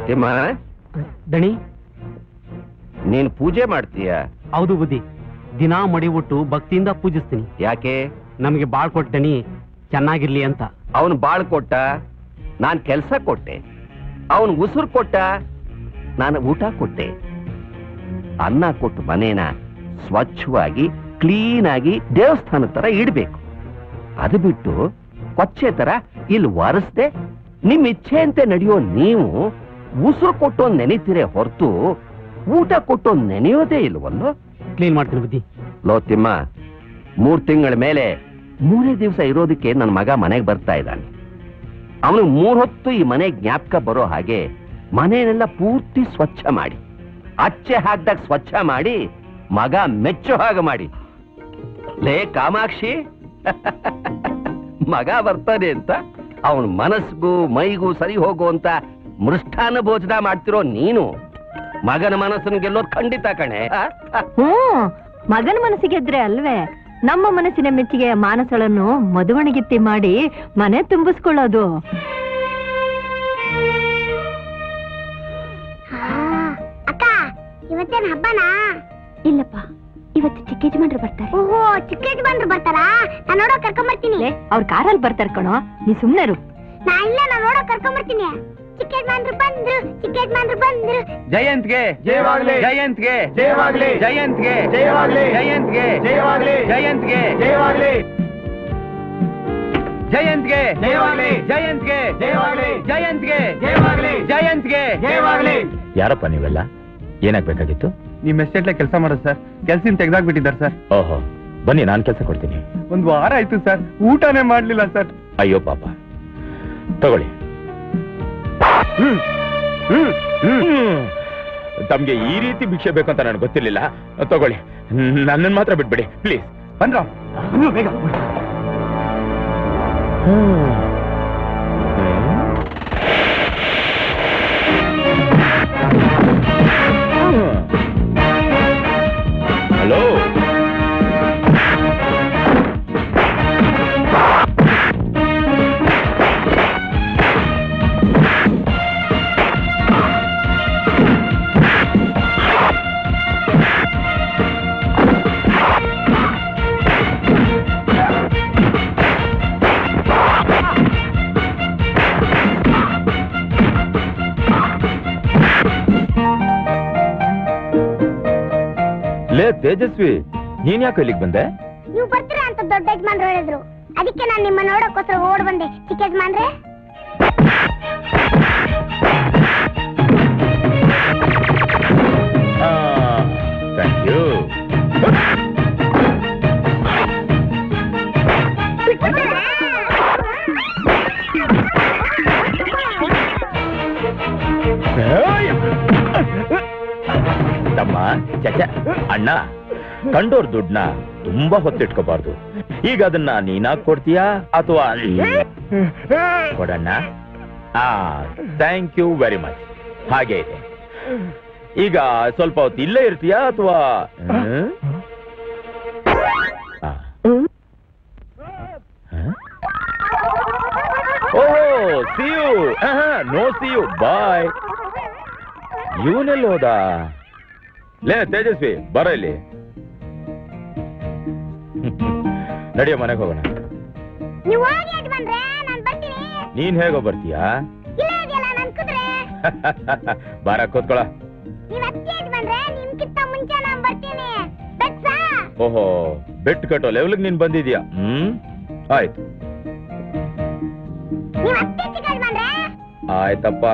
ತಿಮ್ಮ ದಣಿ ನೀನ್ ಪೂಜೆ ಮಾಡ್ತೀಯ ಹೌದು ಬುದ್ಧಿ ದಿನಾ ಮಡಿ ಬಿಟ್ಟು ಭಕ್ತಿಯಿಂದ ಪೂಜಿಸ್ತೀನಿ ಯಾಕೆ ನಮಗೆ ಬಾಳ್ ಕೊಟ್ಟ ದಣಿ ಚೆನ್ನಾಗಿರ್ಲಿ ಅಂತ ಅವನು ಬಾಳ್ ಕೊಟ್ಟ ನಾನ್ ಕೆಲ್ಸ ಕೊಟ್ಟೆ ಅವನು ಉಸಿರು ಕೊಟ್ಟ ನಾನು ಊಟ ಕೊಟ್ಟೆ ಅನ್ನ ಕೊಟ್ಟು ಮನೇನ ಸ್ವಚ್ಛವಾಗಿ ಕ್ಲೀನ್ ಆಗಿ ದೇವಸ್ಥಾನದ ತರ ಇಡ್ಬೇಕು ಅದು ಬಿಟ್ಟು ಕೊಚ್ಚೆ ತರ ಇಲ್ಲಿ ಒರೆಸ್ದೆ ನಿಮ್ ಇಚ್ಛೆಯಂತೆ ನಡೆಯೋ ನೀವು ಉಸಿರು ಕೊಟ್ಟು ನೆನಿತೀರೆ ಹೊರತು ಊಟ ಕೊಟ್ಟು ನೆನೆಯೋದೇ ಇಲ್ವಲ್ಲೋ ಕ್ಲೀನ್ ಮಾಡ್ತೀನಿ ಬುದ್ಧಿ ಲೋ ತಿಮ್ಮ ಮೂರ್ ತಿಂಗಳ ಮೇಲೆ ಮೂರೇ ದಿವಸ ಇರೋದಕ್ಕೆ ನನ್ನ ಮಗ ಮನೆಗೆ ಬರ್ತಾ ಇದ್ದಾನೆ ಅವನು ಮೂರ್ ಹೊತ್ತು ಈ ಮನೆ ಜ್ಞಾಪಕ ಬರೋ ಹಾಗೆ ಮನೆಯನ್ನೆಲ್ಲ ಪೂರ್ತಿ ಸ್ವಚ್ಛ ಮಾಡಿ ಅಚ್ಚೆ ಹಾಕ್ದಾಗ ಸ್ವಚ್ಛ ಮಾಡಿ ಮಗ ಮೆಚ್ಚೋ ಹಾಗೆ ಮಾಡಿ ಲೇ ಕಾಮಾಕ್ಷಿ ಮಗ ಬರ್ತಾನೆ ಅಂತ ಅವನ ಮನಸ್ಸಿಗೂ ಮೈಗೂ ಸರಿ ಹೋಗುವಂತ ಮೃಷ್ಟಾನ್ನ ಭೋಜನ ಮಾಡ್ತಿರೋ ನೀನು ಮಗನ ಮನಸ್ಸನ್ನು ಗೆಲ್ಲೋದು ಖಂಡಿತ ಕಣೆ ಆ? ಹ್ಮ್ ಮಗನ ಮನಸ್ಸಿಗೆ ಇದ್ರೆ ಅಲ್ವೇ ನಮ್ಮ ಮನಸ್ಸಿನ ಮೆಚ್ಚುಗೆಯ ಮಾನಸಳನ್ನು ಮದುವಣಿಗಿತ್ತಿ ಮಾಡಿ ಮನೆ ತುಂಬಿಸ್ಕೊಳ್ಳೋದು ಅಕ್ಕ ಇವತ್ತೇನ್ ಹಬ್ಬನಾ ಇಲ್ಲಪ್ಪ ಇವತ್ತು ಚಿಕ್ಕ ಯಜಮಾನ್ರು ಬರ್ತಾರೆ ಓಹೋ ಚಿಕ್ಕ ಯಜಮಾನ್ರು ಬರ್ತಾರಾ ನಾನ್ ನೋಡೋ ಕರ್ಕೊಂಬರ್ತೀನಿ ಅವ್ರ ಕಾರಲ್ಲಿ ಬರ್ತಾರ ಕಣೋ ನೀ ಸುಮ್ನೆರು ನಾ ಇಲ್ಲ ನಾ ನೋಡೋ ಕರ್ಕೊಂಬರ್ತೀನಿ ಚಿಕ್ಕ ಯಜಮಾನ್ರು ಬಂದ್ರು ಚಿಕ್ಕ ಯಜಮಾನ್ರು ಬಂದ್ರು ಜಯಂತ್ಗೆ ಜಯವಾಗ್ಲಿ. ಜಯಂತ್ಗೆ ಜಯವಾಗ್ಲಿ. ಜಯಂತ್ಗೆ ಜಯವಾಗ್ಲಿ. ಜಯಂತ್ಗೆ ಜಯವಾಗ್ಲಿ. ಜಯಂತ್ಗೆ ಜಯವಾಗ್ಲಿ ಜಯಂತ್ಗೆ ಜಯವಾಗ್ಲಿ. ಜಯಂತ್ಗೆ ಜಯವಾಗ್ಲಿ. ಜಯಂತ್ಗೆ ಜಯವಾಗ್ಲಿ. ಜಯಂತ್ಗೆ ಜಯವಾಗ್ಲಿ ಯಾರಪ್ಪ ನೀವೆಲ್ಲ ಏನಾಗ್ಬೇಕಾಗಿತ್ತು ನಿಮ್ ಎಸ್ಟೇಟ್ಲೆ ಕೆಲಸ ಮಾಡೋದು ಸರ್ ಕೆಲ್ಸಿನ ತೆಗ್ದಾಕ್ಬಿಟ್ಟಿದ್ದಾರೆ ಸರ್ ಓಹೋ ಬನ್ನಿ ನಾನು ಕೆಲಸ ಕೊಡ್ತೀನಿ ಒಂದ್ ವಾರ ಆಯ್ತು ಸರ್ ಊಟನೇ ಮಾಡ್ಲಿಲ್ಲ ಸರ್ ಅಯ್ಯೋ ಪಾಪ ತಗೊಳ್ಳಿ ತಮ್ಗೆ ಈ ರೀತಿ ಭಿಕ್ಷೆ ಬೇಕು ಅಂತ ನನಗೆ ಗೊತ್ತಿರ್ಲಿಲ್ಲ ತಗೊಳ್ಳಿ ನನ್ನನ್ನು ಮಾತ್ರ ಬಿಟ್ಬಿಡಿ ಪ್ಲೀಸ್ ಬಂದ್ರ ಬೇಗ ಹಲೋ ಲೇ ತೇಜಸ್ವಿ ನೀನ್ ಯಾಕೆ ಇಲ್ಲಿಗೆ ಬಂದೆ ನೀವು ಬರ್ತೀರಾ ಅಂತ ದೊಡ್ಡ ಯಜಮಾನ್ರು ಹೇಳಿದ್ರು ಅದಕ್ಕೆ ನಾನು ನಿಮ್ಮ ನೋಡಕ್ಕೋಸ್ಕರ ಓಡ್ ಬಂದೆ ಚಿಕ್ಕ ಯಜಮಾನ್ರೆ ಥ್ಯಾಂಕ್ ಯು ತಮ್ಮ ಚಚ ಅಣ್ಣ ಕಂಡೋರ್ ದುಡ್ಡನ್ನ ತುಂಬಾ ಹೊತ್ತಿಟ್ಕೋಬಾರ್ದು ಈಗ ಅದನ್ನ ನೀನಾಗ್ ಕೊಡ್ತೀಯಾ ಅಥವಾ ಕೊಡಣ್ಣ ಆ ಥ್ಯಾಂಕ್ ಯು ವೆರಿ ಮಚ್ ಹಾಗೆ ಇದೆ ಈಗ ಸ್ವಲ್ಪ ಹೊತ್ತು ಇಲ್ಲೇ ಇರ್ತೀಯಾ ಅಥವಾ ಓಹೋ see you no see you bye ಇವನೆಲ್ಲಿ ಹೋದ ಲೇ ತೇಜಸ್ವಿ ಬರ ಇಲ್ಲಿ ನಡಿಯ ಮನೆಗೆ ಹೋಗೋಣ ನೀವು ಹೋಗಿ ಯಜಮಾನ್ರೆ ನಾನು ಬರ್ತೀನಿ ನೀನ್ ಹೇಗೋ ಬರ್ತೀಯಾ ಇಲ್ಲ ಇದೆಯಲ್ಲ ನನ್ ಕುದ್ರೆ ಬಾರ ಕೂತ್ಕೊಳ ನೀವ್ ಅತ್ತೆ ಯಜಮಾನ್ರೆ ನಿಮ್ಗಿಂತ ಮುಂಚೆ ನಾನು ಬರ್ತೀನಿ ಬೆಟ್ಸಾ ಓಹೋ ಬೆಟ್ ಕಟ್ಟೋ ಲೆವೆಲ್ಗೆ ನೀನ್ ಬಂದಿದ್ಯಾ ಹ್ಮ್ ಆಯ್ತು ನೀವ್ ಅತ್ತೆ ಚಿಕ್ಕ ಯಜಮಾನ್ರೆ ಆಯ್ತಪ್ಪ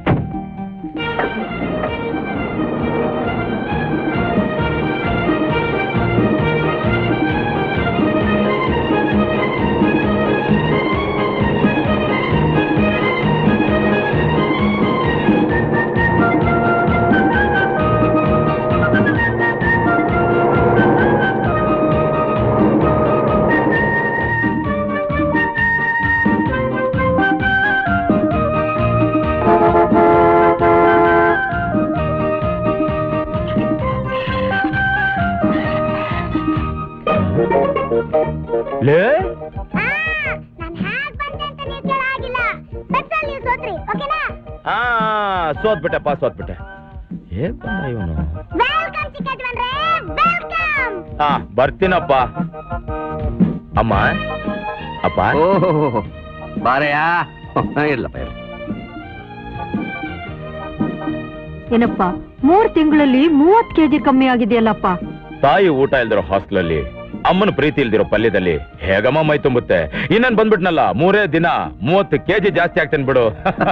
ಲೇ ಆ, ನಾನ್ ಹ್ಯಾಗ್ ಬಂದೆ ಅಂತ ನೀವು ಕೇಳಾಗಿಲ್ಲ ಬೆಟ್ಸಲ್ಲಿ ನೀವು ಸೋತ್ರಿ ಓಕೆನಾ ಆ ಸೋತ್ಬಿಟ್ಟೆಪ್ಪ ಸೋತ್ಬಿಟ್ಟೆ ಹೇಗ್ ಬಂದ ಇವನು ವೆಲ್ಕಮ್ ಚಿಕ್ಕಜ್ಜ ಬಂದ್ರೆ ವೆಲ್ಕಮ್ ಆ ಬರ್ತೀನಪ್ಪ ಅಮ್ಮ ಅಪ್ಪ ಓಹೋ ಬಾರಯ್ಯ ಇರ್ಲಪ್ಪ ಇರ್ಲಿ ಏನಪ್ಪ ಮೂರ್ ತಿಂಗಳಲ್ಲಿ ಮೂವತ್ ಕೆಜಿ ಕಮ್ಮಿ ಆಗಿದೆಯಲ್ಲಪ್ಪ ತಾಯಿ ಊಟ ಇಲ್ದಿರೋ ಹಾಸ್ಟೆಲಲ್ಲಿ ಅಮ್ಮನ ಪ್ರೀತಿ ಇಲ್ದಿರೋ ಪಲ್ಯದಲ್ಲಿ ಹೇಗಮ್ಮ ಮೈ ತುಂಬುತ್ತೆ ಇನ್ನನ್ ಬಂದ್ಬಿಟ್ನಲ್ಲ ಮೂರೇ ದಿನ ಮೂವತ್ತು ಕೆಜಿ ಜಾಸ್ತಿ ಆಗ್ತೇನೆ ಬಿಡು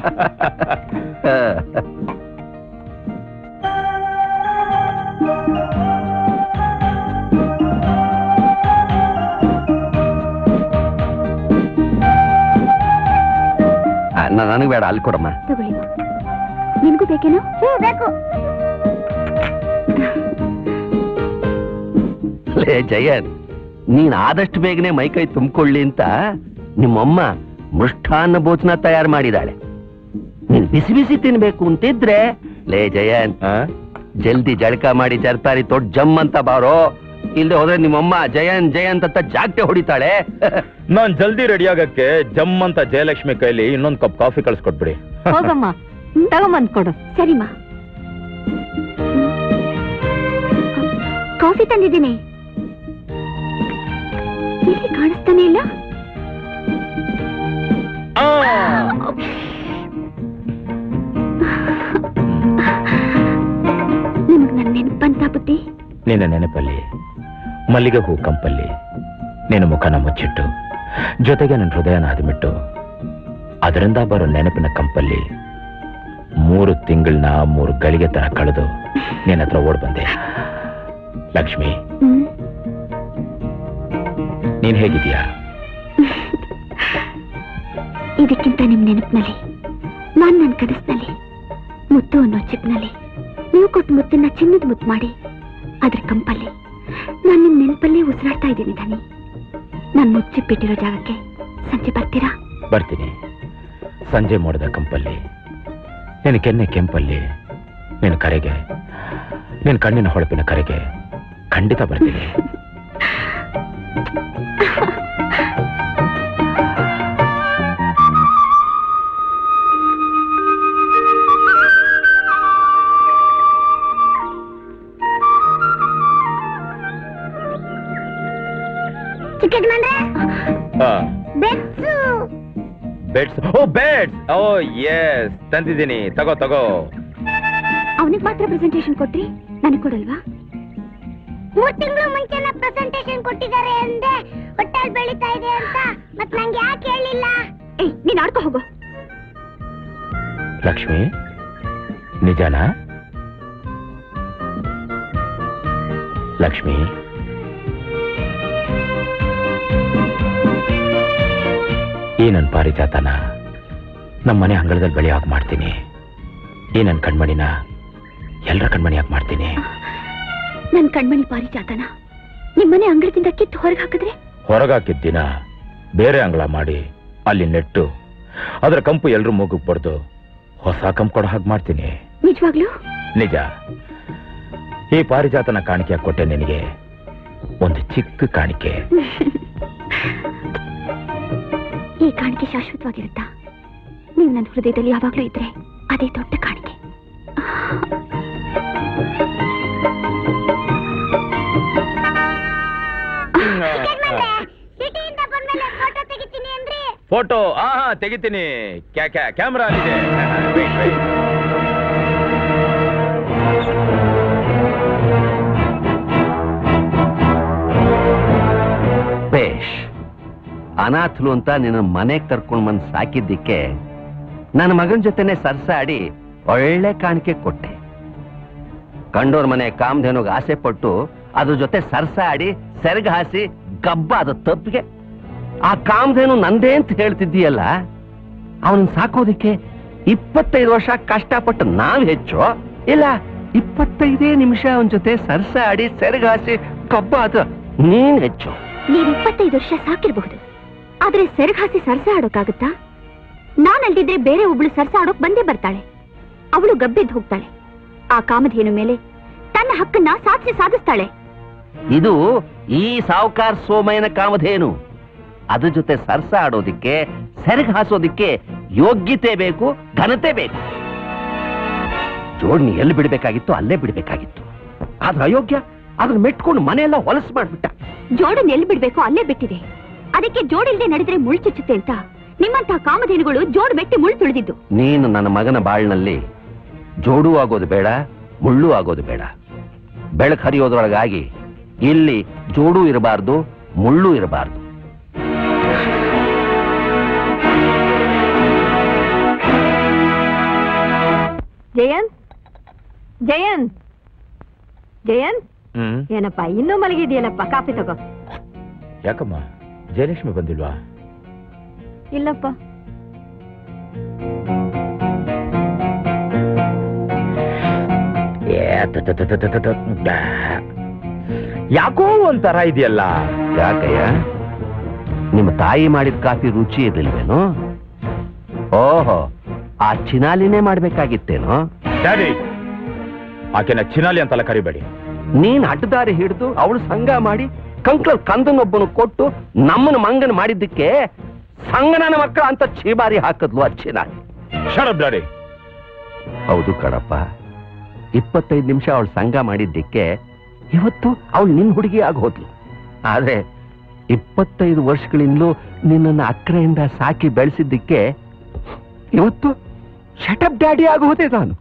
ನನಗೆ ಬೇಡ ಅಲ್ಲಿ ಕೊಡಮ್ಮ ತಗೊಳ್ಳಿ ನಿನ್ಗೂ ಬೇಕೇನೋ ಹ್ಞೂ ಬೇಕು ಲೇ ಜಯನ್ ನೀನ್ ಆದಷ್ಟು ಬೇಗನೆ ಮೈಕೈ ತುಂಬಿಕೊಳ್ಳಿ ಅಂತ ನಿಮ್ಮಮ್ಮ ಮೃಷ್ಟಾನ್ನ ಭೋಜನ ತಯಾರು ಮಾಡಿದಾಳೆ ನೀನ್ ಬಿಸಿ ಬಿಸಿ ತಿನ್ಬೇಕು ಅಂತಿದ್ರೆ ಲೇ ಜಯನ್ ಆ? ಜಲ್ದಿ ಜಳಕ ಮಾಡಿ ಜರ್ತಾರಿ ತೊಡ್ ಜಮ್ ಅಂತ ಬಾರೋ ಇಲ್ದೆ ಹೋದ್ರೆ ನಿಮ್ಮಮ್ಮ ಜಯನ್ ಜಯಂತ್ ಅಂತ ಜಾಗ್ಟೆ ಹೊಡಿತಾಳೆ ನಾನ್ ಜಲ್ದಿ ರೆಡಿ ಆಗಕ್ಕೆ ಜಮ್ ಅಂತ ಜಯಲಕ್ಷ್ಮಿ ಕೈಲಿ ಇನ್ನೊಂದ್ ಕಪ್ ಕಾಫಿ ಕಳ್ಸ್ಕೊಟ್ಬಿಡಿ ಹೋಗಮ್ಮ ತಗೊಂಬಂದ್ ಕೊಡು ಸರಿಮಾ ಕಾಫಿ ತಂದಿದ್ದೀನಿ ಇಲ್ಲಿ ಕಾಣಿಸ್ತಾನೆ ಇಲ್ಲ ಆ! ನಿಮ್ಗ್ ನನ್ ನೆನಪಂತ ಬುದ್ಧಿ ನಿನ್ನ ನೆನಪಲ್ಲಿ ಮಲ್ಲಿಗೆ ಹೂ ಕಂಪಲ್ಲಿ ನಿನ್ನ ಮುಖನ ಮುಚ್ಚಿಟ್ಟು ಜೊತೆಗೆ ನನ್ನ ಹೃದಯನ ಹದಿಮಿಟ್ಟು ಅದರಿಂದ ಬರೋ ನೆನಪಿನ ಕಂಪಲ್ಲಿ ಮೂರು ತಿಂಗಳನ್ನ ಮೂರು ಗಳಿಗೆ ತರ ಕಳೆದು ನಿನ್ನ ಹತ್ರ ಓಡ್ ಬಂದೆ ಲಕ್ಷ್ಮಿ ಹ್ಮ್ ನೀನ್ ಹೇಗಿದೀಯಾ ಇದಕ್ಕಿಂತ ನಿಮ್ ನೆನಪಿನಲ್ಲಿ ನಾನ್ ನನ್ನ ಕನಸಿನಲ್ಲಿ ಮುತ್ತು ಅನ್ನೋ ಚಿಪ್ನಲ್ಲಿ ನೀವು ಕೊಟ್ಟು ಮುತ್ತನ್ನ ಚಿನ್ನದ ಮುತ್ತು ಮಾಡಿ ಅದ್ರ ಕಂಪಲ್ಲಿ ನಾನ್ ನಿಮ್ ನೆನಪಲ್ಲೇ ಉಸಿರಾಡ್ತಾ ಇದ್ದೀನಿ ಧನಿ ನಾನ್ ಮುಚ್ಚಿಟ್ಟಿರೋ ಜಾಗಕ್ಕೆ ಸಂಜೆ ಬರ್ತೀರಾ ಬರ್ತೀನಿ ಸಂಜೆ ಮೋಡದ ಕಂಪಲ್ಲಿ ನಿನ್ನ ಕೆನ್ನೆ ಕೆಂಪಲ್ಲಿ ನಿನ್ನ ಕರೆಗೆ ನಿನ್ನ ಕಣ್ಣಿನ ಹೊಳಪಿನ ಕರೆಗೆ ಖಂಡಿತ ಬರ್ತೀನಿ ಟಿಕೆಟ್ ಬಂದ್ರೆ ಆ, ಬೆಕ್ಸು beds oh beds oh yes ತಂದಿದ್ದೀನಿ ತಗೋ ತಗೋ ಅವನಿಗೆ ಮಾತ್ರ ಪ್ರೆಸೆಂಟೇಶನ್ ಕೊಟ್ರಿ ನನಗೆ ಕೊಡಲ್ವಾ ಮೂರ್ ತಿಂಗಳು ಮುಂಚೆನೆ ಪ್ರೆಸೆಂಟೇಶನ್ ಕೊಟ್ಟಿದ್ದಾರೆ ಅಂದೆ ಹೊಟ್ಟೆಲ್ ಬೆಳೀತಾ ಇದೆ ಅಂತ ಮತ್ ನಂಗೆ ಯಾಕೆ ಹೇಳಿಲ್ಲ ಏಯ್ ನೀನ್ ಆಡ್ಕೊ ಹೋಗು ಲಕ್ಷ್ಮಿ ನಿಜನಾ ಲಕ್ಷ್ಮಿ ಈ ನನ್ನ ಪಾರಿಜಾತನ ನಮ್ಮ ಮನೆ ಅಂಗಳದಲ್ಲಿ ಬೆಳೆಯಾಗ ಮಾಡ್ತೀನಿ ಈ ನನ್ನ ಕಣ್ಮಣಿನ ಎಲ್ಲರ ಕಣ್ಮಣಿಯಾಗಿ ಮಾಡ್ತೀನಿ ನನ್ ಕಣ್ಮಣಿ ಪಾರಿಜಾತನ ನಿಮ್ಮನೆ ಅಂಗಳದಿಂದ ಕಿತ್ತು ಹೊರಗೆ ಹಾಕಿದ್ರೆ ಹೊರಗಾಕಿದ ದಿನ ಬೇರೆ ಅಂಗಳ ಮಾಡಿ ಅಲ್ಲಿ ನೆಟ್ಟು ಅದರ ಕಂಪು ಎಲ್ರೂ ಮೂಗುಗ್ ಬಡ್ದು ಹೊಸ ಕಂಪು ಕೊಡೋ ಹಾಗೆ ಮಾಡ್ತೀನಿ ನಿಜವಾಗ್ಲೂ ನಿಜ ಈ ಪಾರಿಜಾತನ ಕಾಣಿಕೆ ಕೊಟ್ಟೆ ನಿನಗೆ ಒಂದು ಚಿಕ್ಕ ಕಾಣಿಕೆ ಈ ಕಾಣಿಕೆ ಶಾಶ್ವತವಾಗಿರುತ್ತಾ ನೀವು ನನ್ನ ಹೃದಯದಲ್ಲಿ ಯಾವಾಗ್ಲೂ ಇದ್ರೆ ಅದೇ ದೊಡ್ಡ ಕಾಣಿಕೆ ಫೋಟೋ ತೆಗಿತೀನಿ ಅಂದ್ರೆ ಫೋಟೋ ಹಾ ಹಾ ತೆಗಿತೀನಿ ಕ್ಯಾ ಕ್ಯಾ ಕ್ಯಾಮ್ರಾ ಅಲ್ಲಿದೆ Wait, wait. ಬೇಷ್ ಅನಾಥಲು ಅಂತ ನಿನ್ನ ಮನೆಗ್ ಕರ್ಕೊಂಡ್ ಬಂದ್ ಸಾಕಿದ್ದಕ್ಕೆ ನನ್ನ ಮಗನ ಜೊತೆನೆ ಸರ್ಸಾಡಿ ಒಳ್ಳೆ ಕಾಣಿಕೆ ಕೊಟ್ಟೆ ಕಂಡೋರ್ ಮನೆ ಕಾಮಧೇನುಗ್ ಆಸೆ ಪಟ್ಟು ಅದ್ರ ಜೊತೆ ಸರ್ಸಾಡಿ ಸೆರಗ ಹಾಸಿ ಗಬ್ಬ ಅದ ತಪ್ಪಿಗೆ ಆ ಕಾಮಧೇನು ನಂದೇ ಅಂತ ಹೇಳ್ತಿದ್ದೀಯಲ್ಲ ಅವನ್ ಸಾಕೋದಿಕ್ಕೆ ಇಪ್ಪತ್ತೈದು ವರ್ಷ ಕಷ್ಟಪಟ್ಟು ನಾವ್ ಹೆಚ್ಚು ಇಲ್ಲ ಇಪ್ಪತ್ತೈದೇ ನಿಮಿಷ ಅವನ ಜೊತೆ ಸರ್ಸಾಡಿ ಸೆರಗ ಹಾಸಿ ಗಬ್ಬ ಅದ ನೀನ್ ಹೆಚ್ಚು ನೀವ್ ಇಪ್ಪತ್ತೈದು ವರ್ಷ ಸಾಕಿರಬಹುದು ಆದ್ರೆ ಸೆರಗಾಸಿ ಸರ್ಸ ಆಡೋಕ್ಕಾಗತ್ತಾ ನಾನ್ ಅಲ್ದಿದ್ರೆ ಬೇರೆ ಒಬ್ಳು ಸರ್ಸ ಆಡೋಕ್ ಬಂದೇ ಬರ್ತಾಳೆ ಅವಳು ಗಬ್ಬೆದ್ದು ಹೋಗ್ತಾಳೆ ಆ ಕಾಮಧೇನು ಮೇಲೆ ತನ್ನ ಹಕ್ಕನ್ನ ಸಾಧಿಸಿ ಸಾಧಿಸ್ತಾಳೆ ಇದು ಈ ಸಾವುಕಾರ್ ಸೋಮಯ್ಯನ ಕಾಮಧೇನು ಅದ್ರ ಜೊತೆ ಸರ್ಸ ಆಡೋದಿಕ್ಕೆ ಸೆರಗ್ ಹಾಸೋದಿಕ್ಕೆ ಯೋಗ್ಯತೆ ಬೇಕು ಘನತೆ ಬೇಕು ಜೋಡ್ನಿ ಎಲ್ಲಿ ಬಿಡ್ಬೇಕಾಗಿತ್ತು ಅಲ್ಲೇ ಬಿಡ್ಬೇಕಾಗಿತ್ತು ಆದ್ರೆ ಅಯೋಗ್ಯ ಅದನ್ನ ಮೆಟ್ಕೊಂಡು ಮನೆಯೆಲ್ಲ ಹೊಲಸು ಮಾಡ್ಬಿಟ್ಟ ಜೋಡನ್ ಎಲ್ಲಿ ಬಿಡ್ಬೇಕು ಅಲ್ಲೇ ಬಿಟ್ಟಿದೆ ಅದಕ್ಕೆ ಜೋಡಿಲ್ದೆ ನಡೆದ್ರೆ ಮುಳ್ಳು ಚುಚ್ಚುತ್ತೆ ಅಂತ ನಿಮ್ಮಂತಹ ಕಾಮಧೇನುಗಳು ಜೋಡ್ ಮೆಟ್ಟಿ ಮುಳ್ಳು ತುಳಿದಿದ್ದು ನೀನು ನನ್ನ ಮಗನ ಬಾಳ್ನಲ್ಲಿ ಜೋಡು ಆಗೋದು ಬೇಡ ಮುಳ್ಳು ಆಗೋದು ಬೇಡ ಬೆಳಕು ಹರಿಯೋದ್ರೊಳಗಾಗಿ ಇಲ್ಲಿ ಜೋಡು ಇರಬಾರ್ದು ಮುಳ್ಳು ಇರಬಾರ್ದು ಜಯಂತ್ ಜಯಂತ್ ಜಯಂತ್ ಹ್ಮ್ ಏನಪ್ಪ ಇನ್ನೂ ಮಲಗಿದೆಯಲ್ಲಪ್ಪ ಕಾಫಿ ತಗೋ ಯಾಕಮ್ಮ ಜಯಲಕ್ಷ್ಮಿ ಬಂದಿಲ್ವಾ ಇಲ್ಲಪ್ಪ ಏ, ತ- ತ- ತ- ತ- ತ- ತ- ಬ್ಯಾ. ಯಾಕೋ ಒಂಥರ ಇದೆಯಲ್ಲ ಯಾಕಯ್ಯ ನಿಮ್ಮ ತಾಯಿ ಮಾಡಿದ ಕಾಫಿ ರುಚಿ ಇರ್ಲಿಲ್ವೇನೋ ಓಹೋ ಆ ಚಿನಾಲಿನೇ ಮಾಡ್ಬೇಕಾಗಿತ್ತೇನೋ ಡ್ಯಾಡಿ ಆಕೆನ ಚಿನಾಲಿ ಅಂತೆಲ್ಲ ಕರಿಬೇಡಿ ನೀನ್ ಅಡ್ಡದಾರಿ ಹಿಡಿದು ಅವಳು ಸಂಘ ಮಾಡಿ ಕಂಕ್ಳಲ್ ಕಂದನೊಬ್ಬನು ಕೊಟ್ಟು ನಮ್ಮನ ಮಂಗನ ಮಾಡಿದ್ದಕ್ಕೆ ಸಂಗನನ ಮಕ್ಕಳ ಅಂತ ಚೀಬಾರಿ ಹಾಕದ್ಲು ಆ ಚಿನಾಲಿ ಶರಬ್ ಡ್ಯಾಡಿ ಹೌದು ಕಣಪ್ಪ ಇಪ್ಪತ್ತೈದು ನಿಮಿಷ ಅವಳು ಸಂಘ ಮಾಡಿದ್ದಕ್ಕೆ ಇವತ್ತು ಅವಳು ನಿನ್ ಹುಡುಗಿ ಆಗಿ ಹೋದ್ಲು ಆದ್ರೆ ಇಪ್ಪತ್ತೈದು ವರ್ಷಗಳಿಂದಲೂ ನಿನ್ನನ್ನು ಅಕ್ಕರೆಯಿಂದ ಸಾಕಿ ಬೆಳೆಸಿದ್ದಕ್ಕೆ ಇವತ್ತು ಶಟಪ್ ಡ್ಯಾಡಿ ಆಗಿ ಹೋದೆ ನಾನು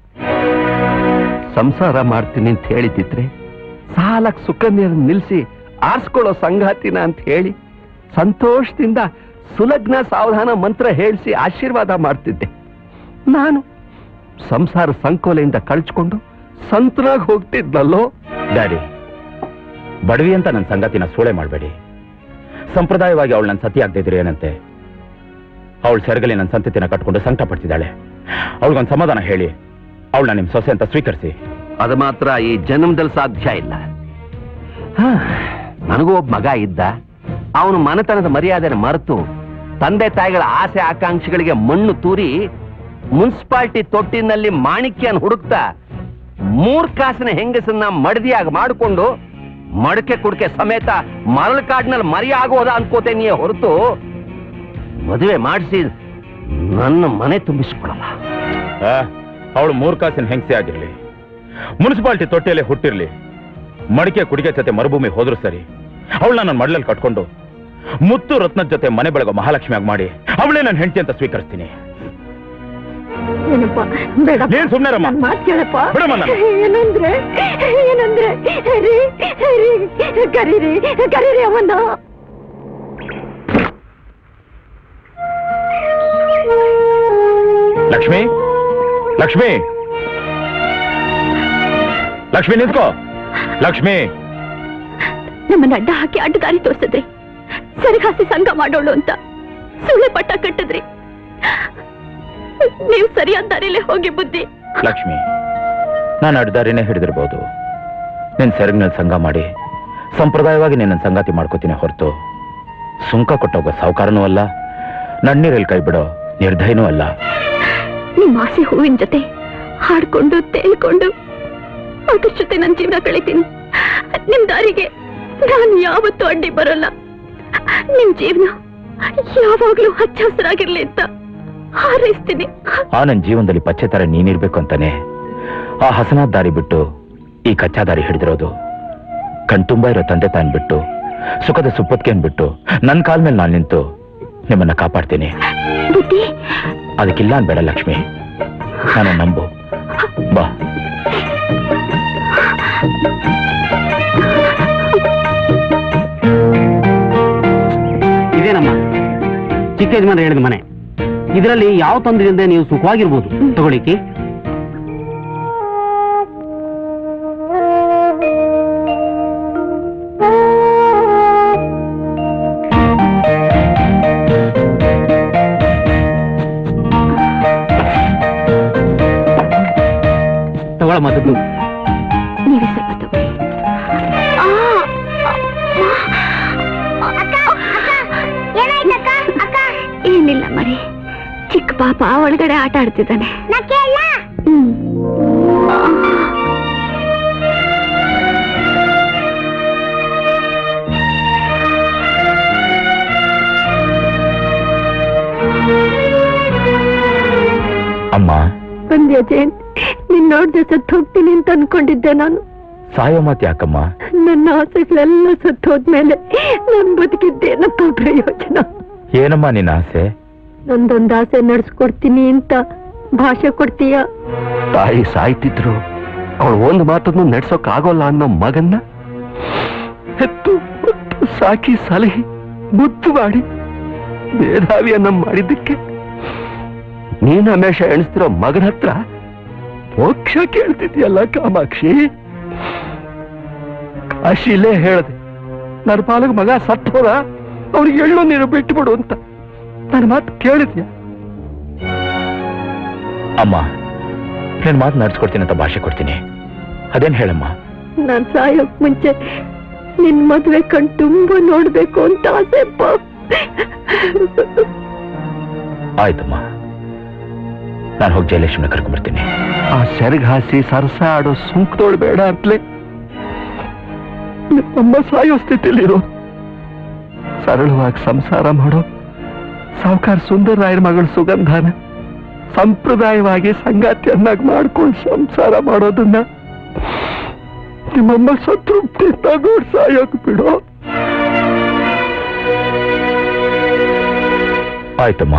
ಸಂಸಾರ ಮಾಡ್ತೀನಿ ಅಂತ ಹೇಳಿದಿದ್ರೆ ಸಾಲಕ್ ಸುಕನ್ಯರ ನಿಲ್ಸಿ ಆರ್ಸ್ಕೊಳ್ಳೋ ಸಂಗಾತಿನ ಅಂತ ಹೇಳಿ ಸಂತೋಷದಿಂದ ಸುಲಗ್ನ ಸಾವಧಾನ ಮಂತ್ರ ಹೇಳಿಸಿ ಆಶೀರ್ವಾದ ಮಾಡ್ತಿದ್ದೆ ನಾನು ಸಂಸಾರ ಸಂಕೋಲೆಯಿಂದ ಕಳ್ಚ್ಕೊಂಡು ಸಂತನಾಗಿ ಹೋಗ್ತಿದ್ನಲ್ಲೋ ಡ್ಯಾಡಿ ಬಡವಿ ಅಂತ ನನ್ನ ಸಂಗತಿನ ಸೂಳೆ ಮಾಡಬೇಡಿ ಸಂಪ್ರದಾಯವಾಗಿ ಅವಳು ನನ್ನ ಸತಿ ಆಗದಿದ್ರೆ ಏನಂತೆ ಅವಳು ಸೆರಗಲಿ ನನ್ನ ಸಂತತಿನ ಕಟ್ಕೊಂಡು ಸಂಕಟ ಪಡ್ತಿದ್ದಾಳೆ ಅವಳಿಗೊಂದು ಸಮಾಧಾನ ಹೇಳಿ ಅವಳನ್ನ ನಿಮ್ ಸೊಸೆ ಅಂತ ಸ್ವೀಕರಿಸಿ ಅದು ಮಾತ್ರ ಈ ಜನ್ಮದಲ್ಲಿ ಸಾಧ್ಯ ಇಲ್ಲ ಹಾ, ನನಗೂ ಒಬ್ಬ ಮಗ ಇದ್ದ ಅವನು ಮನೆತನದ ಮರ್ಯಾದೆನ ಮರೆತು ತಂದೆ ತಾಯಿಗಳ ಆಸೆ ಆಕಾಂಕ್ಷೆಗಳಿಗೆ ಮಣ್ಣು ತೂರಿ ಮುನ್ಸಿಪಾಲ್ಟಿ ತೊಟ್ಟಿನಲ್ಲಿ ಮಾಣಿಕ್ಯನ ಹುಡುಕ್ತಾ ಮೂರ್ ಕಾಸಿನ ಹೆಂಗಸನ್ನ ಮಡದಿಯಾಗಿ ಮಾಡಿಕೊಂಡು ಮಡಕೆ ಕುಡಕೆ ಸಮೇತ ಮರಳು ಕಾಡಿನಲ್ಲಿ ಮರಿ ಆಗೋದ ಅನ್ಕೋತೇನೆಯೇ ಹೊರತು ಮದುವೆ ಮಾಡಿಸಿ ನನ್ನ ಮನೆ ತುಂಬಿಸ್ಕೊಳಲ್ಲ ಅವಳು ಮೂರ್ ಕಾಸಿನ ಹೆಂಗಸೆ ಆಗಿರ್ಲಿ ಮುನ್ಸಿಪಾಲ್ಟಿ ತೊಟ್ಟಿಯಲ್ಲೇ ಹುಟ್ಟಿರ್ಲಿ ಮಡಿಕೆ ಕುಡಿಗೆ ಜೊತೆ ಮರುಭೂಮಿ ಹೋದ್ರು ಸರಿ ಅವಳನ್ನ ನನ್ನ ಮಡ್ಲಲ್ಲಿ ಕಟ್ಕೊಂಡು ಮುತ್ತು ರತ್ನದ ಜೊತೆ ಮನೆ ಬೆಳಗೋ ಮಹಾಲಕ್ಷ್ಮಿಯಾಗಿ ಮಾಡಿ ಅವಳೇ ನನ್ನ ಹೆಂಡತಿ ಅಂತ ಸ್ವೀಕರಿಸ್ತೀನಿ ಏನಪ್ಪ ಬೇಡ ಏನ್ ಸುಮ್ನೆರಮ್ಮ? ನನ್ ಮಾತ್ ಕೇಳಪ್ಪ ಬಿಡಮ್ಮ ನನ್ನ. ಏನಂದ್ರೆ ಏನಂದ್ರೆ ರೀ ರೀ ಕರೀರಿ ಕರೀರಿ ಅವನ್ನ ಲಕ್ಷ್ಮಿ ಲಕ್ಷ್ಮಿ ಲಕ್ಷ್ಮಿ ನಿಂತ್ಕೋ ಲಕ್ಷ್ಮಿ ನಮ್ಮನ್ನ ಅಡ್ಡ ಹಾಕಿ ಅಡ್ಡದಾರಿ ತೋರ್ಸಿದ್ರಿ ಸರಿಗಾಸಿ ಸಂಘ ಮಾಡೋಳು ಅಂತ ಸುಳ್ಳೆ ಪಟ್ಟ ಕಟ್ಟಿದ್ರಿ ನೀವು ಸರಿಯಾದ ದಾರಿಲೇ ಹೋಗಿ ಬುದ್ಧಿ ಲಕ್ಷ್ಮಿ ನಾನು ಅಡ್ಡದಾರಿನೇ ಹಿಡಿದಿರ್ಬೋದು ನಿನ್ ಸೆರಗಿನಲ್ಲಿ ಸಂಘ ಮಾಡಿ ಸಂಪ್ರದಾಯವಾಗಿ ನಿನ್ನ ಸಂಗಾತಿ ಮಾಡ್ಕೋತೀನಿ ಹೊರತು ಸುಂಕ ಕೊಟ್ಟೋಗೋ ಸಾವುಕಾರನೂ ಅಲ್ಲ ನನ್ನೀರಲ್ಲಿ ಕೈ ಬಿಡೋ ನಿರ್ಧಯನೂ ಅಲ್ಲ ನಿಮ್ಮ ಆಸೆ ಹೂವಿನ ಜೊತೆ ಹಾಡ್ಕೊಂಡು ತೇಲ್ಕೊಂಡು ಅದ್ರ ಜೊತೆ ನನ್ನ ಜೀವನ ಕಳಿತೀನಿ ನಿಮ್ ದಾರಿಗೆ ನಾನು ಯಾವತ್ತೂ ಅಡ್ಡಿ ಬರಲ್ಲ ನಿಮ್ ಜೀವನ ಯಾವಾಗ್ಲೂ ಹಚ್ಚ ಹಸಿರಾಗಿರ್ಲಿ ಅಂತ ಹಾರೈಸ್ತೀನಿ ಆ ನನ್ನ ಜೀವನದಲ್ಲಿ ಪಚ್ಚೆ ತರ ನೀನಿರ್ಬೇಕು ಅಂತಾನೆ ಆ ಹಸನಾದ ದಾರಿ ಬಿಟ್ಟು ಈ ಕಚ್ಚಾ ದಾರಿ ಹಿಡಿದಿರೋದು ಕಣ್ತುಂಬ ಇರೋ ತಂದೆ ತಾನ್ ಬಿಟ್ಟು ಸುಖದ ಸುಪ್ಪತ್ಕೆನ್ ಬಿಟ್ಟು ನನ್ನ ಕಾಲ್ ಮೇಲೆ ನಾನು ನಿಂತು ನಿಮ್ಮನ್ನ ಕಾಪಾಡ್ತೀನಿ ಬುದ್ಧಿ ಅದಕ್ಕಿಲ್ಲ ಅನ್ಬೇಡ ಲಕ್ಷ್ಮಿ ನಾನು ನಂಬು ಬಾ ಇದೇನಮ್ಮ ಚಿಕ್ಕ ಯಜಮಾನ ಹೇಳಿದ ಮನೆ ಇದರಲ್ಲಿ ಯಾವ ತೊಂದರೆಯಿಂದ ನೀವು ಸುಖವಾಗಿರ್ಬೋದು ತಗೊಳ್ಳಿಕ್ಕೆ ತಗೊಳಮ್ಮ ದುಡ್ಡು ನೀವೇ ಸ್ವಲ್ಪ ತಗೊಳ್ಳಿ ಆ, ಏನಿಲ್ಲ ಮರಿ ಚಿಕ್ಕ ಪಾಪ ಒಳಗಡೆ ಆಟ ಆಡ್ತಿದ್ದಾನೆ ಹ್ಮ್. ಅಮ್ಮ ಬಂದ್ಯಾ ಜಯಂತ್ ನಿನ್ನ ನೋಡ್ದೆ ಸತ್ತು ಹೋಗ್ತೀನಿ ಅಂತ ಅನ್ಕೊಂಡಿದ್ದೆ ನಾನು ಸಾಯೋ ಮಾತು ಯಾಕಮ್ಮ ನನ್ನ ಆಸೆಗಳೆಲ್ಲ ಸತ್ತು ಹೋದ್ಮೇಲೆ ನಾನ್ ಬದುಕಿದ್ದೇನಪ್ಪ ಪ್ರಯೋಜನ ಏನಮ್ಮ ನಿನ್ನ ಆಸೆ ನಂದೊಂದ್ ಆಸೆ ನಡ್ಸ್ಕೊಡ್ತೀನಿ ಅಂತ ಭಾಷೆ ಕೊಡ್ತೀಯ ತಾಯಿ ಸಾಯ್ತಿದ್ರು ಅವಳು ಒಂದು ಮಾತನ್ನು ನಡ್ಸೋಕ್ ಆಗೋಲ್ಲ ಅನ್ನೋ ಮಗನ್ನ ಹೆತ್ತು ಹೊತ್ತು ಸಾಕಿ ಸಲಹಿ ಮುದ್ದು ಮಾಡಿ ಮೇಧಾವಿಯನ್ನ ಮಾಡಿದ್ದಕ್ಕೆ ನೀನ್ ಹಮೇಶ ಎಣಿಸ್ತಿರೋ ಮಗನ ಹತ್ರ ಮೋಕ್ಷ ಕೇಳ್ತಿದ್ಯಲ್ಲ ಕಾಮಾಕ್ಷಿ ಕಾಶಿಲೇ ಹೇಳ್ದೆ ನನ್ನ ಪಾಲಕ ಮಗ ಸತ್ತೋದ ಅವ್ರಿಗೆ ಎಳ್ಳು ನೀರು ಬಿಟ್ಬಿಡು ಅಂತ ನನ್ನ ಮಾತು ಕೇಳಿದ್ಯಾ ಅಮ್ಮ ನಿನ್ ಮಾತು ನಡ್ಸ್ಕೊಡ್ತೀನಿ ಅಂತ ಭಾಷೆ ಕೊಡ್ತೀನಿ ಅದೇನ್ ಹೇಳಮ್ಮ ನಾನ್ ಸಾಯೋಕ್ ಮುಂಚೆ ನಿನ್ ಮದ್ವೆ ಕಣ್ ತುಂಬಾ ನೋಡ್ಬೇಕು ಅಂತ ಆಸೆ ಅಪ್ಪ. ಆಯ್ತಮ್ಮ ನಾನು ಹೋಗಿ ಜಯಲಕ್ಷ್ಮಿನ ಕರ್ಕೊಂಡ್ಬರ್ತೀನಿ ಆ ಸೆರಗ್ ಹಾಸಿ ಸರಸ ಆಡೋ ಸುಂಕದೋಳು ಬೇಡ ಅಂತಲೇ ನಮ್ಮ ಸಾಯೋ ಸ್ಥಿತಿಲಿರೋ ಸರಳವಾಗಿ ಸಂಸಾರ ಮಾಡೋ ಸಾವುಕಾರ ಸುಂದರರಾಯರ ಮಗಳು ಸುಗಂಧನ ಸಂಪ್ರದಾಯವಾಗಿ ಸಂಗಾತಿಯನ್ನಾಗಿ ಮಾಡ್ಕೊಂಡು ಸಂಸಾರ ಮಾಡೋದನ್ನ ನಿಮ್ಮಮ್ಮ ಸಂತೃಪ್ತಿಯಿಂದ ನೋಡಿ ಸಾಯೋಕ್ ಬಿಡೋ ಆಯ್ತಮ್ಮ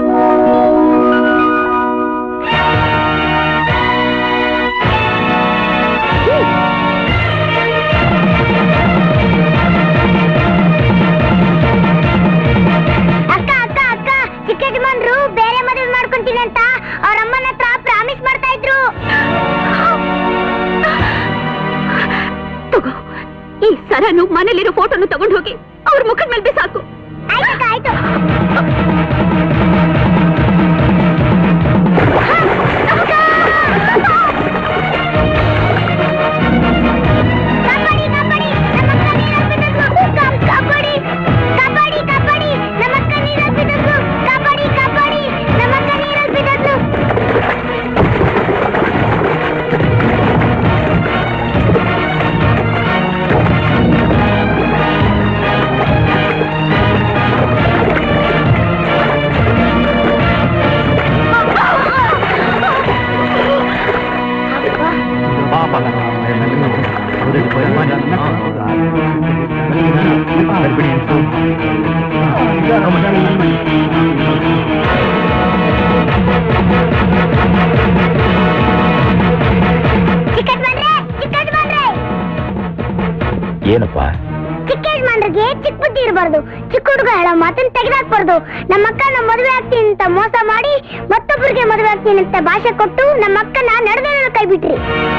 ಅಕ್ಕ ಅಕ್ಕ ಅಕ್ಕ ಚಿಕ್ಕ ಯಜಮಾನ್ರು ಬೇರೆ ಮದುವೆ ಮಾಡ್ಕೊಂತೀನಿ ಅಂತ ಅವ್ರ ಅಮ್ಮನ ಹತ್ರ ಪ್ರಾಮಿಸ್ ಮಾಡ್ತಾ ಇದ್ರು ತಗೋ ಈ ಸರನು ಮನೇಲಿರೋ ಫೋಟೋನು ತಗೊಂಡು ಹೋಗಿ ಅವ್ರ ಮುಖದ ಮೇಲೆ ಬಿಸಾಕು ಆಯ್ತಕ್ಕ ಆಯ್ತು ಕಬಡ್ಡಿ ಕಬಡ್ಡಿ ನಮ್ಮ ಅಕ್ಕ ನೀರಲ್ಲಿ ಬಿದ್ದದ್ದು. ಕ- ಕಬಡ್ಡಿ ಕಬಡ್ಡಿ ಕಬಡ್ಡಿ ನಮ್ಮ ಅಕ್ಕ ನೀರಲ್ಲಿ ಬಿದ್ದದ್ದು. ಕಬಡ್ಡಿ ಕಬಡ್ಡಿ ನಮ್ಮ ಅಕ್ಕ ನೀರಲ್ಲಿ ಬಿದ್ದದ್ದು. ಚಿಕ್ಕ ಯಜಮಾನ್ರೆ, ಚಿಕ್ಕ ಯಜಮಾನ್ರೆ. ಏನಪ್ಪ ಚಿಕ್ಕ ಯಜಮಾನ್ರಿಗೆ ಚಿಕ್ಕ ಬುದ್ಧಿ ಇರಬಾರ್ದು ಚಿಕ್ಕ ಹುಡುಗ ಹೇಳೋ ಮಾತನ್ನ ತೆಗೆದಾಕ್ಬಾರ್ದು ನಮ್ಮ ಅಕ್ಕನ ಮದುವೆ ಆಗ್ತೀನಿ ಅಂತ ಮೋಸ ಮಾಡಿ ಮತ್ತೊಬ್ಬರಿಗೆ ಮದುವೆ ಆಗ್ತೀನಿ ಅಂತ ಭಾಷೆ ಕೊಟ್ಟು ನಮ್ಮ ಅಕ್ಕನ ನಡೆದ ಕೈ ಬಿಟ್ರಿ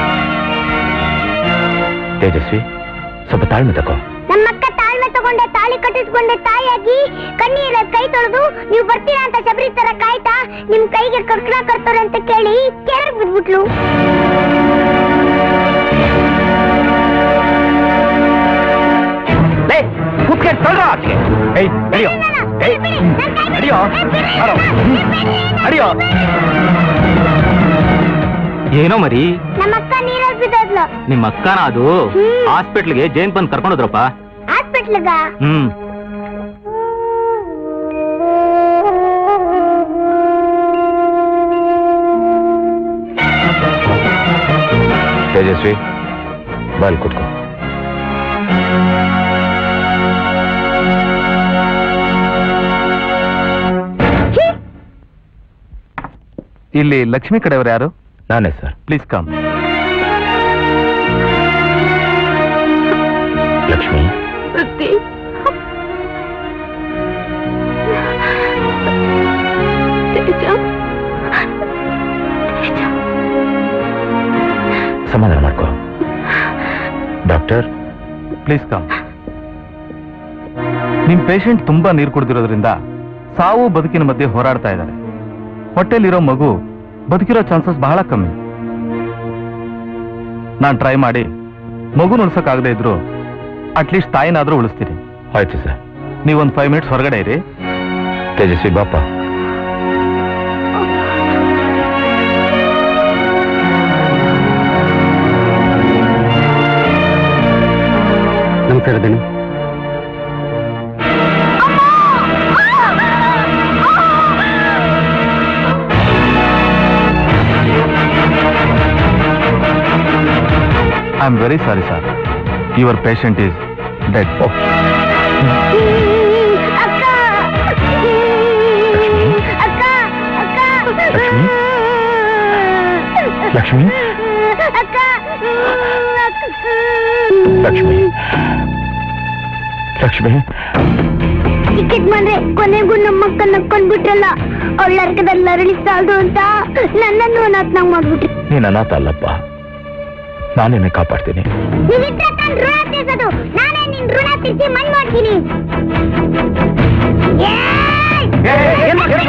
ತೇಜಸ್ವಿ ಸ್ವಲ್ಪ ತಾಳ್ಮೆ ತಗೋ ನಮ್ಮ ಅಕ್ಕ ತಾಳ್ಮೆ ತಗೊಂಡೆ ತಾಳಿ ಕಟ್ಟಿಸ್ಕೊಂಡೆ ತಾಯಿಯಾಗಿ ಕಣ್ಣೀರ ಕೈ ತೊಳೆದು ನೀವು ಬರ್ತೀರಾ ಅಂತ ಶಬರಿ ತರ ಕಾಯ್ತಾ ನಿಮ್ ಕೈಗೆ ಕರ್ಕಳ ಕರ್ತಾರೆ ಅಂತ ಕೇಳಿ ಕೆಳಗ್ ಬಿದ್ಬಿಟ್ಲು ಕುತ್ಕೊಂಡು ತಳ್ಳ ಆಚೆಗೆ. ಏಯ್ ನಡಿಯೋ ಏಯ್ ನಡಿಯೋ ಬಾರೋ. ನಡಿಯೋ ಏನೋ ಮರಿ ನಮ್ಮ ಅಕ್ಕ ನೀರಲ್ಲಿ ಬಿದ್ದದ್ಲು ನಿಮ್ಮ ಅಕ್ಕನ ಅದು ಹಾಸ್ಪಿಟ್ಲ್ಗೆ ಜೈನ್ ಬಂದ್ ಕರ್ಕೊಂಡೋದ್ರಪ್ಪ ಹಾಸ್ಪಿಟ್ಲ್ಗ ಹ್ಮ್ ತೇಜಸ್ವಿ ಬಾಲ್ ಕೂತ್ಕೋ ಇಲ್ಲಿ ಲಕ್ಷ್ಮಿ ಕಡೆಯವರು ಯಾರು ನಾನೇ ಸರ್ ಪ್ಲೀಸ್ ಕಮ್ ಲಕ್ಷ್ಮಿ ವೃತ್ತಿ ತೇಜ ಸಮಾಧಾನ ಮಾಡ್ಕೋ ಡಾಕ್ಟರ್ ಪ್ಲೀಸ್ ಕಮ್ ನಿಮ್ ಪೇಷಂಟ್ ತುಂಬಾ ನೀರು ಕುಡಿದಿರೋದ್ರಿಂದ ಸಾವು ಬದುಕಿನ ಮಧ್ಯೆ ಹೋರಾಡ್ತಾ ಇದ್ದಾರೆ ಹೊಟ್ಟೆಲಿರೋ ಮಗು ಬದುಕಿರೋ ಚಾನ್ಸಸ್ ಬಹಳ ಕಮ್ಮಿ ನಾನ್ ಟ್ರೈ ಮಾಡಿ ಮಗು ಉಳ್ಸಕ್ಕಾಗದೇ ಇದ್ರು ಅಟ್ಲೀಸ್ಟ್ ತಾಯಿನಾದ್ರೂ ಉಳಿಸ್ತೀನಿ ಆಯ್ತು ಸರ್ ನೀವೊಂದು ಫೈವ್ ಮಿನಿಟ್ಸ್ ಹೊರಗಡೆ ಇರಿ ತೇಜಸ್ವಿ ಬಾಪ ನಮಸ್ಕಾರ ದಣಿ I am very sorry sir your patient is dead ಅಕ್ಕ ಅಕ್ಕ ಅಕ್ಕ ಲಕ್ಷ್ಮಿ? ಲಕ್ಷ್ಮಿ? ಅಕ್ಕ ಲಕ್ಷ್ಮಿ ಲಕ್ಷ್ಮಿ ಟಿಕೆಟ್ ಮಾಡ್ರೆ ಕೊನೆಗೂ ನಮ್ಮ ಅಕ್ಕನ ಕೊಂಡ್ಬಿಟ್ರಲ್ಲ ಅವಳ ಅರ್ಕದಲ್ಲಿ ಅರಳಿ ಸಾಲದು ಅಂತ ನನ್ನನ್ನು ಅನಾಥನಾಗ್ ಮಾಡ್ಬಿಟ್ರಿ ನೀನು ಅನಾಥ ಅಲ್ಲಪ್ಪ ನಾನು ನಿನ್ನ ಕಾಪಾಡ್ತೀನಿ ನೀವಿದ್ರೆ ತಾನ್ ಋಣ ತೀರ್ಸೋದು ನಾನೇ ನಿನ್ ಋಣ ತೀರ್ಸಿ ಮಣ್ಣು ಮಾಡ್ತೀನಿ ಏಯ್!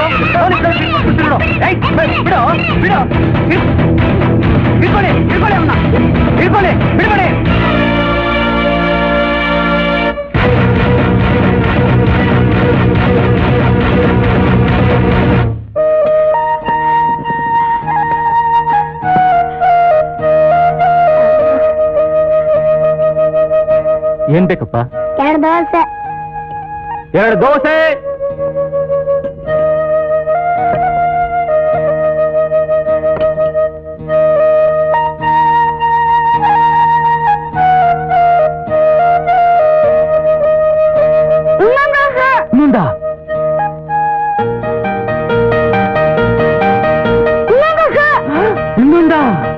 ಏನ್ ಬೇಕಪ್ಪ ಎರಡು ದೋಸೆ ಎರಡು ದೋಸೆ ಇನ್ನೊಂದು ದೋಸೆ ಮುಂದ ಇನ್ನೊಂದು ದೋಸೆ ಇನ್ನೊಂದ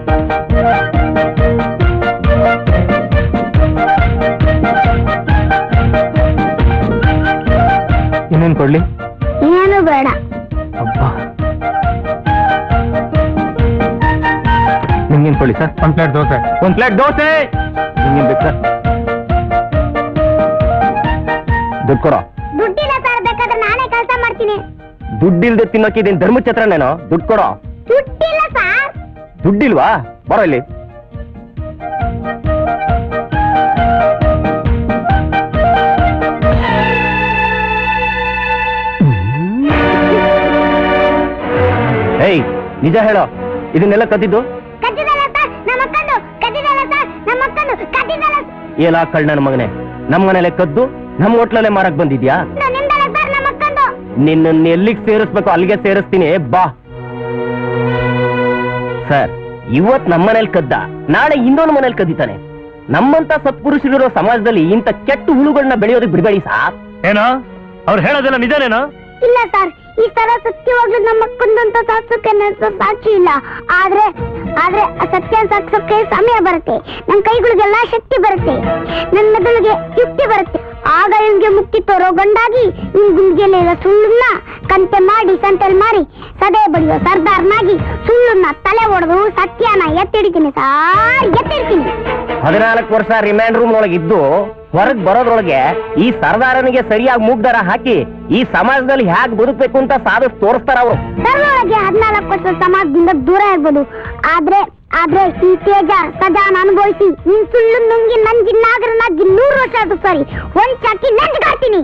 ಇನ್ನೇನ್ ಕೊಡ್ಲಿ ಏನು ಬೇಡ ಅಬ್ಬಾ ನಿಮ್ಗೇನ್ ಕೊಡ್ಲಿ ಸರ್ ಒಂದ್ ಪ್ಲೇಟ್ ದೋಸೆ ಒಂದ್ ಪ್ಲೇಟ್ ದೋಸೆ ನಿಮ್ಗೇನ್ ಬೇಕು ಸರ್ ದುಡ್ಡು ಕೊಡೋ ದುಡ್ಡಿಲ್ಲ ಸರ್ ಬೇಕಾದ್ರೆ ನಾನೇ ಕೆಲಸ ಮಾಡ್ತೀನಿ ದುಡ್ಡಿಲ್ದೆ ತಿನ್ನೋಕೆ ಇದೇನ್ ಧರ್ಮಛತ್ರನೇನೋ ದುಡ್ಡು ಕೊಡೋ ದುಡ್ಡಿಲ್ಲ ಸರ್ ದುಡ್ಡಿಲ್ವಾ ಬರೋ ಇಲ್ಲಿ ಏಯ್ ನಿಜ ಹೇಳೋ ಇದನ್ನೆಲ್ಲ ಕದ್ದಿದ್ದು ಕದ್ದಿದ್ದಲ್ಲ ಸರ್ ನಮ್ಮ ಅಕ್ಕಂದು ಕದ್ದಿದ್ದಲ್ಲ ಸರ್ ನಮ್ಮ ಅಕ್ಕಂದು ಕದ್ದಿದ್ದಲ್ಲ ಏಲಾ ಕಳ್ ನನ್ನ ಮಗನೇ ನಮ್ಮ ಮನೇಲೆ ಕದ್ದು ನಮ್ಮ ಹೋಟ್ಲಲ್ಲೇ ಮಾರಕ್ ಬಂದಿದ್ಯಾ ಸರ್ ನಿಮ್ದಲ್ಲ ಸರ್ ನಮ್ಮ ಅಕ್ಕಂದು ನಿನ್ನ ಎಲ್ಲಿಗೆ ಸೇರಿಸ್ಬೇಕು ಅಲ್ಲಿಗೆ ಸೇರಿಸ್ತೀನಿ ಬಾ ಸರ್ ಇವತ್ ನಮ್ಮನೇಲಿ ಕದ್ದ ನಾಳೆ ಇನ್ನೊಂದು ಮನೇಲಿ ಕದ್ದಿತಾನೆ ನಮ್ಮಂತ ಸತ್ಪುರುಷರಿರೋ ಸಮಾಜದಲ್ಲಿ ಇಂಥ ಕೆಟ್ಟ ಹುಳುಗಳನ್ನ ಬೆಳೆಯೋದಕ್ಕೆ ಬಿಡಬೇಡಿ ಸಾರ್ ಏನೋ ಅವ್ರು ಹೇಳೋದೆಲ್ಲ ನಿಜನೇನೋ ಇಲ್ಲ ಸರ್ ಈ ತರ ಸತ್ಯವಾಗ್ಲೂ ನಮ್ಮ ಅಕ್ಕಂದಂತ ಸಾಕ್ಸೋಕೆ ನನ್ನ ಸಾಕ್ಷಿ ಇಲ್ಲ ಆದ್ರೆ ಆದ್ರೆ ಆ ಸತ್ಯ ಸಾಕ್ಸೋಕೆ ಸಮಯ ಬರುತ್ತೆ ನನ್ನ ಕೈಗಳಿಗೆಲ್ಲ ಶಕ್ತಿ ಬರುತ್ತೆ ನನ್ನ ಮೆದುಳಿಗೆ ಯುಕ್ತಿ ಬರುತ್ತೆ ಆಗ ಇವ್ನಿಗೆ ಮುಕ್ತಿ ತೋರೋ ಗಂಡಾಗಿ ನಿನ್ ಗುಂಡಿಗೆಲ್ಲ ಸುಳ್ಳನ್ನ ಕಂತೆ ಮಾಡಿ ಸಂತೆಲ್ ಮಾರಿ ಸದೆ ಬಡಿಯೋ ಸರ್ದಾರ್ನಾಗಿ ಸುಳ್ಳನ್ನ ತಲೆ ಹೊಡೆದು ಸತ್ಯನ ಎತ್ತಿಡ್ತೀನಿ ಸಾರ್ ಎತ್ತಿಡ್ತೀನಿ ಹದಿನಾಲ್ಕು ವರ್ಷ ರಿಮ್ಯಾಂಡ್ ರೂಮ್ ಒಳಗೆ ಇದ್ದು ಹೊರಗ್ ಬರೋದ್ರೊಳಗೆ ಈ ಸರ್ದಾರನಿಗೆ ಸರಿಯಾಗಿ ಮೂಗ್ದಾರ ಹಾಕಿ ಈ ಸಮಾಜದಲ್ಲಿ ಹ್ಯಾಗ್ ಬದುಕ್ಬೇಕು ಅಂತ ಸಾಧಿಸ್ ತೋರಿಸ್ತಾರ ಅವರು ಸರ್ವೊಳಗೆ ಹದಿನಾಲ್ಕು ವರ್ಷ ಸಮಾಜದಿಂದ ದೂರ ಇರ್ಬೋದು ಆದ್ರೆ ಆದ್ರೆ ಈ ತೇಜ ಸಜಾನ ಅನುಭವಿಸಿ ನಿನ್ ಸುಳ್ಳು ನುಂಗಿ ನಂಜಿ ನಾಗರನಾಗಿ ನೂರು ವರ್ಷ ಅದು ಸರಿ ಒಂಚಾಕಿ ನಂಜ್ಗಾಡ್ತೀನಿ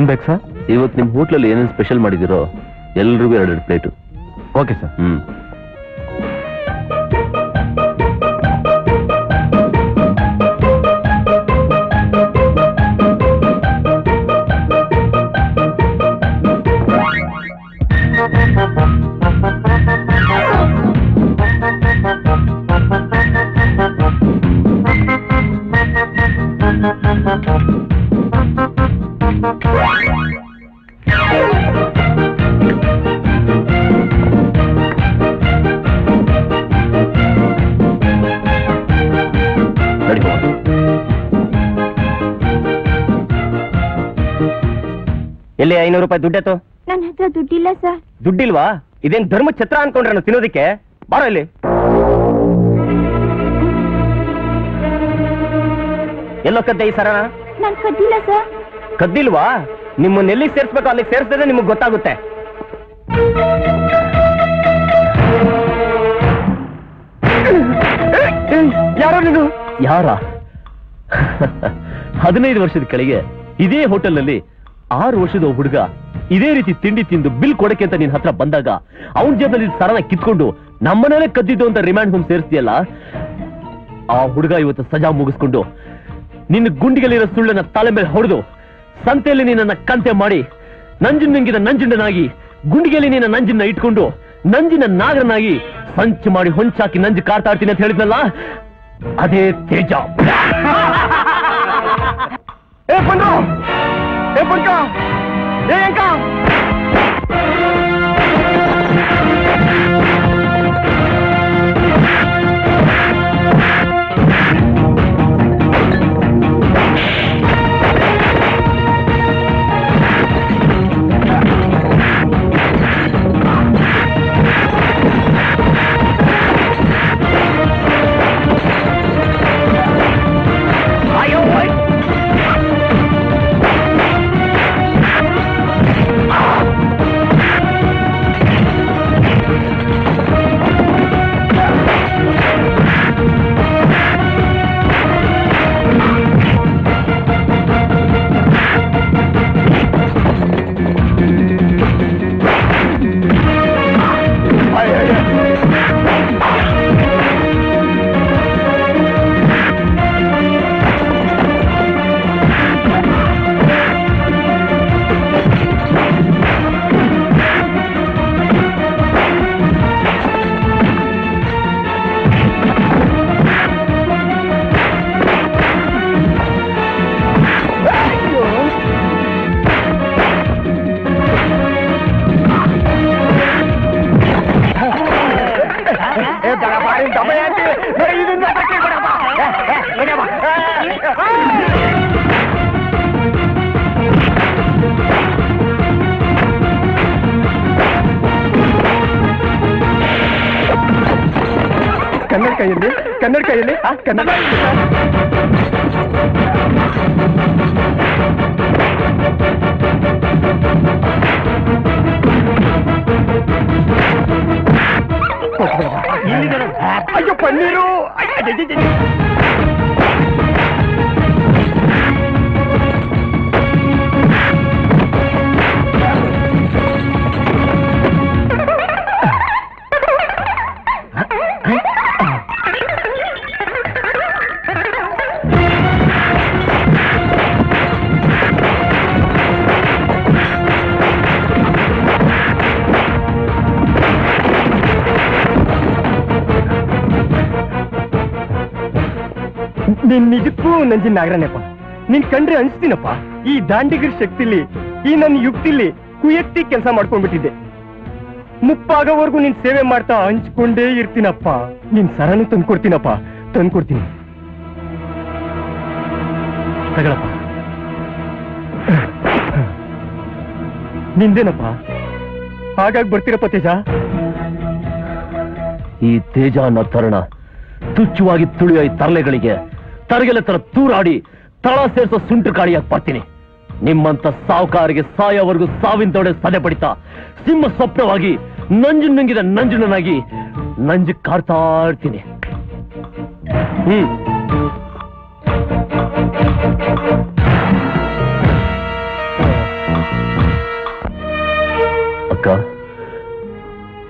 ಏನ್ ಬೇಕು ಸರ್ ಇವತ್ತು ನಿಮ್ಮ ಹೋಟ್ಲಲ್ಲಿ ಏನೇನು ಸ್ಪೆಷಲ್ ಮಾಡಿದಿರೋ ಎಲ್ರಿಗೂ ಎರಡೆರಡು ಪ್ಲೇಟು ಓಕೆ ಸರ್ ಹ್ಮ್ ನಡಿ ಹೋಗೋಣ. ಎಲ್ಲಿ ಐನೂರು ರೂಪಾಯಿ ದುಡ್ಡೆತ್ತು ನನ್ನ ಹತ್ರ ದುಡ್ಡಿಲ್ಲ ಸರ್ ದುಡ್ಡಿಲ್ವಾ ಇದೇನ್ ಧರ್ಮ ಛತ್ರ ಅನ್ಕೊಂಡ್ರೆ ನಾನು ತಿನ್ನೋದಿಕ್ಕೆ ಬಾರೋ ಇಲ್ಲಿ ಎಲ್ಲೋ ಕದ್ದೆ ಈ ಸರನ ನಾನು ಕದ್ದಿಲ್ಲ ಸರ್ ಕದ್ದಿಲ್ವಾ ನಿಮ್ಮನ್ನ ಎಲ್ಲಿ ಸೇರ್ಸ್ಬೇಕು ಅಲ್ಲಿಗೆ ಸೇರಿಸಿದ್ರೆ ನಿಮ್ಗೆ ಗೊತ್ತಾಗುತ್ತೆ ಯಾರೋ ನೀನು ಯಾರ ಹದಿನೈದು ವರ್ಷದ ಕೆಳಗೆ ಇದೇ ಹೋಟೆಲ್ನಲ್ಲಿ ಆರು ವರ್ಷದ ಒಬ್ಬ ಹುಡುಗ ಇದೇ ರೀತಿ ತಿಂಡಿ ತಿಂದು ಬಿಲ್ ಕೊಡಕ್ಕೆ ಅಂತ ನಿನ್ ಹತ್ರ ಬಂದಾಗ ಅವನ ಜೇಬಲ್ಲಿ ಸರನ ಕಿತ್ಕೊಂಡು ನಮ್ಮನೇಲೆ ಕದ್ದಿದ್ದು ಅಂತ ರಿಮ್ಯಾಂಡ್ ಹೋಮ್ ಸೇರಿಸ್ತೀಯಲ್ಲ ಆ ಹುಡುಗ ಇವತ್ತು ಸಜಾ ಮುಗಿಸ್ಕೊಂಡು ನಿನ್ನ ಗುಂಡಿಗಲ್ಲಿರೋ ಸುಳ್ಳನ್ನ ತಲೆ ಮೇಲೆ ಹೊಡೆದು ಸಂತೆಯಲ್ಲಿ ನಿನ್ನನ್ನ ಕಂತೆ ಮಾಡಿ ನಂಜು ನುಂಗಿದ ನಂಜುಂಡನಾಗಿ ಗುಂಡಿಗೆಯಲ್ಲಿ ನಿನ್ನ ನಂಜನ್ನ ಇಟ್ಕೊಂಡು ನಂಜಿನ ನಾಗರನಾಗಿ ಸಂಚು ಮಾಡಿ ಹೊಂಚಾಕಿ ನಂಜು ಕಾಡ್ತಾಡ್ತೀನಿ ಅಂತ ಹೇಳಿದ್ನಲ್ಲ ಅದೇ ತೇಜ ಏ ಬಂದ್ರು ಏ ಬಂಕ ಏ ಅಂಕ ಕನ್ನಡ ಕೈಯಲ್ಲಿ ಕನ್ನಡ ಕೈಯಲ್ಲಿ ಆ, ಕನ್ನಡ ಅಯ್ಯೋ ಪನ್ನೀರು ಅಯ್ಯ, ಅಯ್ಯ, ಅಯ್ಯ, ಅಯ್ಯ. ನೀನ್ ನಿಜಕ್ಕೂ ನಂಜಿನ ನಾಗರನೆಪ್ಪ ನೀನ್ ಕಂಡ್ರೆ ಅನ್ಸ್ತೀನಪ್ಪ ಈ ದಾಂಡಿಗರ ಶಕ್ತಿಲಿ ಈ ನನ್ನ ಯುಕ್ತಿಲಿ ಕುಯತ್ತಿ ಕೆಲಸ ಮಾಡ್ಕೊಂಡ್ಬಿಟ್ಟಿದ್ದೆ ಮುಪ್ಪಾಗೋವರೆಗೂ ನಿನ್ ಸೇವೆ ಮಾಡ್ತಾ ಹಂಚ್ಕೊಂಡೇ ಇರ್ತೀನಪ್ಪ ನಿನ್ ಸರನು ತಂದ್ಕೊಡ್ತೀನಪ್ಪ ತಂದ್ಕೊಡ್ತೀನಿ ತಗಳಪ್ಪ ನಿಂದೇನಪ್ಪ ಹಾಗಾಗಿ ಬರ್ತೀರಪ್ಪ ತೇಜ ಈ ತೇಜ ಅನ್ನೋ ತರುಣ ತುಚ್ಛವಾಗಿ ತುಳಿಯೋ ಈ ತರಲೆಗಳಿಗೆ ತರಗೆಲೆ ತರ ತೂರಾಡಿ ತಳ ಸೇರಿಸೋ ಸುಂಟು ಕಾಳಿಯಾಗಿ ಬರ್ತೀನಿ ನಿಮ್ಮಂತ ಸಾವುಕಾರಿಗೆ ಸಾಯೋವರೆಗೂ ಸಾವಿನ ತೊಡೆ ಸದೆ ಪಡಿತಾ ಸಿಂಹ ಸ್ವಪ್ನವಾಗಿ ನಂಜು ನುಂಗಿದ ನಂಜುನನಾಗಿ ನಂಜು ಕಾಡ್ತಾ ಇರ್ತೀನಿ ಹ್ಮ್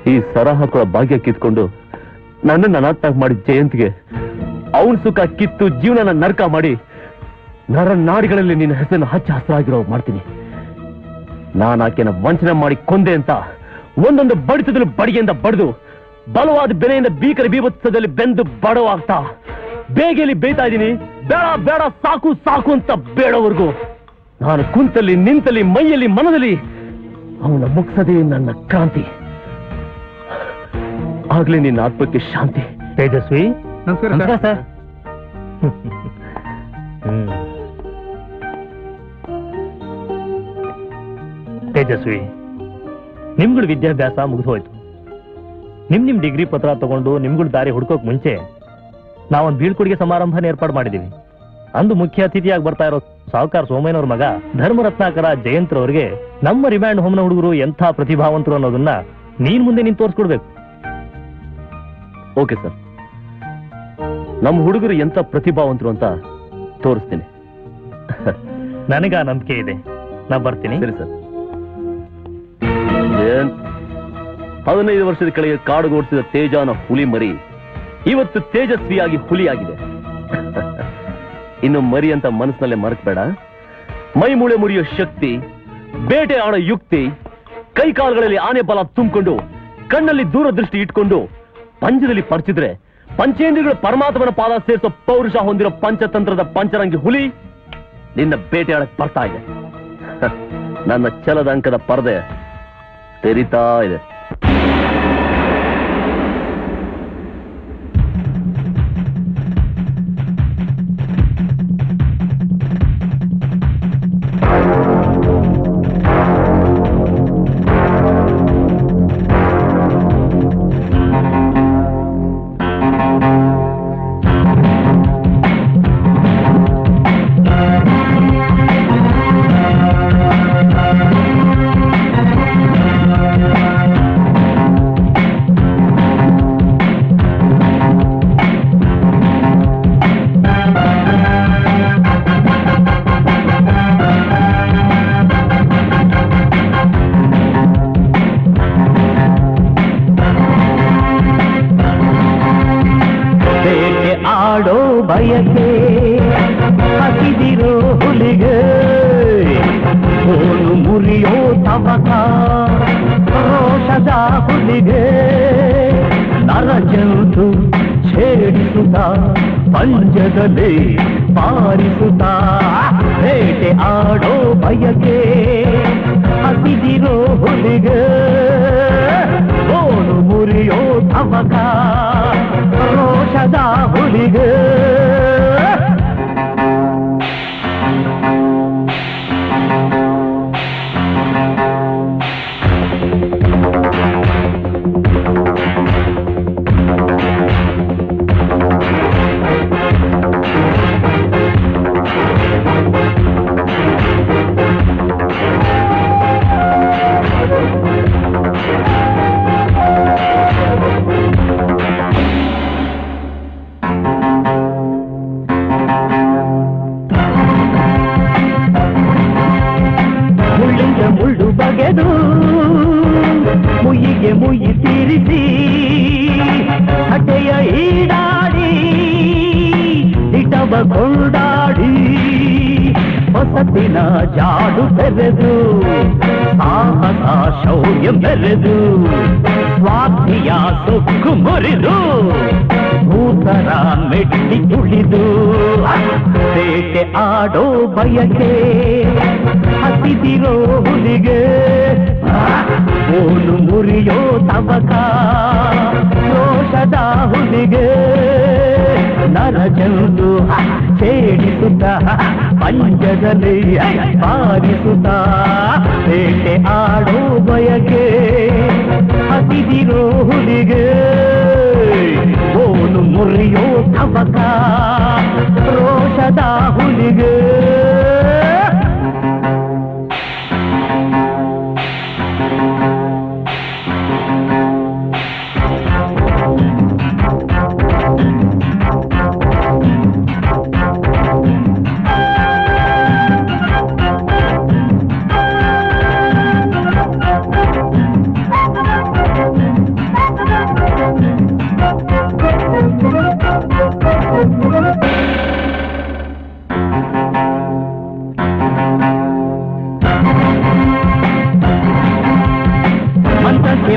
ಈ ಸರ ಹಾಕೊಳ್ಳೋ ಭಾಗ್ಯ ಕಿತ್ಕೊಂಡು ನನ್ನನ್ನು ಅನಾಥಾಗಿ ಮಾಡಿದ ಜಯಂತ್ಗೆ ಅವನ್ ಸುಖ ಕಿತ್ತು ಜೀವನನ ನರಕ ಮಾಡಿ ನರ ನಾಡಿಗಳಲ್ಲಿ ನಿನ್ನ ಹೆಸರನ್ನು ಹಚ್ಚ ಹಸಿರಾಗಿರೋ ಮಾಡ್ತೀನಿ ನಾನು ಆಕೆನ ವಂಚನೆ ಮಾಡಿ ಕೊಂದೆ ಅಂತ ಒಂದೊಂದು ಬಡಿತದಲ್ಲಿ ಬಡಿಗೆಯಿಂದ ಬಡಿದು ಬಲವಾದ ಬೆಲೆಯಿಂದ ಭೀಕರ ಬೀಭತ್ಸದಲ್ಲಿ ಬೆಂದು ಬಡವಾಗ್ತಾ ಬೇಗೆಯಲ್ಲಿ ಬೇಯ್ತಾ ಇದ್ದೀನಿ ಬೇಡ ಬೇಡ ಸಾಕು ಸಾಕು ಅಂತ ಬೇಡವರೆಗೂ ನಾನು ಕುಂತಲ್ಲಿ ನಿಂತಲ್ಲಿ ಮೈಯಲ್ಲಿ ಮನದಲ್ಲಿ ಅವನ ಮುಗಿಸದೇ ನನ್ನ ಕ್ರಾಂತಿ ಆಗ್ಲೇ ನಿನ್ನ ಆತ್ಮಕ್ಕೆ ಶಾಂತಿ ತೇಜಸ್ವಿ ನಮಸ್ಕಾರ ಸರ್ ಹ್ಮ್. ತೇಜಸ್ವಿ ನಿಮ್ಗಳ ವಿದ್ಯಾಭ್ಯಾಸ ಮುಗಿದು ಹೋಯ್ತು ನಿಮ್ ನಿಮ್ ಡಿಗ್ರಿ ಪತ್ರ ತಗೊಂಡು ನಿಮ್ಗಳ ದಾರಿ ಹುಡ್ಕೋಕ್ ಮುಂಚೆ ನಾವೊಂದು ಬೀಳ್ಕೊಡುಗೆ ಸಮಾರಂಭನ ಏರ್ಪಾಡು ಮಾಡಿದೀವಿ ಅಂದು ಮುಖ್ಯ ಅತಿಥಿಯಾಗಿ ಬರ್ತಾ ಇರೋ ಸಾವುಕಾರ ಸೋಮಯ್ಯನವ್ರ ಮಗ ಧರ್ಮರತ್ನಾಕರ ಜಯಂತ್ರವ್ರಿಗೆ ನಮ್ಮ ರಿಮ್ಯಾಂಡ್ ಹೋಮ್ನ ಹುಡುಗರು ಎಂಥ ಪ್ರತಿಭಾವಂತರು ಅನ್ನೋದನ್ನ ನೀನ್ ಮುಂದೆ ನೀನ್ ತೋರಿಸ್ಕೊಡ್ಬೇಕು ಓಕೆ ಸರ್ ನಮ್ಮ ಹುಡುಗರು ಎಂತ ಪ್ರತಿಭಾವಂತರು ಅಂತ ತೋರಿಸ್ತೀನಿ ನನಗ ನಂಬಿಕೆ ಇದೆ ನಾ ಬರ್ತೀನಿ ಸರಿ ಸರ್ ಏನ್ ಹದಿನೈದು ವರ್ಷದ ಕೆಳಗೆ ಕಾಡುಗೋಡಿಸಿದ ತೇಜಾನ ಹುಲಿ ಮರಿ ಇವತ್ತು ತೇಜಸ್ವಿಯಾಗಿ ಹುಲಿಯಾಗಿದೆ ಇನ್ನು ಮರಿ ಅಂತ ಮನಸ್ಸಿನಲ್ಲೇ ಮರೆತ್ಬೇಡ ಮೈ ಮೂಳೆ ಮುರಿಯೋ ಶಕ್ತಿ ಬೇಟೆ ಆಡೋ ಯುಕ್ತಿ ಕೈ ಕಾಲುಗಳಲ್ಲಿ ಆನೆ ಬಲ ತುಂಬಿಕೊಂಡು ಕಣ್ಣಲ್ಲಿ ದೂರದೃಷ್ಟಿ ಇಟ್ಕೊಂಡು ಪಂಚದಲ್ಲಿ ಪರ್ಚಿದ್ರೆ ಪಂಚೇಂದ್ರಿಯಗಳ ಪರಮಾತ್ಮನ ಪಾದ ಸೇರಿಸೋ ಪೌರುಷ ಹೊಂದಿರೋ ಪಂಚತಂತ್ರದ ಪಂಚರಂಗಿ ಹುಲಿ ನಿನ್ನ ಬೇಟೆಯಾಡಕ್ ಬರ್ತಾ ಇದೆ ನನ್ನ ಛಲದ ಅಂಕದ ಪರದೆ ತೆರಿತಾ ಇದೆ ಬೇಟೆ ಆಡೋ ಬಯಕೆ ಹಸಿದಿರೋ ಹುಲಿಗೆ ಓನು ಮುರಿಯೋ ತವಕ ರೋಷದ ಹುಲಿಗೆ ನರ ಜಂತು ಛೇಡಿಸುತ್ತ ಪಂಜದಲ್ಲಿ ಪಾರಿಸುತ್ತ ಬೇಟೆ ಆಡೋ ಬಯಕೆ ಹಸಿದಿರೋ ಹುಲಿಗೆ ಓನು ಮುರಿಯೋ ತವಕ ರೋಷದ ಹುಲಿಗೆ ಮುಳ್ಳಿಂದ ಮುಳ್ಳು ಬಗೆದು ಮುಯ್ಯಿಗೆ ಮುಯ್ಯಿ ತೀರಿಸಿ ಹಟೆಯ ಈಡಾಡಿ ಇಟವ ಕೊಂಡಾಡಿ ಹೊಸತಿನ ಜಾಡು ಬೆರೆದು ಸಾಹಸ ಶೌರ್ಯ ಬೆರೆದು ಸ್ವಾರ್ಥಿಯ ಸೊಕ್ಕು ಮುರಿದು ಭೂತರ ಮೆಟ್ಟಿ ತುಳಿದು ಬೇಟೆ ಆಡೋ ಬಯಕೆ ಹಸಿದಿರೋ ಹುಲಿಗೆ ಓನು ಮುರಿಯೋ ತವಕ ರೋಷದ ಹುಲಿಗೆ ನರ ಜಂದು ಛೇಡಿಸುತ್ತ ಪಂಜದಲ್ಲಿ ಪಾರಿಸುತ್ತ ಬೇಟೆ ಆಡೋ ಬಯಕೆ ಹಸಿದಿರೋ ಹುಲಿಗೆ ಓನು ಮುರಿಯೋ ತವಕ ರೋಷದ ಹುಲಿಗೆ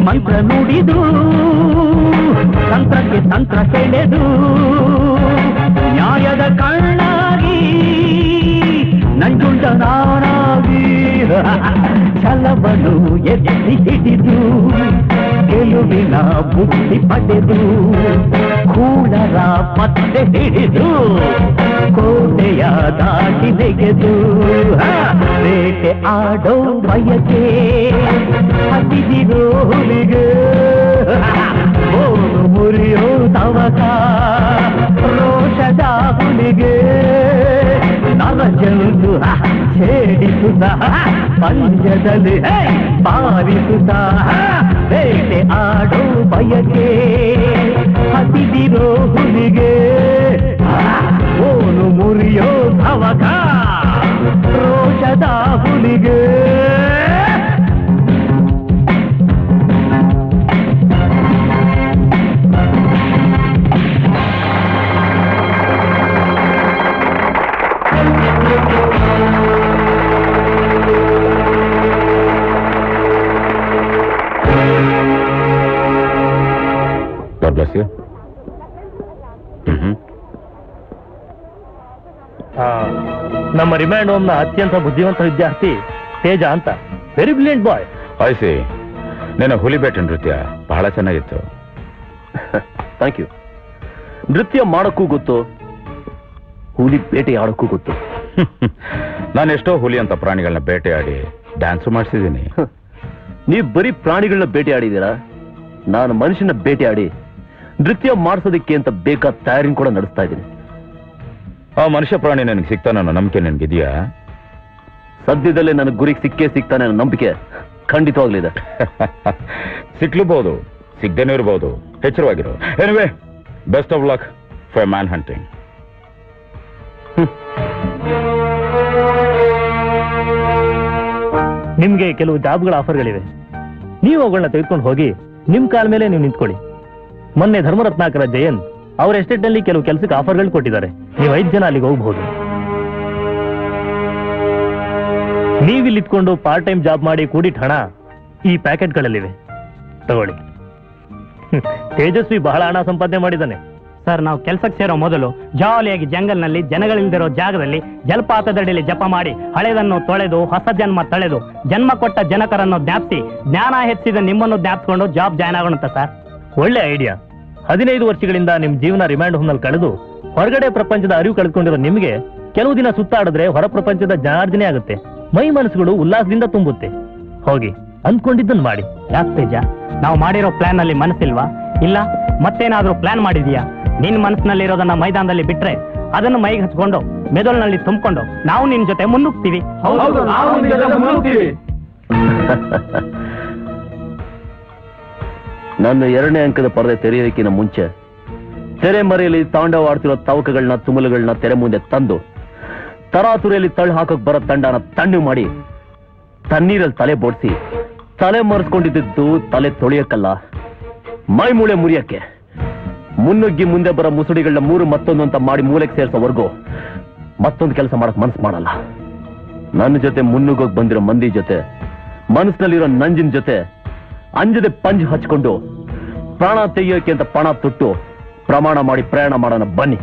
ಮಂತ್ರ ನುಡಿದು ತಂತ್ರಕ್ಕೆ ತಂತ್ರ ಸೆಳೆದು ನ್ಯಾಯದ ಕಣ್ಣಾಗಿ ನಂಜುಂಡ ನಾನಾಗಿ ಛಲವನ್ನು ಎತ್ತಿ ಹಿಡಿದು ಗೆಲುವಿನ ಬುದ್ಧಿ ಪಡೆದು ಕೂಡರ ಪತ್ತೆ ಹಿಡಿದು ಕೋಟೆಯ ದಾಟಿ ನೆಗೆದು ಹಾ, ಬೇಟೆ ಆಡೋ ಬಯಕೆ ಹಸಿದಿರೋ ಹುಲಿಗೆ ಓಡು ಮುರಿಯೋ ತವಕ ರೋಷದ ಹುಲಿಗೆ ನರಜಂದು ಛೇಡಿಸುತ್ತ ಪಂಜದಲ್ಲಿ ಹೇ, ಬಾರಿಸುತ್ತ ಬೇಟೆ ಆಡೋ ಬಯಕೆ ಹಸಿದಿರೋ ಹುಲಿಗೆ ಓನು ಮುರಿಯೋ ಧವಕ ರೋಷದ ಹುಲಿಗೆ God bless you. ಮ್ಹೂ. ಆ, ನಮ್ಮ ರಿಮ್ಯಾಂಡ್ ಹೋಮ್ನ ಅತ್ಯಂತ ಬುದ್ಧಿವಂತ ವಿದ್ಯಾರ್ಥಿ ತೇಜ ಅಂತ very brilliant boy I see. ನಿನ್ನ ಹುಲಿಬೇಟೆ ನೃತ್ಯ ಬಹಳ ಚೆನ್ನಾಗಿತ್ತು ಥ್ಯಾಂಕ್ ಯು ನೃತ್ಯ ಮಾಡಕ್ಕೂ ಗೊತ್ತು ಹುಲಿ ಬೇಟೆ ಆಡಕ್ಕೂ ಗೊತ್ತು ನಾನು ಎಷ್ಟೋ ಹುಲಿ ಅಂತ ಪ್ರಾಣಿಗಳನ್ನ ಬೇಟೆಯಾಡಿ ಡ್ಯಾನ್ಸು ಮಾಡಿಸಿದ್ದೀನಿ ನೀವು ಬರೀ ಪ್ರಾಣಿಗಳನ್ನ ಬೇಟೆ ಆಡಿದ್ದೀರಾ ನಾನು ಮನುಷ್ಯನ ಬೇಟೆ ಆಡಿ ನೃತ್ಯ ಮಾಡಿಸೋದಕ್ಕೆ ಅಂತ ಬೇಕಾದ ತಯಾರಿನ ಕೂಡ ನಡೆಸ್ತಾ ಇದ್ದೀನಿ ಆ ಮನುಷ್ಯ ಪ್ರಾಣಿ ನನಗೆ ಸಿಗ್ತಾನ ಅನ್ನೋ ನಂಬಿಕೆ ನಿನಗಿದೆಯಾ ಸದ್ಯದಲ್ಲೇ ನನ್ನ ಗುರಿಗೆ ಸಿಕ್ಕೇ ಸಿಗ್ತಾನೆ ಅನ್ನೋ ನಂಬಿಕೆ ಖಂಡಿತವಾಗ್ಲಿದೆ ಸಿಕ್ಲೂಬಹುದು ಸಿಗ್ದೇನೂ ಇರಬಹುದು ಎಚ್ಚರವಾಗಿರು anyway best of luck for man hunting ನಿಮ್ಗೆ ಕೆಲವು ಜಾಬ್ಗಳ ಆಫರ್ಗಳಿವೆ ನೀವು ಅವುಗಳನ್ನ ತೆಗೆದುಕೊಂಡು ಹೋಗಿ ನಿಮ್ ಕಾಲ ಮೇಲೆ ನೀವು ನಿಂತ್ಕೊಳ್ಳಿ ಮೊನ್ನೆ ಧರ್ಮರತ್ನಾಕರ ಜಯಂತ್ ಅವ್ರ ಎಸ್ಟೇಟ್ ನಲ್ಲಿ ಕೆಲವು ಕೆಲಸಕ್ಕೆ ಆಫರ್ಗಳು ಕೊಟ್ಟಿದ್ದಾರೆ ನೀವು ಐದು ಜನ ಅಲ್ಲಿಗೆ ಹೋಗಬಹುದು ನೀವಿಲ್ಲಿ ಇಟ್ಕೊಂಡು ಪಾರ್ಟ್ ಟೈಮ್ ಜಾಬ್ ಮಾಡಿ ಕೂಡಿಟ್ ಹಣ ಈ ಪ್ಯಾಕೆಟ್ಗಳಲ್ಲಿವೆ ತಗೊಳ್ಳಿ ಹ್ಮ್. ತೇಜಸ್ವಿ ಬಹಳ ಹಣ ಸಂಪಾದನೆ ಮಾಡಿದ್ದಾನೆ ಸರ್ ನಾವು ಕೆಲಸಕ್ಕೆ ಸೇರೋ ಮೊದಲು ಜಾಲಿಯಾಗಿ ಜಂಗಲ್ನಲ್ಲಿ ಜನಗಳಿಲ್ದಿರೋ ಜಾಗದಲ್ಲಿ ಜಲಪಾತದಡಿಯಲ್ಲಿ ಜಪ ಮಾಡಿ ಹಳೆದನ್ನು ತೊಳೆದು ಹೊಸ ಜನ್ಮ ತಳೆದು ಜನ್ಮ ಕೊಟ್ಟ ಜನಕರನ್ನು ಜ್ಞಾಪಿಸಿ ಜ್ಞಾನ ಹೆಚ್ಚಿದ ನಿಮ್ಮನ್ನು ಜ್ಞಾಪಿಸ್ಕೊಂಡು ಜಾಬ್ ಜಾಯ್ನ್ ಆಗೋಣಂತ ಸರ್ ಒಳ್ಳೆ ಐಡಿಯಾ ಹದಿನೈದು ವರ್ಷಗಳಿಂದ ನಿಮ್ ಜೀವನ ರಿಮ್ಯಾಂಡ್ ಹೋಮ್ನಲ್ಲಿ ಕಳೆದು ಹೊರಗಡೆ ಪ್ರಪಂಚದ ಅರಿವು ಕಳೆದುಕೊಂಡಿರೋ ನಿಮ್ಗೆ ಕೆಲವು ದಿನ ಸುತ್ತಾಡಿದ್ರೆ ಹೊರ ಪ್ರಪಂಚದ ಜನಾರ್ಜನೆ ಆಗುತ್ತೆ ಮೈ ಮನಸ್ಸುಗಳು ಉಲ್ಲಾಸದಿಂದ ತುಂಬುತ್ತೆ ಹೋಗಿ ಅಂದ್ಕೊಂಡಿದ್ದನ್ ಮಾಡಿ ಯಾಕೆ ತೇಜ ನಾವು ಮಾಡಿರೋ ಪ್ಲಾನ್ ಅಲ್ಲಿ ಮನಸ್ಸಿಲ್ವಾ ಇಲ್ಲ ಮತ್ತೇನಾದ್ರೂ ಪ್ಲಾನ್ ಮಾಡಿದೀಯಾ ನಿನ್ ಮನಸ್ಸಿನಲ್ಲಿರೋದನ್ನ ಮೈದಾನದಲ್ಲಿ ಬಿಟ್ರೆ ಅದನ್ನು ಮೈಗೆ ಹಚ್ಕೊಂಡು ಮೆದುಳಿನಲ್ಲಿ ತುಂಬಿಕೊಂಡು ನಾವು ನಿನ್ ಜೊತೆ ಮುನ್ನುಗ್ತೀವಿ ನನ್ನ ಎರಡನೇ ಅಂಕದ ಪರದೆ ತೆರೆಯೋದಕ್ಕಿಂತ ಮುಂಚೆ ತೆರೆ ಮರೆಯಲ್ಲಿ ತಾಂಡವಾಡ್ತಿರೋ ತವಕಗಳನ್ನ ತುಮಲುಗಳನ್ನ ತೆರೆ ಮುಂದೆ ತಂದು ತರಾತುರಿಯಲ್ಲಿ ತಳ್ಳಿ ಹಾಕಕ್ ಬರೋ ತಂಡನ ತಣ್ಣು ಮಾಡಿ ತಣ್ಣೀರಲ್ಲಿ ತಲೆ ಬೋಡ್ಸಿ ತಲೆ ಮರೆಸ್ಕೊಂಡಿದ್ದು ತಲೆ ತೊಳೆಯಕ್ಕಲ್ಲ ಮೈ ಮೂಳೆ ಮುರಿಯಕ್ಕೆ ಮುನ್ನುಗ್ಗಿ ಮುಂದೆ ಬರೋ ಮುಸುಡಿಗಳನ್ನ ಮೂರು ಮತ್ತೊಂದು ಅಂತ ಮಾಡಿ ಮೂಲೆಗೆ ಸೇರ್ಸೋವರೆಗೂ ಮತ್ತೊಂದು ಕೆಲಸ ಮಾಡಕ್ ಮನ್ಸು ಮಾಡಲ್ಲ ನನ್ನ ಜೊತೆ ಮುನ್ನುಗ್ಗೋಗ್ ಬಂದಿರೋ ಮಂದಿ ಜೊತೆ ಮನಸ್ಸಿನಲ್ಲಿರೋ ನಂಜಿನ ಜೊತೆ ಅಂಜದೆ ಪಂಜ್ ಹಚ್ಕೊಂಡು ಪ್ರಾಣ ತೆಗೆಯೋಕೆ ಅಂತ ಪಣ ತೊಟ್ಟು ಪ್ರಮಾಣ ಮಾಡಿ ಪ್ರಯಾಣ ಮಾಡೋಣ ಬನ್ನಿ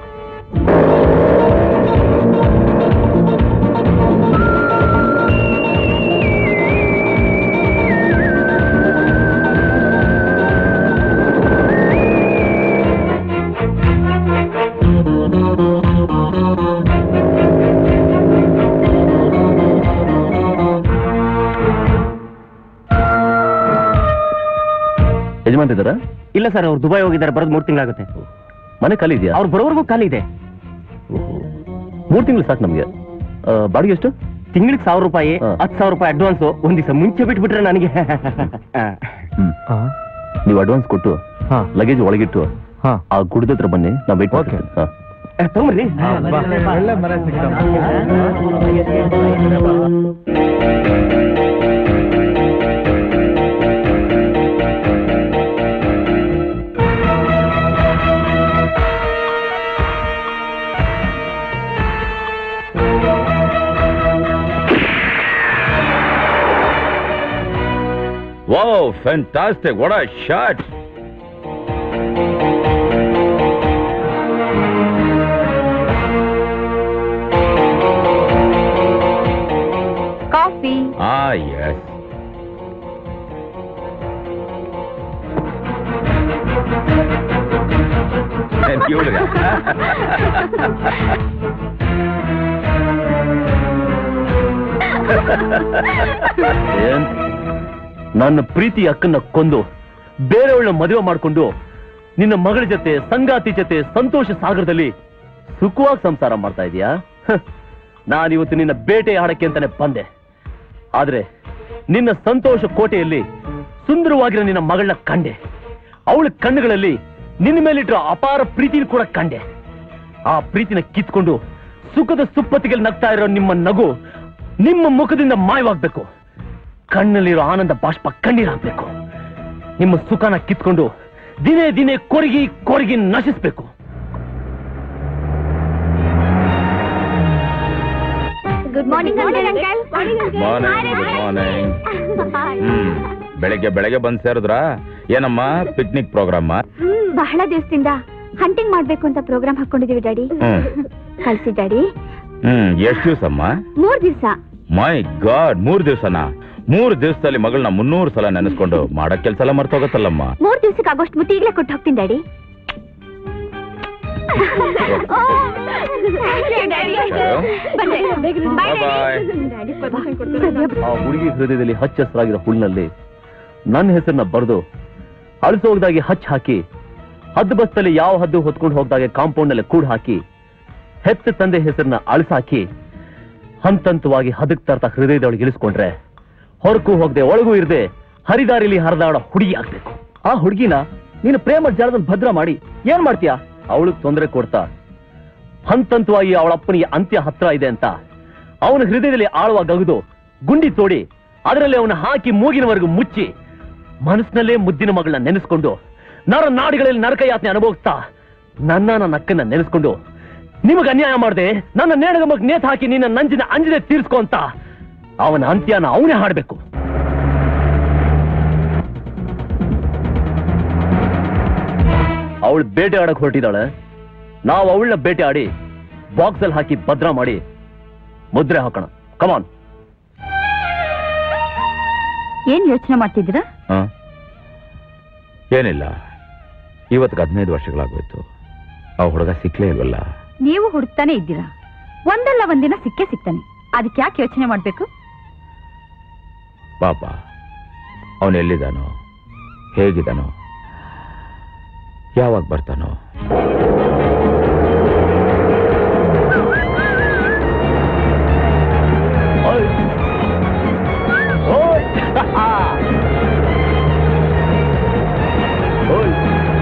ಯಜಮಾನ್ ಇದ್ದಾರಾ ಇಲ್ಲ ಸರ್ ಅವ್ರು ದುಬೈ ಹೋಗಿದ್ದಾರೆ ಬರೋದು ಮೂರು ತಿಂಗಳಾಗುತ್ತೆ ಮನೆ ಖಾಲಿ ಇದೆಯಾ ಅವ್ರು ಬರೋವರೆಗೂ ಖಾಲಿ ಇದೆ ಮೂರು ತಿಂಗಳು ಸಾಕು ನಮ್ಗೆ ಆ, ಬಾಡಿಗೆ ಎಷ್ಟು ತಿಂಗಳಿಗೆ ಸಾವಿರ ರೂಪಾಯಿ ಹಾ. ಹತ್ತು ಸಾವಿರ ರೂಪಾಯಿ ಅಡ್ವಾನ್ಸ್ ಒಂದ್ ದಿವಸ ಮುಂಚೆ ಬಿಟ್ಬಿಟ್ರೆ ನನಗೆ ನೀವು ಅಡ್ವಾನ್ಸ್ ಕೊಟ್ಟು ಹಾ. ಲಗೇಜ್ ಒಳಗಿಟ್ಟು ಹಾ. ಆ ಗುಡ್ದ ಹತ್ರ ಬನ್ನಿ ನಾವು ವೇಟ್ Okay. ಮಾಡ್ತೀವಿ ತಗೊಂಡ್ರಿ wow fantastic. What a shot. Coffee Ah, yes. And you ಹುಡುಗ. ಏನ್ ನನ್ನ ಪ್ರೀತಿ ಅಕ್ಕನ್ನ ಕೊಂದು ಬೇರೆಯವಳನ್ನ ಮದುವೆ ಮಾಡ್ಕೊಂಡು ನಿನ್ನ ಮಗಳ ಜೊತೆ ಸಂಗಾತಿ ಜೊತೆ ಸಂತೋಷ ಸಾಗರದಲ್ಲಿ ಸುಖವಾಗಿ ಸಂಸಾರ ಮಾಡ್ತಾ ಇದೀಯಾ ಹ, ನಾನಿವತ್ತು ನಿನ್ನ ಬೇಟೆ ಆಡಕ್ಕೆ ಅಂತಾನೆ ಬಂದೆ ಆದ್ರೆ ನಿನ್ನ ಸಂತೋಷ ಕೋಟೆಯಲ್ಲಿ ಸುಂದರವಾಗಿರೋ ನಿನ್ನ ಮಗಳನ್ನ ಕಂಡೆ ಅವಳ ಕಣ್ಣುಗಳಲ್ಲಿ ನಿನ್ನ ಮೇಲಿಟ್ಟಿರೋ ಅಪಾರ ಪ್ರೀತಿನ ಕೂಡ ಕಂಡೆ ಆ ಪ್ರೀತಿನ ಕಿತ್ಕೊಂಡು ಸುಖದ ಸುಪ್ಪತ್ತಿಗೆ ನಗ್ತಾ ಇರೋ ನಿಮ್ಮ ನಗು ನಿಮ್ಮ ಮುಖದಿಂದ ಮಾಯವಾಗ್ಬೇಕು ಕಣ್ಣಲ್ಲಿರೋ ಆನಂದ ಬಾಷ್ಪ ಕಣ್ಣೀರಾಗ್ಬೇಕು ನಿಮ್ಮ ಸುಖನ ಕಿತ್ಕೊಂಡು ದಿನೇ ದಿನೇ ಕೊರಗಿ ಕೊರಗಿ ನಶಿಸ್ಬೇಕು good morning uncle Morning, good morning. ಹ್ಮ್ ಬೆಳಗ್ಗೆ ಬೆಳಗ್ಗೆ ಬಂದ್ ಸೇರಿದ್ರಾ ಏನಮ್ಮ ಪಿಕ್ನಿಕ್ ಪ್ರೋಗ್ರಾಮ ಬಹಳ ದಿವಸದಿಂದ ಹಂಟಿಂಗ್ ಮಾಡ್ಬೇಕು ಅಂತ ಪ್ರೋಗ್ರಾಮ್ ಹಾಕೊಂಡಿದೀವಿ ಡ್ಯಾಡಿ ಹ್ಮ್ ಕಳ್ಸಿ ಡ್ಯಾಡಿ ಹ್ಮ್ ಎಷ್ಟು ದಿವ್ಸಮ್ಮ ಮೂರ್ ದಿವ್ಸ ಮೈ ಗಾಡ್ ಮೂರ್ ದಿವ್ಸನ ಮೂರ್ ದಿವ್ಸದಲ್ಲಿ ಮಗಳನ್ನ ಮುನ್ನೂರು ಸಲ ನೆನೆಸ್ಕೊಂಡು ಮಾಡಕ್ ಕೆಲ್ಸ ಎಲ್ಲ ಮರ್ತೋಗತ್ತಲ್ಲಮ್ಮ ಮೂರ್ ದಿವ್ಸಕ್ಕೆ ಆಗೋಷ್ಟು ಮುತ್ತಿ ಈಗಲೇ ಕೊಟ್ಟು ಹೋಗ್ತೀನಿ ಡ್ಯಾಡಿ ಆ ಹುಡುಗಿ ಹೃದಯದಲ್ಲಿ ಹಚ್ಚ ಹಸಿರಾಗಿರೋ ಹುಲ್ಲಿನಲ್ಲಿ ನನ್ನ ಹೆಸರನ್ನ ಬರೆದು ಅಳಿಸೋಗ್ದಾಗೆ ಹಚ್ಚ ಹಾಕಿ ಹದ್ದು ಬಸ್ತಲ್ಲಿ ಯಾವ ಹದ್ದು ಹೊತ್ಕೊಂಡು ಹೋಗ್ದಾಗೆ ಕಾಂಪೌಂಡ್ ನಲ್ಲಿ ಕೂಡ್ ಹಾಕಿ ಹೆತ್ತ ತಂದೆ ಹೆಸರನ್ನ ಅಳಿಸಾಕಿ ಹಂತಂತವಾಗಿ ಹದಕ್ ತರ್ತಾ ಹೃದಯದೊಳಗೆ ಇಳಿಸ್ಕೊಂಡ್ರೆ ಹೊರಕು ಹೋಗದೆ ಒಳಗೂ ಇರದೆ ಹರಿದಾರಿಲಿ ಹರಿದಾಡೋ ಹುಡುಗಿ ಆಗ್ಬೇಕು ಆ ಹುಡುಗಿನ ನೀನು ಪ್ರೇಮ ಜಾಲದಲ್ಲಿ ಭದ್ರ ಮಾಡಿ ಏನ್ ಮಾಡ್ತೀಯಾ ಅವಳಿಗೆ ತೊಂದರೆ ಕೊಡ್ತಾ ಹಂತಂತವಾಗಿ ಅವಳ ಅಪ್ಪನಿಗೆ ಅಂತ್ಯ ಹತ್ರ ಇದೆ ಅಂತ ಅವನ ಹೃದಯದಲ್ಲಿ ಆಳುವ ಗಗದು ಗುಂಡಿ ತೋಡಿ ಅದರಲ್ಲಿ ಅವನ ಹಾಕಿ ಮೂಗಿನವರೆಗೂ ಮುಚ್ಚಿ ಮನಸ್ಸಿನಲ್ಲೇ ಮುದ್ದಿನ ಮಗಳನ್ನ ನೆನೆಸ್ಕೊಂಡು ನರ ನಾಡಿಗಳಲ್ಲಿ ನರಕ ಯಾತನೆ ಅನುಭವಿಸ್ತಾ ನನ್ನ ನನ್ನ ಅಕ್ಕನ್ನ ನೆನೆಸ್ಕೊಂಡು ನಿಮಗ ಅನ್ಯಾಯ ಮಾಡದೆ ನನ್ನ ನೇಣದ ಮಗ್ ನೇತ್ ಹಾಕಿ ನಿನ್ನ ನಂಜಿನ ಅಂಜನೆ ತೀರ್ಸ್ಕೊ ಅಂತ ಅವನ ಅಂತ್ಯನ ಅವನೇ ಹಾಡ್ಬೇಕು ಅವಳು ಬೇಟೆ ಆಡಕ್ ಹೊರಟಿದ್ದಾಳೆ ನಾವು ಅವಳನ್ನ ಬೇಟೆ ಆಡಿ ಬಾಕ್ಸ್ ಅಲ್ಲಿ ಹಾಕಿ ಭದ್ರ ಮಾಡಿ ಮುದ್ರೆ ಹಾಕೋಣ ಕಮಾನ್ ಏನ್ ಯೋಚನೆ ಮಾಡ್ತಿದ್ದೀರಾ ಹ? ಏನಿಲ್ಲ ಇವತ್ತಿಗೆ ಹದಿನೈದು ವರ್ಷಗಳಾಗೋಯ್ತು ಆ ಹುಡುಗ ಸಿಕ್ಲೇ ಇಲ್ವಲ್ಲ ನೀವು ಹುಡುಕ್ತಾನೆ ಇದ್ದೀರಾ ಒಂದಲ್ಲ ಒಂದಿನ ಸಿಕ್ಕೇ ಸಿಗ್ತಾನೆ ಅದಕ್ಕೆ ಯಾಕೆ ಯೋಚನೆ ಮಾಡ್ಬೇಕು ಪಾಪ ಅವನು ಎಲ್ಲಿದ್ದಾನೋ ಹೇಗಿದ್ದಾನೋ ಯಾವಾಗ ಬರ್ತಾನೋ ಓಯ್. ಓಯ್. ಓಯ್.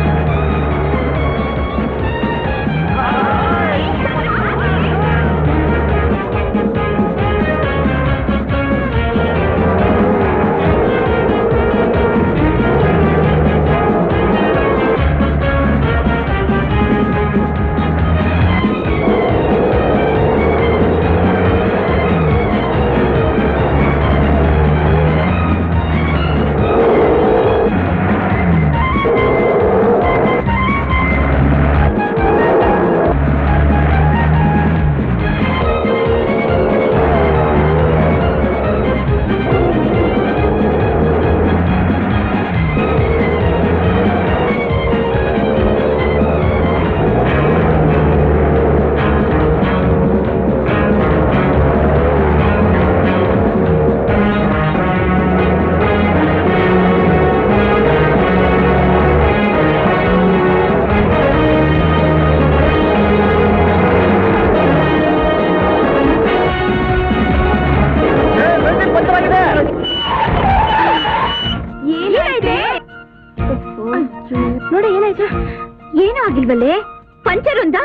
ನೋಡಿ ಏನಾಯ್ತು ಏನೂ ಆಗಿಲ್ವಲ್ಲೇ ಪಂಚರ್ ಒಂದ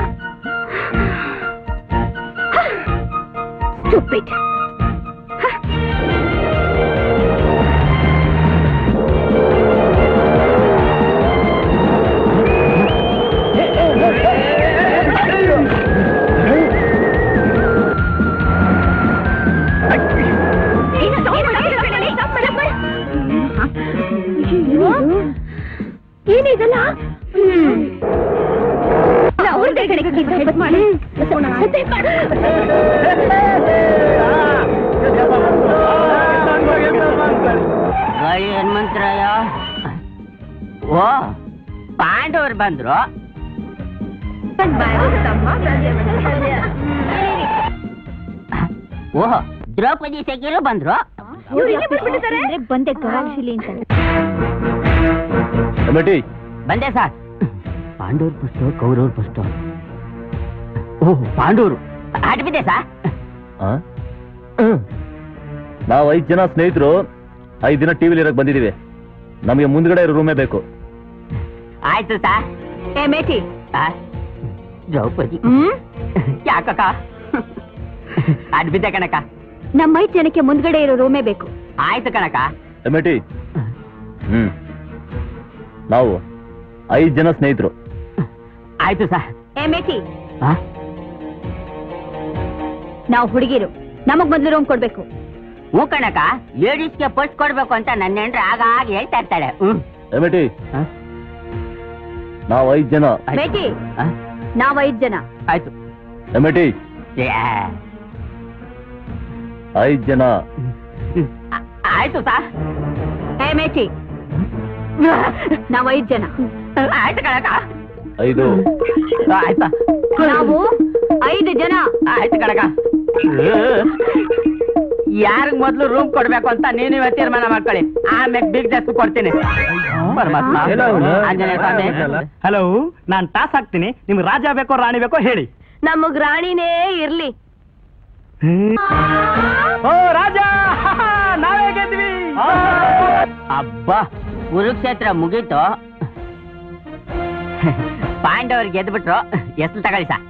ಸ್ಟೂಪಿಡ್ ಏನಿದಲ್ಲ ಅವ್ರದ್ದೇ ಕಡೆಗೆ ಹೆಲ್ಪ್ ಮಾಡಿ ಸದ್ಯ ಮಾಡು. ಹನುಮಂತರಾಯ ಓ ಪಾಂಡವರು ಬಂದ್ರು ಓಹ್ ದ್ರೌಪದಿ ಸಖಿರು ಬಂದ್ರು ಇವ್ರು ಇಲ್ಲೇ ಬಂದ್ಬಿಟ್ಟಿದ್ದಾರೆ. ಅಂದ್ರೆ ಬಂದೆ ಗವಾಕ್ಷಿಲಿ ಅಂತ ಕಮಿಟಿ ಬಂದೆ ಸರ್ ಪಾಂಡವ್ರ ಪುಷ್ಟು ಕೌರವ್ರ ಪುಷ್ಟು ಓಹ್ ಪಾಂಡವರು ಆಟ ಬಿದ್ದೆ ಸರ್ ನಾವು ಐದ್ ಜನ ಸ್ನೇಹಿತರು ಐದ್ ದಿನ ಟಿವಿಲಿ ಇರಕ್ ಬಂದಿದೀವಿ ನಮಗೆ ಮುಂದ್ಗಡೆ ಇರೋ ರೂಮೇ ಬೇಕು ಆಯ್ತು ಸರ್ ಏ ಮೇಟಿ ಆ, ದ್ರೌಪದಿ ಹ್ಮ್ ಯಾಕಕ್ಕ ಆಟ ಬಿದ್ದೆ ಕಣಕ್ಕ ನಮ್ಮ ಐದ್ ಜನಕ್ಕೆ ಮುಂದ್ಗಡೆ ಇರೋ ರೂಮೇ ಬೇಕು ಆಯ್ತು ಕಣಕ್ಕ ಕಮಿಟಿ ಹ್ಮ್ ನಾವು ಐದ್ ಜನ ಸ್ನೇಹಿತರು ಆಯ್ತು ಸರ್ ಏ ಮೇಟಿ ಆ? ನಾವು ಹುಡುಗಿರು ನಮಗ್ ಮೊದ್ಲು ರೂಮ್ ಕೊಡ್ಬೇಕು ಹ್ಞೂ ಕಣಕ್ಕ ಲೇಡೀಸ್ಗೆ ಪೋಸ್ಟ್ ಕೊಡ್ಬೇಕು ಅಂತ ನನ್ನ ಹೆಂಡ್ರೆ ಆಗಾಗ ಹೇಳ್ತಾ ಇರ್ತಾಳೆ ಹ್ಮ್ ಕಮಿಟಿ ಆ? ನಾವು ಐದ್ ಜನ ಆಯ್ತು. ಬೇಟಿ ಆ? ನಾವ್ ಐದ್ ಜನ ಆಯ್ತು ಕಮಿಟಿ ಏ, ಐದ್ ಜನ ಹ್ಮ್. ಆ- ಆಯ್ತು ಸರ್ ಏ ಮೇಟಿ ನಾವ್ ಐದ್ ಜನ ಆಯ್ತು ಕಣಕ್ಕ ಐದು ಆಯ್ತಾ ನಾವು ಐದು ಜನ ಆಯ್ತು ಕಣಕ್ಕ ಯಾರಿಗ್ ಮೊದ್ಲು ರೂಮ್ ಕೊಡ್ಬೇಕು ಅಂತ ನೀನು ಇವತ್ತು ತೀರ್ಮಾನ ಮಾಡ್ಕೊಳ್ಳಿ ಆಮೇಲೆ ಬಿಗ್ ಜಾಸ್ತಿ ಕೊಡ್ತೀನಿ ಪರಮಾತ್ಮ ಏನೋ ಅವ್ನು? ಆಂಜನೇಯ ಸ್ವಾಮಿ ಹಲೋ ನಾನ್ ಟಾಸ್ ಹಾಕ್ತೀನಿ ನಿಮ್ಗೆ ರಾಜ ಬೇಕೋ ರಾಣಿ ಬೇಕೋ ಹೇಳಿ ನಮಗ್ ರಾಣಿನೇ ಇರ್ಲಿ ಓ ರಾಜ ನಾವೇ ಗೆದ್ವಿ ಅಬ್ಬಾ ಕುರುಕ್ಷೇತ್ರ ಮುಗೀತು ಪಾಂಡವ್ರು ಗೆದ್ಬಿಟ್ರು ಎಷ್ಟು ತಗೊಳ್ಳಿ ಸಾ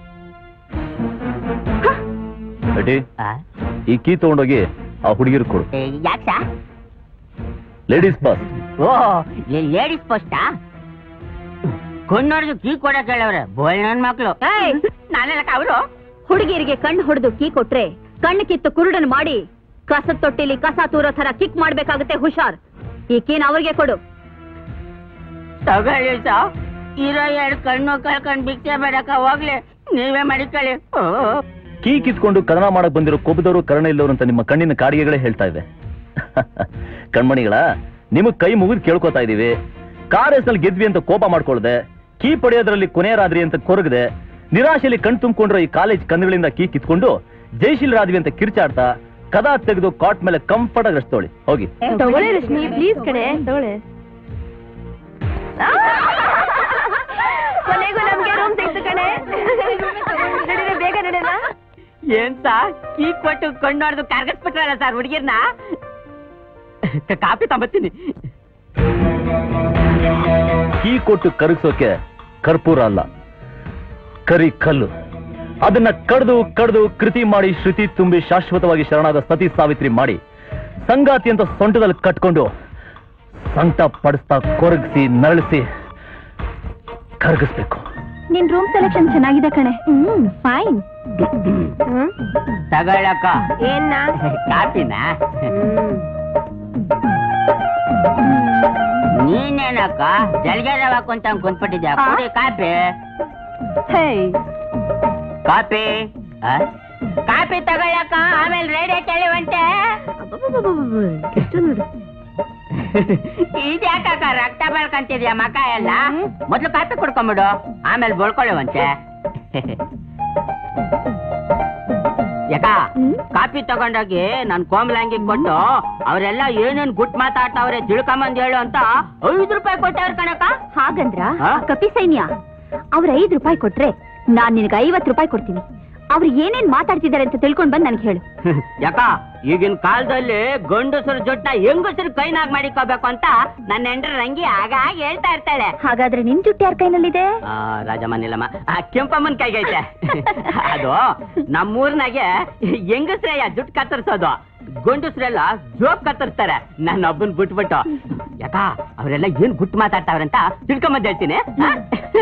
ಕಮಿಟಿ ಈ ಕೀ ತಗೊಂಡೋಗಿ ಆ ಹುಡುಗಿರ್ ಕೊಡು ಯಾಕೆ ಸಾ ಲೇಡೀಸ್ ಪಾಸ್ ಓ ಲೇಡೀಸ್ ಪೋಸ್ಟಾ ಕೊನ್ನೋರ್ಗೆ ಕೀ ಕೊಡಕ್ ಹೇಳವ್ರೆ ಬೋಳ್ ನನ್ ಮಕ್ಳು ಏಯ್! ನಾನೆಲ್ಲ ಅವರು ಹುಡುಗಿಯರಿಗೆ ಕಣ್ಣು ಹೊಡೆದು ಕೀ ಕೊಟ್ರೆ ಕಣ್ಣು ಕಿತ್ತು ಕುರುಡನ್ ಮಾಡಿ ಕಸದ ತೊಟ್ಟಿಲಿ ಕಸ ತೂರೋ ತರ ಕಿಕ್ ಮಾಡ್ಬೇಕಾಗುತ್ತೆ ಹುಷಾರ್ ಈ ಕೀನ್ ಅವ್ರಿಗೆ ಕೊಡು ತಗೊಳ್ಳಿ ಸಾ ಇರೋ ಎರಡು ಕಣ್ಣು ಕಳ್ಕೊಂಡ್ ಭಿಕ್ಷೆ ಬೇಡಕ ಹೋಗ್ಲಿ ನೀವೇ ಮಾಡಿಕೊಳ್ಳಿ ಓ ಕೀ ಕಿತ್ಕೊಂಡು ಕದನ ಮಾಡಕ್ ಬಂದಿರೋ ಕೊಬ್ಬದವರು ಕರ್ಣ ಇಲ್ಲವರು ಅಂತ ನಿಮ್ಮ ಕಣ್ಣಿನ ಕಾಡಿಗೆಗಳೇ ಹೇಳ್ತಾ ಇವೆ ಕಣ್ಮಣಿಗಳ ನಿಮಗ್ ಕೈ ಮುಗಿದು ಕೇಳ್ಕೊತಾ ಇದೀವಿ ಕಾರ್ ರೇಸ್ನಲ್ಲಿ ಗೆದ್ವಿ ಅಂತ ಕೋಪ ಮಾಡ್ಕೊಳ್ದೆ ಕೀ ಪಡೆಯೋದ್ರಲ್ಲಿ ಕೊನೆಯರಾದ್ರಿ ಅಂತ ಕೊರಗದೆ ನಿರಾಶೆಯಲ್ಲಿ ಕಣ್ ತುಂಬಿಕೊಂಡಿರೋ ಈ ಕಾಲೇಜ್ ಕಂದಗಳಿಂದ ಕೀ ಕಿತ್ಕೊಂಡು ಜಯಶೀಲರಾದ್ವಿ ಅಂತ ಕಿರ್ಚಾಡ್ತಾ ಕದ ತೆಗೆದು ಕಾಟ್ ಮೇಲೆ ಕಂಫರ್ಟ್ ಆಗಿ ರಸ್ತೋಳಿ ಹೋಗಿ ತಗೊಳ್ಳಿ ರಶ್ಮಿ ಪ್ಲೀಸ್ ಕಡೆ ತಗೊಳ್ಳಿ ಕೊನೆಗೂ ನಮ್ಗೆ ರೂಮ್ ಸಿಕ್ತು ಕಣೆ ನಡೀರಿ, ಬೇಗ ನಡೆಯೋಣ ಏನ್ ಸಾ ಕೀ ಕೊಟ್ಟು ಕಣ್ಣು ಹೊಡೆದು ಕಾರ್ಗಸ್ಬಿಟ್ರಲ್ಲ ಸರ್ ಹುಡುಗಿರ್ನ ಕಾಪಿ ತಗೊಂಬತ್ತೀನಿ ಕೀ ಕೊಟ್ಟು ಕರಗಿಸೋಕೆ ಕರ್ಪೂರ ಅಲ್ಲ ಕರಿ ಕಲ್ಲು ಅದನ್ನ ಕಡ್ದು ಕಡ್ದು ಕೃತಿ ಮಾಡಿ ಶ್ರುತಿ ತುಂಬಿ ಶಾಶ್ವತವಾಗಿ ಶರಣಾದ ಸತಿ ಸಾವಿತ್ರಿ ಮಾಡಿ ಸಂಗಾತಿ ಅಂತ ಸೊಂಟದಲ್ಲಿ ಕಟ್ಕೊಂಡು ಸಂಕಟ ಪಡಿಸ್ತಾ ಕೊರಗಿಸಿ ನರಳಿಸಿ ಕರಗಿಸ್ಬೇಕು ನಿನ್ ರೂಮ್ ಸೆಲೆಕ್ಷನ್ ಚೆನ್ನಾಗಿದೆ ಕಣೆ ಹ್ಮ್ ಫೈನ್ ಹ್ಮ್ ತಗೊಳ್ಳಕ್ಕ ಏನ್ನ ಕಾಪಿನ ನೀನೇನಕ್ಕ ಜಲ್ಗೆ ರವ ಕುಂತ ಕುಂತ್ಬಿಟ್ಟಿದ್ಯಾ ಆ? ಕುಡಿ ಕಾಪಿ ಹೇ ಕಾಪಿ ಆ? ಕಾಪಿ ತಗೊಳ್ಳಕ್ಕ ಆಮೇಲೆ ರೇಡಿಯೋ ಕೇಳುವಂತೆ ನೋಡು ಇದ್ಯಾಕಕ್ಕ ರಕ್ತ ಬೆಳ್ಕಂತಿದ್ಯಾ ಮಕ ಎಲ್ಲ ಮೊದ್ಲು ಕಾಪಿ ಕುಡ್ಕೊಂಬಿಡು ಆಮೇಲೆ ಬಳ್ಕೊಳ್ಳುವಂತೆ ಯಾಕ ಕಾಪಿ ತಗೊಂಡೋಗಿ ನನ್ ಕೋಮಲಂಗಿ ಕೊಟ್ಟು ಅವರೆಲ್ಲ ಏನೇನ್ ಗುಟ್ ಮಾತಾಡ್ತಾವ್ರೆ ತಿಳ್ಕೊಂಬಂದ್ ಹೇಳು ಅಂತ ಐದು ರೂಪಾಯಿ ಕೊಟ್ಟವ್ರ ಕಣಕ್ಕ ಹಾಗಂದ್ರ ಆ? ಕಪಿ ಸೈನ್ಯ ಅವ್ರ ಐದ್ ರೂಪಾಯಿ ಕೊಟ್ರೆ ನಾನ್ ನಿನಗೆ ಐವತ್ ರೂಪಾಯಿ ಕೊಡ್ತೀನಿ ಅವ್ರು ಏನೇನ್ ಮಾತಾಡ್ತಿದ್ದಾರೆ ಅಂತ ತಿಳ್ಕೊಂಡ್ ಬಂದ್ ನನ್ಗೆ ಹೇಳು ಯಾಕ ಈಗಿನ ಕಾಲದಲ್ಲಿ ಗಂಡಸರ ಜೊಟ್ಟ ಹೆಂಗಸರು ಕೈನಾಗ್ ಮಾಡಿಕೋಬೇಕು ಅಂತ ನನ್ನ ಹೆಂಡ್ರ ರಂಗಿ ಆಗಾಗ ಹೇಳ್ತಾ ಇರ್ತಾಳೆ ಹಾಗಾದ್ರೆ ನಿನ್ ಜುಟ್ಟು ಯಾರ ಕೈನಲ್ಲಿದೆ ಆ, ರಾಜಮನಿಲಮ್ಮ ಆ, ಕೆಂಪಮ್ಮನ್ ಕೈಗೈತೆ ಅದು ನಮ್ಮೂರ್ನಾಗೆ ಹೆಂಗಸ್ರಯ್ಯ ಜುಟ್ ಕತ್ತರಿಸೋದು ಗಂಡಸ್ರೆಲ್ಲ ಜೋಕ್ ಕತ್ತರಿಸ್ತಾರೆ ನನ್ನ ಒಬ್ಬನ್ ಬಿಟ್ಬಿಟ್ಟು ಯಾಕ ಅವರೆಲ್ಲ ಏನ್ ಗುಟ್ಟು ಮಾತಾಡ್ತಾವ್ರಂತ ತಿಳ್ಕೊಂಬಂದ್ ಹೇಳ್ತೀನಿ ಆ?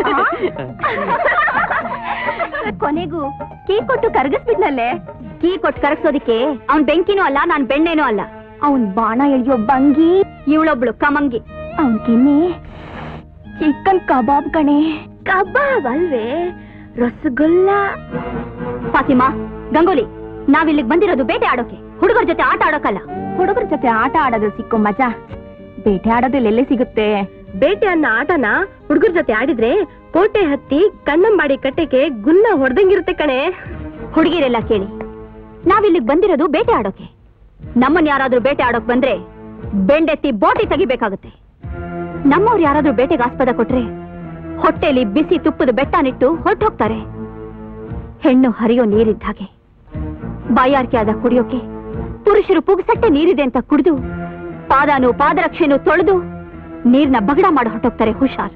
ಕೊನೆಗೂ ಕೀ ಕೊಟ್ಟು ಕರಗಿಸ್ಬಿಟ್ನಲ್ಲೇ ಕೀ ಕೊಟ್ಟು ಕರಗಿಸೋದಿಕ್ಕೆ ಅವ್ನ್ ಬೆಂಕಿನೂ ಅಲ್ಲ ನಾನ್ ಬೆಣ್ಣೆನೂ ಅಲ್ಲ ಅವ್ನ್ ಬಾಣ ಎಳಿಯೋ ಬಂಗಿ ಇವಳೊಬ್ಳು ಕಮಂಗಿ ಅವ್ನ್ ಕೆನ್ನೆ ಚಿಕನ್ ಕಬಾಬ್ ಕಣೆ ಕಬಾಬ್ ಅಲ್ವೇ ರಸಗುಲ್ಲ ಫಾತಿಮಾ ಗಂಗೋಲಿ ನಾವಿಲ್ಲಿಗೆ ಬಂದಿರೋದು ಬೇಟೆ ಆಡೋಕೆ ಹುಡುಗರ ಜೊತೆ ಆಟ ಆಡೋಕಲ್ಲ ಹುಡುಗರ ಜೊತೆ ಆಟ ಆಡೋದು ಸಿಕ್ಕೋ ಮಜಾ ಬೇಟೆ ಆಡೋದ್ರಲ್ಲಿ ಎಲ್ಲೇ ಸಿಗುತ್ತೆ ಬೇಟೆ ಅನ್ನೋ ಆಟನ ಹುಡುಗರ ಜೊತೆ ಆಡಿದ್ರೆ ಕೋಟೆ ಹತ್ತಿ ಕಣ್ಣಂಬಾಡಿ ಕಟ್ಟೆಗೆ ಗುನ್ನ ಹೊಡೆದಂಗಿರುತ್ತೆ ಕಣೆ ಹುಡುಗಿರೆಲ್ಲ ಕೇಳಿ ನಾವಿಲ್ಲಿಗೆ ಬಂದಿರೋದು ಬೇಟೆ ಆಡೋಕೆ ನಮ್ಮನ್ ಯಾರಾದ್ರೂ ಬೇಟೆ ಆಡೋಕ್ ಬಂದ್ರೆ ಬೆಂಡೆತ್ತಿ ಬೋಟಿ ತೆಗಿಬೇಕಾಗುತ್ತೆ ನಮ್ಮವ್ರು ಯಾರಾದ್ರೂ ಬೇಟೆಗೆ ಆಸ್ಪದ ಕೊಟ್ರೆ ಹೊಟ್ಟೆಲಿ ಬಿಸಿ ತುಪ್ಪದ ಬೆಟ್ಟನಿಟ್ಟು ಹೊರಟು ಹೋಗ್ತಾರೆ ಹೆಣ್ಣು ಹರಿಯೋ ನೀರಿದ್ದ ಹಾಗೆ ಬಾಯಾರಿಕೆ ಆದ ಕುಡಿಯೋಕೆ ಪುರುಷರು ಪುಗ್ಸಟ್ಟೆ ನೀರಿದೆ ಅಂತ ಕುಡಿದು ಪಾದಾನು ಪಾದರಕ್ಷೆನು ತೊಳೆದು ನೀರ್ನ ಬಗಡ ಮಾಡಿ ಹೊರಟೋಗ್ತಾರೆ ಹುಷಾರ್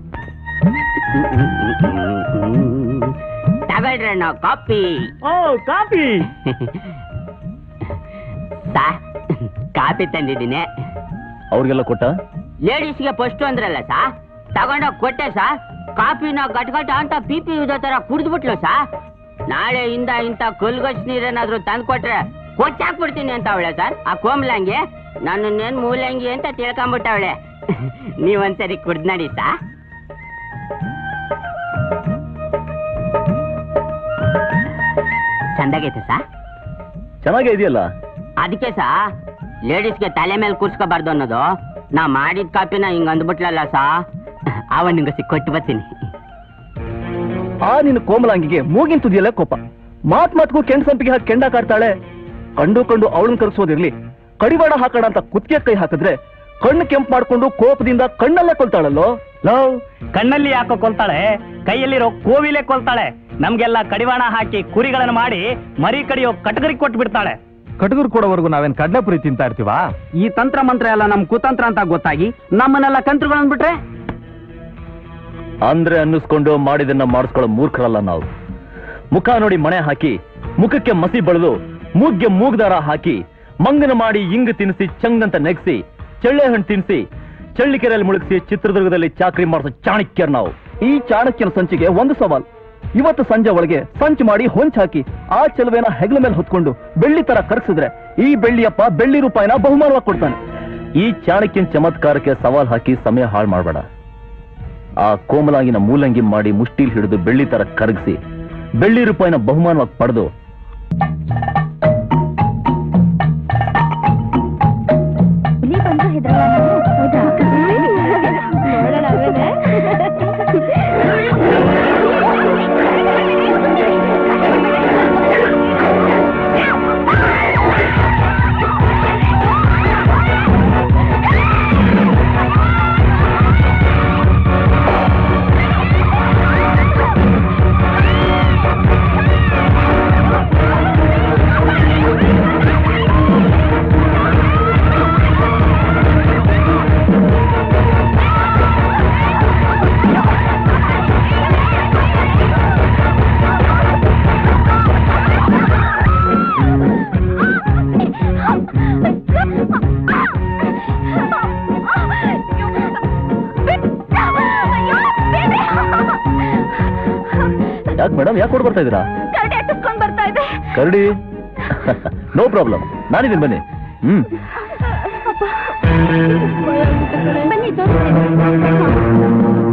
ತಗೊಳ್ರಣ್ಣ ಕಾಪಿ ಓ ಕಾಫಿ ಸಾ ಕಾಪಿ ತಂದಿದ್ದೀನಿ ಅವ್ರಿಗೆಲ್ಲ ಕೊಟ್ಟ ಲೇಡೀಸ್ಗೆ ಫಸ್ಟ್ ಅಂದ್ರಲ್ಲ ಸಾ ತಗೊಂಡೋಗ್ ಕೊಟ್ಟೆ ಸಾ ಕಾಫಿನ ಗಟ್ಗಟ ಅಂತ ಪಿ ಪಿ ಉದೋ ತರ ಕುಡಿದ್ಬಿಟ್ಲು ಸಾ ನಾಳೆಯಿಂದ ಇಂಥ ಕಲ್ಗಚ್ ನೀರೇನಾದ್ರೂ ತಂದು ಕೊಟ್ರೆ ಕೊಚ್ಚಾಕ್ಬಿಡ್ತೀನಿ ಅಂತ ಅವಳೆ ಸರ್ ಆ ಕೋಮ್ಲಂಗಿ ನನ್ನನ್ನೇನ್ ಮೂಲಂಗಿ ಅಂತ ತಿಳ್ಕೊಂಬಿಟ್ಟವಳೆ ನೀವೊಂದ್ಸರಿ ಕುಡ್ದ್ ನಡಿ ಸಾ ಚಂದಾಗೈತೆ ಸಾ ಚೆನ್ನಾಗೇ ಇದೆಯಲ್ಲ ಅದಕ್ಕೆ ಸಾ ಲೇಡೀಸ್ಗೆ ತಲೆ ಮೇಲೆ ಕೂರ್ಸ್ಕೋಬಾರ್ದು ಅನ್ನೋದು ನಾ ಮಾಡಿದ ಕಾಪಿನ ಹಿಂಗ್ ಅಂದ್ಬಿಟ್ಲಲ್ಲ ಸಾ ಅವ ನಿಂಗೆ ಸಿಕ್ಕೊಟ್ಟು ಬರ್ತೀನಿ ಆ ನಿನ್ನ ಕೋಮಲಾಂಗಿಗೆ ಮೂಗಿನ ತುದಿಯಲ್ಲ ಕೋಪ ಮಾತ್ ಮಾತ್ಗೂ ಕೆಂಡ್ ಸಂಪಿಗೆ ಹಾಕಿ ಕೆಂಡ ಕಾಡ್ತಾಳೆ ಕಂಡು ಕಂಡು ಅವಳನ್ನ ಕರ್ಸೋದಿರ್ಲಿ ಕಡಿವಾಡ ಹಾಕೋಣ ಅಂತ ಕುತ್ತಿಗೆ ಕೈ ಹಾಕಿದ್ರೆ ಕಣ್ಣು ಕೆಂಪು ಮಾಡ್ಕೊಂಡು ಕೋಪದಿಂದ ಕಣ್ಣಲ್ಲೇ ಕೊಲ್ತಾಳಲ್ಲೋ ಲವ್ ಕಣ್ಣಲ್ಲಿ ಯಾಕೋ ಕೊಲ್ತಾಳೆ ಕೈಯಲ್ಲಿರೋ ಕೋವಿಲೆ ಕೊಲ್ತಾಳೆ ನಮ್ಗೆಲ್ಲ ಕಡಿವಾಣ ಹಾಕಿ ಕುರಿಗಳನ್ನು ಮಾಡಿ ಮರಿ ಕಡಿಯೋ ಕಟಗರಿ ಕೊಟ್ಟು ಬಿಡ್ತಾಳೆ ಕಟಗರು ಕೊಡೋವರೆಗೂ ನಾವೇನ್ ಕಡಲೆಪುರಿ ತಿಂತಾ ಇರ್ತೀವಾ ಈ ತಂತ್ರ ಮಂತ್ರ ಎಲ್ಲ ನಮ್ ಕುತಂತ್ರ ಅಂತ ಗೊತ್ತಾಗಿ ನಮ್ಮನ್ನೆಲ್ಲ ಕಂತ್ರುಗಳು ಅಂದ್ಬಿಟ್ರೆ ಅಂದ್ರೆ ಅನ್ನಿಸ್ಕೊಂಡು ಮಾಡಿದನ್ನ ಮಾಡಿಸ್ಕೊಳ್ಳೋ ಮೂರ್ಖರಲ್ಲ ನಾವು ಮುಖ ನೋಡಿ ಮಣೆ ಹಾಕಿ ಮುಖಕ್ಕೆ ಮಸಿ ಬಳಿದು ಮೂಗ್ಗೆ ಮೂಗ್ದಾರ ಹಾಕಿ ಮಂಗನ ಮಾಡಿ ಇಂಗ್ ತಿನ್ನಿಸಿ ಚಂಗಂತ ನೆಗ್ಸಿ ಚಳ್ಳೆ ಹಣ್ಣು ತಿನ್ನಿಸಿ ಚಳ್ಳಿಕೆರೆಯಲ್ಲಿ ಮುಳುಗಿಸಿ ಚಿತ್ರದುರ್ಗದಲ್ಲಿ ಚಾಕ್ರಿ ಮಾಡಿಸೋ ಚಾಣಕ್ಯರ್ ನಾವು ಈ ಚಾಣಕ್ಯನ ಸಂಚಿಗೆ ಒಂದು ಸವಾಲ್ ಇವತ್ತು ಸಂಜೆ ಒಳಗೆ ಸಂಚು ಮಾಡಿ ಹೊಂಚ್ ಹಾಕಿ ಆ ಚೆಲುವೆನ ಹೆಗಲ ಮೇಲೆ ಹೊತ್ಕೊಂಡು ಬೆಳ್ಳಿ ತರ ಕರಗಿಸಿದ್ರೆ ಈ ಬೆಳ್ಳಿಯಪ್ಪ ಬೆಳ್ಳಿ ರೂಪಾಯಿನ ಬಹುಮಾನವಾಗಿ ಕೊಡ್ತಾನೆ ಈ ಚಾಣಕ್ಯನ ಚಮತ್ಕಾರಕ್ಕೆ ಸವಾಲ್ ಹಾಕಿ ಸಮಯ ಹಾಳು ಮಾಡಬೇಡ ಆ ಕೋಮಲಾಂಗಿನ ಮೂಲಂಗಿ ಮಾಡಿ ಮುಷ್ಟಿಲ್ ಹಿಡಿದು ಬೆಳ್ಳಿ ತರ ಕರಗಿಸಿ ಬೆಳ್ಳಿ ರೂಪಾಯಿನ ಬಹುಮಾನವಾಗಿ ಪಡೆದು ಹುಲಿ ಬಂದು ಹೆದರಲ್ಲ ನಾವು? ಯಾಕೆ ಮೇಡಮ್ ಯಾಕೆ ಕೊಡ್ ಬರ್ತಾ ಇದೀರಾ ಕರಡಿ ಅಟ್ಟಿಸ್ಕೊಂಡ್ ಬರ್ತಾ ಇದೆ ಕರಡಿ ನೋ ಪ್ರಾಬ್ಲಮ್ ನಾನಿದ್ದೀನಿ ಬನ್ನಿ ಹ್ಮ್ ಬನ್ನಿ ತೋರಿಸ್ತೀನಿ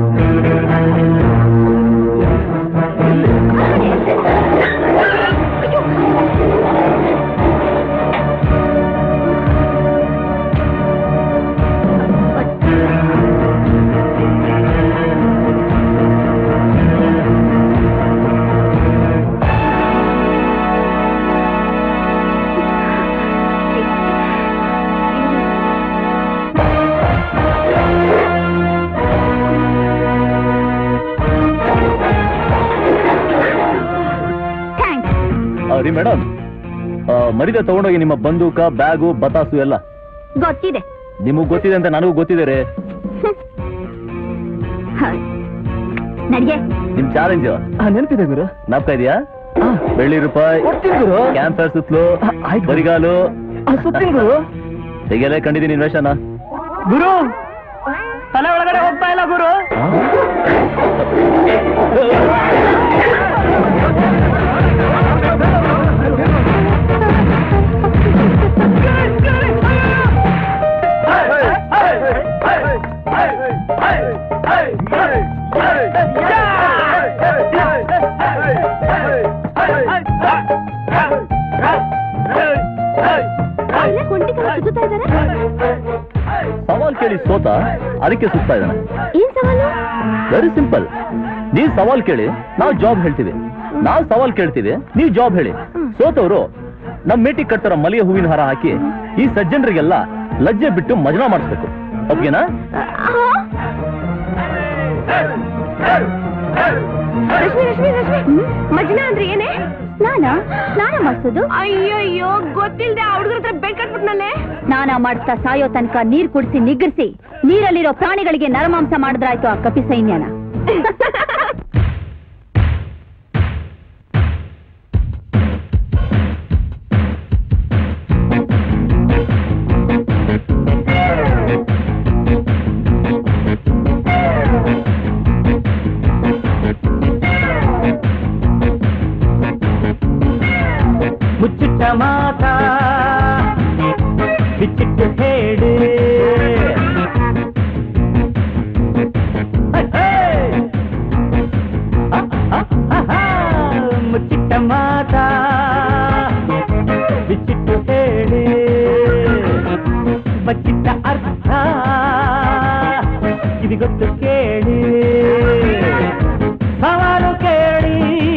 ಥ್ಯಾಂಕ್ಸ್ ರೀ ಮೇಡಮ್ ಮರಿದ ತಗೊಂಡೋಗಿ ನಿಮ್ಮ ಬಂದೂಕ ಬ್ಯಾಗು ಬತಾಸು ಎಲ್ಲ ಗೊತ್ತಿದೆ ನಿಮಗ್ ಗೊತ್ತಿದೆ ಅಂತ ನನಗೂ ಗೊತ್ತಿದೆ ರೀ ನಡಿಗೆ ನಿಮ್ ಚಾಲೆಂಜ್ ನೆನಪಿದೆ ಗುರು ನಾಪ್ಕ ಇದೆಯಾ ಬೆಳ್ಳಿ ರೂಪಾಯಿ ಕ್ಯಾಂಪರ್ ಸುತ್ತಲು ಬರಿಗಾಲು ಸುತ್ತೀನಿ ಗುರು ಹೀಗೆಲ್ಲ ಕಂಡಿದ್ದೀನಿ ಇನ್ವೆಷನ್ ಗುರು ತಲೆ ಒಳಗಡೆ ಹೋಗ್ತಾ ಇಲ್ಲ ಗುರು Hey! ಸೋತ ಅದಕ್ಕೆ ಸುತ್ತಾ ಇದ್ದಾನೆ ಏನ್ ಸವಾಲು ವೆರಿ ಸಿಂಪಲ್ ನೀವ್ ಸವಾಲ್ ಕೇಳಿ ನಾವು ಜಾಬ್ ಹೇಳ್ತೀವಿ ನಾವು ಸವಾಲ್ ಕೇಳ್ತೀವಿ ನೀವು ಜಾಬ್ ಹೇಳಿ ಸೋತವರು ನಮ್ ಮೇಟಿ ಕಟ್ತಾರ ಮಲಿಯ ಹೂವಿನ ಹಾರ ಹಾಕಿ ಈ ಸಜ್ಜನರಿಗೆಲ್ಲ ಲಜ್ಜೆ ಬಿಟ್ಟು ಮಜಾ ಮಾಡಿಸ್ಬೇಕು ಓಕೆನಾ ರಶ್ಮಿ ರಶ್ಮಿ ರಶ್ಮಿ ಮಜ್ನ ಅಂದ್ರೆ ಏನೇ ಸ್ನಾನ ಸ್ನಾನ ಮಾಡಿಸೋದು ಅಯ್ಯಯ್ಯೋ ಗೊತ್ತಿಲ್ದೆ ಆ ಹುಡುಗರ ಹತ್ರ ಬೆಡ್ ಕಟ್ಬಿಟ್ನಲ್ಲೇ ಸ್ನಾನ ಮಾಡಿಸ್ತಾ ಸಾಯೋ ತನಕ ನೀರ್ ಕುಡಿಸಿ ನಿಗ್ರಿಸಿ ನೀರಲ್ಲಿರೋ ಪ್ರಾಣಿಗಳಿಗೆ ನರಮಾಂಸ ಮಾಡಿದ್ರಾಯ್ತು ಆ ಕಪಿ ಸೈನ್ಯನ ಮುಚ್ಚಿಟ್ಟ ಮಾತ ಬಿಚ್ಚಿಟ್ಟು ಹೇಳಿ ಮುಚ್ಚಿಟ್ಟ ಮಾತ ಬಿಚ್ಚಿಟ್ಟು ಹೇಳಿ ಬಚ್ಚಿಟ್ಟ ಅರ್ಥ ಇದು ಗೊತ್ತು ಕೇಳಿ ಸವಾಲು ಕೇಳಿ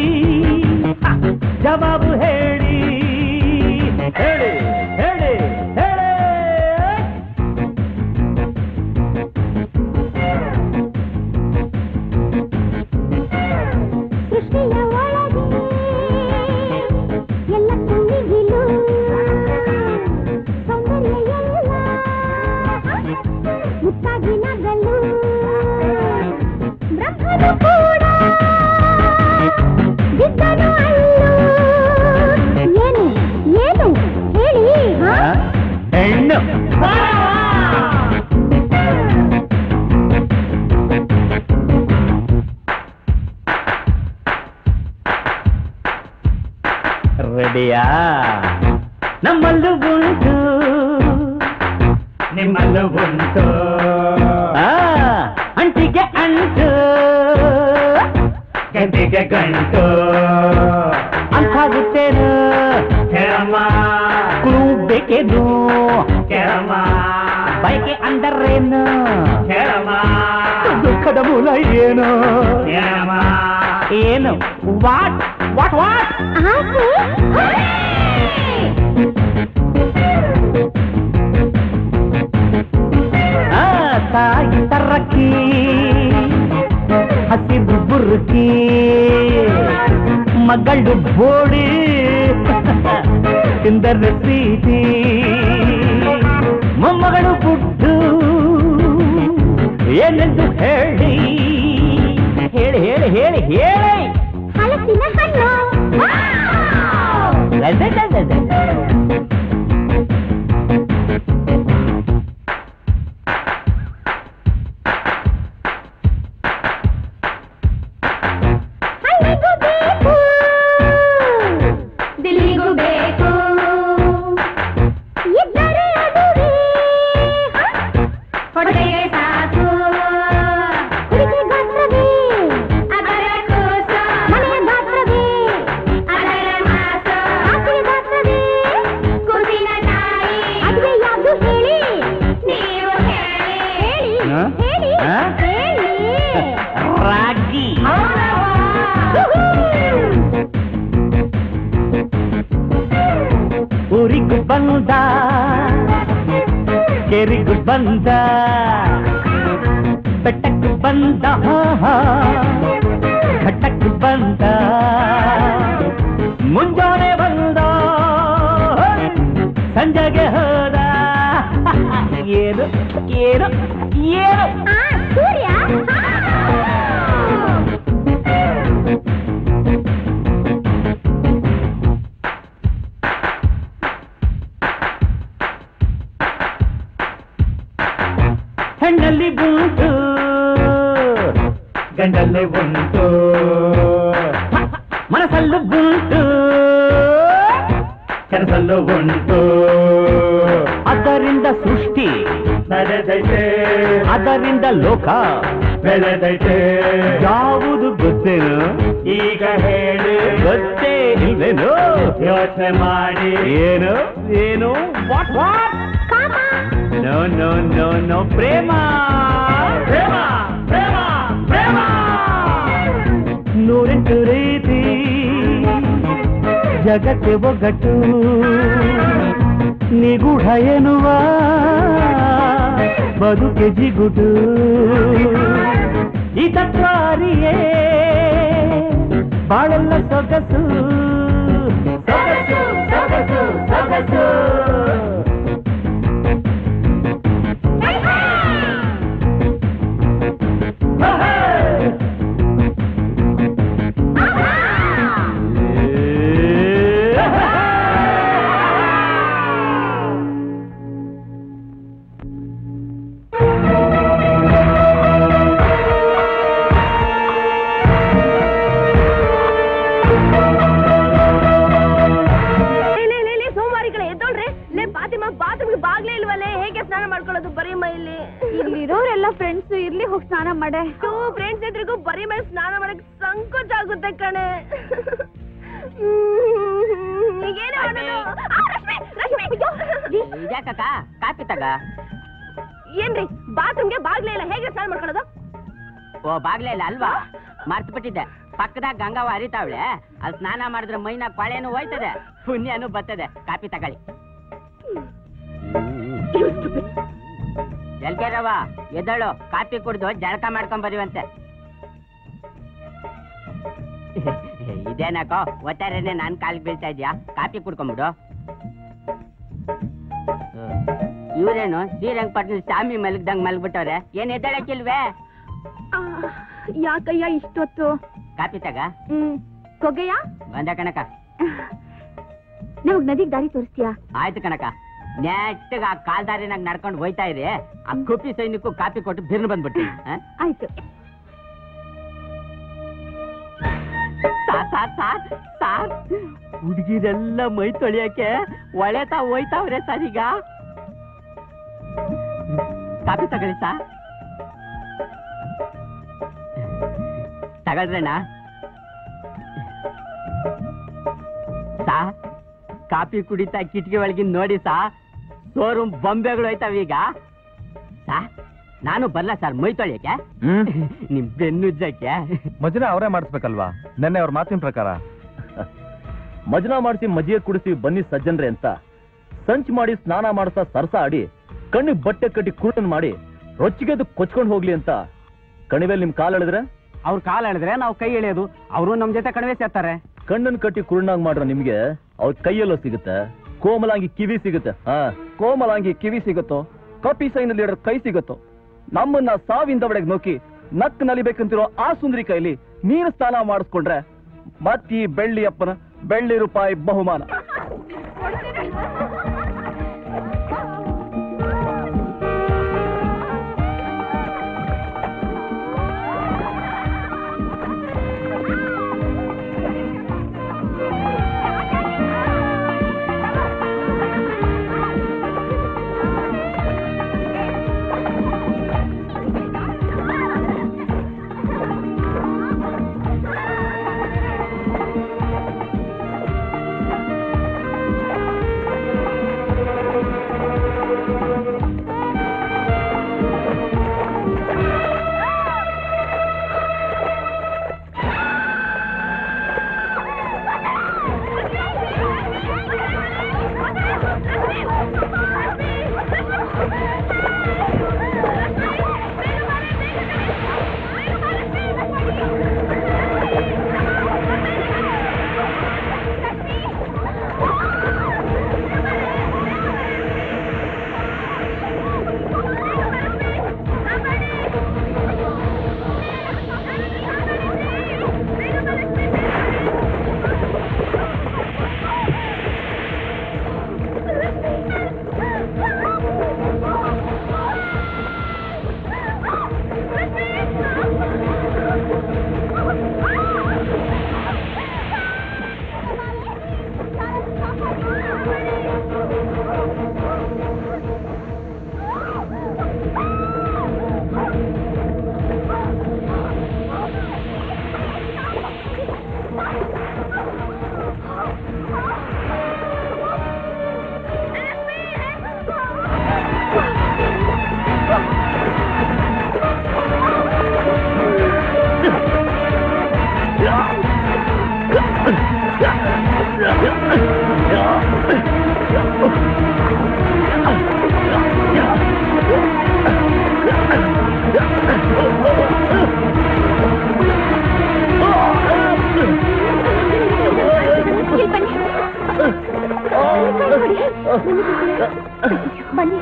ಜವಾಬು ಹೇಳಿ ಹೇಳಿ ಹೇಳಿ ಹೇಳಿ ಸೃಷ್ಟಿಯ ಒಳಗೆ ಎಲ್ಲ ತುಂಬಿಗಿಲು ಸೌಂದರ್ಯ ಎಲ್ಲ ಮುತ್ತಾಗಿ ನಗಲು ಬ್ರಹ್ಮನು ಕೂಡ ಬಿದ್ದನು ಅಲ್ಲೂ ಏನು ಏನು ಹೇಳಿ ಹಾ ಹೆಣ್ಣು ರೆಡಿಯಾ ನಮ್ಮಲ್ಲೂ ಉಂಟು ನಿಮ್ಮಲ್ಲೂ ಉಂಟು ಆ, ಅಂಟಿಗೆ ಅಂಟು ಗಂಟಿಗೆ ಗಂಟು ಅಂತಾಗುತ್ತೇನು ಹೇಳಮ್ಮ ಕ್ಲೂ ಬೇಕೇನು ಹೇಳಮ್ಮ ಬಯಕೆ ಅಂದರೇನು ಹೇಳಮ್ಮ ದುಃಖದ ಮೂಲ ಏನು ಹೇಳಮ್ಮ ಏನು ವಾಟ್ ವಾಟ್ ವಾಟ್ ಆಸೆ ಆ, ತಾಯಿ ತರಕಿ ಹಸಿರು ಬುರುಕಿ ಮಗಳು ಬೋಡಿ ತಿಂದರೆ ಪ್ರೀತಿ ಮೊಮ್ಮಗಳು ಪುಟ್ಟು ಏನೆಂದು ಹೇಳಿ ಹೇಳಿ ಹೇಳಿ ಹೇಳಿ ಹೇಳಿ ಹಲಸಿನ ಹಣ್ಣು ಲದೆ, ಲದೆ, ಲದೆ. ಹಳ್ಳಿಗೂ ಬೇಕು ದಿಲ್ಲಿಗೂ ಬೇಕು ಇದ್ದರೆ ಅದುವೇ ಹೊಡೆಗೆ ಸಾಕು ಹುಡುಗಿ ಗಾತ್ರವೇ ಅದರ ಕೂಸು ಮನೆಯ ಗಾತ್ರವೇ ಅದರ ಮಾಸು ಹಾಸಿಗೆ ಗಾತ್ರವೇ ಕೂಸಿನ ತಾಯಿ ಅದುವೇ ಯಾವುದು ಹೇಳಿ ನೀವು ಹೇಳಿ ಹೇಳಿ ಹ? ಹೇಳಿ ಹ? ಹೇಳಿ ರಾಗಿ ಊರಿಗೂ ಬಂದ ಕೆರಿಗೂ ಬಂದ ಬೆಟ್ಟಕ್ಕೆ ಬಂದ ಘಟ್ಟಕ್ಕೆ ಬಂದ ಮುಂಜಾನೆ ಬಂದ ಸಂಜೆಗೆ ಹೋದ ಏನು ಏನು ಏನು ಆ, ಸೂರ್ಯ ಹೆಣ್ಣಲ್ಲಿ ಉಂಟು ಗಂಡಲ್ಲಿ ಉಂಟು ಮನಸ್ಸಲ್ಲೂ ಉಂಟು ಕನಸಲ್ಲೂ ಉಂಟು ಅದರಿಂದ ಸೃಷ್ಟಿ ನಡೆದೈತೆ ಅದರಿಂದ ಲೋಕ ಬೆಳೆದೈತೆ ಯಾವುದು ಗೊತ್ತೇನು ಈಗ ಹೇಳಿ ಗೊತ್ತೇ ಇಲ್ವೇನು ಯೋಚನೆ ಮಾಡಿ ಏನು ಏನು ವಾಟ್ ವಾಟ್ ಕಾಮ ನೋ ನೋ ನೋ ನೋ ಪ್ರೇಮ ಪ್ರೇಮ ಪ್ರೇಮ ಪ್ರೇಮ ನೂರೆಂಟು ರೀತಿ ಜಗಕ್ಕೆ ಒಗ್ಗಟ್ಟು ನಿಗೂಢ ಎನ್ನುವ ಬದುಕೆ ಜಿಗುಟು ಇದಕ್ಕಾರಿಯೇ ಬಾಳೆಲ್ಲ ಸೊಗಸು ಸೊಗಸು ಸೊಗಸು ಸೊಗಸು ಲೇ, ಲೇ, ಲೇ, ಲೇ, ಸೋಮಾರಿಗಳೇ ಎದ್ದೋಳ್ರಿ ಲೇ ಫಾತಿಮಾ ಬಾತ್ರೂಮ್ಗೆ ಬಾಗ್ಲೇ ಇಲ್ವಲ್ಲೇ ಹೇಗೆ ಸ್ನಾನ ಮಾಡ್ಕೊಳ್ಳೋದು ಬರೀ ಮೈಲಿ ಇಲ್ಲಿರೋರೆಲ್ಲ ಫ್ರೆಂಡ್ಸ್ ಇರ್ಲಿ ಹೋಗಿ ಸ್ನಾನ ಮಾಡೆ ಫ್ರೆಂಡ್ಸ್ ಎದುರಿಗೂ ಬರೀ ಮೈ ಸ್ನಾನ ಮಾಡಕ್ ಸಂಕೋಚ ಆಗುತ್ತೆ ಕಣೆ ಈಗೇನು ಮಾಡೋದು? ಆ, ರಶ್ಮಿ, ರಶ್ಮಿ, ಅಯ್ಯೋ. ಇದ್ಯಾಕಕ್ಕ ಕಾಪಿ ತಗ ಏನ್ರಿ ಬಾತ್ರೂಮ್ಗೆ ಬಾಗ್ಲೇ ಇಲ್ಲ ಹೇಗೆ ಸ್ನಾನ ಮಾಡ್ಕೊಳ್ಳೋದು ಓ ಬಾಗ್ಲೇ ಇಲ್ಲ ಅಲ್ವಾ ಮರ್ತು ಬಿಟ್ಟಿದ್ದೆ ಪಕ್ಕದಾಗ ಗಂಗಾವ ಹರಿತಾವಳೆ ಅಲ್ಲಿ ಸ್ನಾನ ಮಾಡಿದ್ರೆ ಮೈನ ಕೊಳೆನೂ ಹೋಯ್ತದೆ ಪುಣ್ಯನೂ ಬರ್ತದೆ ಕಾಪಿ ತಗೊಳ್ಳಿ ಎಲ್ಗೆರವ ಎದ್ದಳು ಕಾಪಿ ಕುಡ್ದು ಜಳಕ ಮಾಡ್ಕೊಂಡ್ ಬರೀವಂತೆ ಇದೇನಕೋ ಒಟ್ಟಾರೆನೆ ನಾನ್ ಕಾಲಿಗೆ ಬೀಳ್ತಾ ಇದ್ಯಾ ಕಾಪಿ ಕುಡ್ಕೊಂಬಿಡು ಇವ್ರೇನು ಶ್ರೀರಂಗಪಟ್ಟಣ ಸ್ವಾಮಿ ಮಲಗ್ದಂಗ್ ಮಲಗ್ಬಿಟ್ಟವ್ರೆ ಏನ್ ಎದ್ದಳಕ್ಕಿಲ್ವೇ ಆ, ಯಾಕಯ್ಯ ಇಷ್ಟೊತ್ತು ಕಾಪಿ ತಗ ಹ್ಮ್ ಕೊಗ್ಗಯ್ಯ ಬಂದ ಕಣಕ ನಮಗ್ ನದಿಗ್ ದಾರಿ ತೋರಿಸ್ತೀಯಾ ಆಯ್ತು ಕಣಕ ನೆಟ್ಟಗ ಆ ಕಾಲ್ದಾರಿನಾಗ ನಡ್ಕೊಂಡು ಹೋಯ್ತಾ ಇರಿ ಆ ಕುಪ್ಪಿ ಸೈನಿಕು ಕಾಪಿ ಕೊಟ್ಟು ಬಿರ್ನು ಬಂದ್ಬಿಟ್ಟು ಆಯ್ತು ಸಾರ್ ಸಾರ್ ಸಾರ್ ಸಾರ್ ಹುಡುಗಿರೆಲ್ಲ ಮೈ ತೊಳಿಯಕ್ಕೆ ಒಳೆತಾ ಹೋಯ್ತಾವ್ರೆ ಸರ್ ಈಗ ಕಾಪಿ ತಗೊಳ್ಳಿ ಸಾ ತಗೊಳ್ರಣ್ಣ ಸಾ ಕಾಪಿ ಕುಡಿತಾ ಕಿಟಕಿ ಒಳಗಿನ್ ನೋಡಿ ಸಾ ಶೋರೂಮ್ ಬೊಂಬೆಗಳು ಹೋಯ್ತಾವ ಈಗ ಸಾ ನಾನು ಬರ್ಲ ಸರ್ ಮೈ ತೊಳಿಯಕ್ಕೆ ಹ್ಮ್ ನಿಮ್ ಬೆನ್ನುಜ್ಜಕ್ಕೆ ಮಜ್ನ ಅವರೇ ಮಾಡಿಸ್ಬೇಕಲ್ವಾ ನೆನ್ನೆ ಅವ್ರ ಮಾತಿನ ಪ್ರಕಾರ ಮಜನಾ ಮಾಡಿಸಿ ಮಜ್ಜಿಗೆ ಕುಡಿಸಿ ಬನ್ನಿ ಸಜ್ಜನ್ರೆ ಅಂತ ಸಂಚ್ ಮಾಡಿ ಸ್ನಾನ ಮಾಡಿಸ್ತಾ ಸರ್ಸ ಆಡಿ ಕಣ್ಣಿಗೆ ಬಟ್ಟೆ ಕಟ್ಟಿ ಕುರುಟನ್ ಮಾಡಿ ರೊಚ್ಚಿಗೆದ್ದು ಕೊಚ್ಕೊಂಡು ಹೋಗ್ಲಿ ಅಂತ ಕಣಿವೆಲ್ ನಿಮ್ ಕಾಲ್ ಎಳೆದ್ರೆ ಅವ್ರ ಕಾಲ ಹೇಳಿದ್ರೆ ನಾವು ಕೈ ಎಳೆಯೋದು ಅವರು ನಮ್ ಜೊತೆ ಕಣಿವೆ ಸೇರ್ತಾರೆ ಕಣ್ಣನ್ ಕಟ್ಟಿ ಕುರುಣಾಗ್ ಮಾಡ್ರ ನಿಮ್ಗೆ ಅವ್ರ ಕೈಯಲ್ಲೋ ಸಿಗುತ್ತೆ ಕೋಮಲಾಂಗಿ ಕಿವಿ ಸಿಗುತ್ತೆ ಹಾ ಕೋಮಲಾಂಗಿ ಕಿವಿ ಸಿಗುತ್ತೋ ಕಪಿ ಸೈನಲ್ಲಿ ಇಡೋ ಕೈ ಸಿಗುತ್ತೋ ನಮ್ಮನ್ನ ಸಾವಿಂದ ಒಳಗೆ ನೋಕಿ ನಕ್ ನಲಿಬೇಕಂತಿರೋ ಆ ಸುಂದರಿ ಕೈಲಿ ನೀರು ಸ್ನಾನ ಮಾಡಿಸ್ಕೊಂಡ್ರೆ ಮತ್ತಿ ಬೆಳ್ಳಿ ಅಪ್ಪನ ಬೆಳ್ಳಿ ರೂಪಾಯಿ ಬಹುಮಾನ ಇಲ್ಲಿ ಬನ್ನಿ ಬನ್ನಿ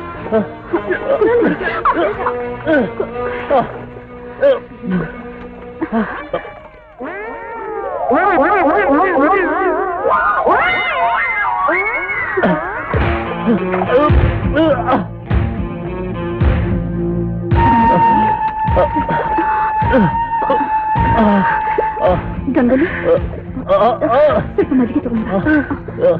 ಗಂಗಲಿ ಸ್ವಲ್ಪ ಮಜ್ಜಿಗೆ ತಗೊಂಡು ಬಾ.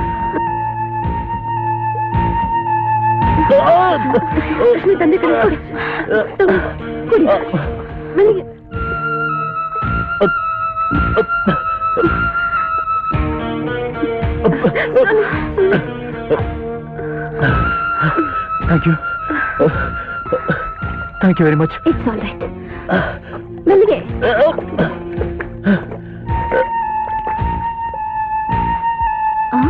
ಲಕ್ಷ್ಮಿ ತಂದೆ ಕಡೆ ಕೊಡಿ ತಗೋ, ಕುಡಿ ಮನೆಗೆ thank you thank you very much it's all right ಮಲ್ಲಿಗೆ ಆ?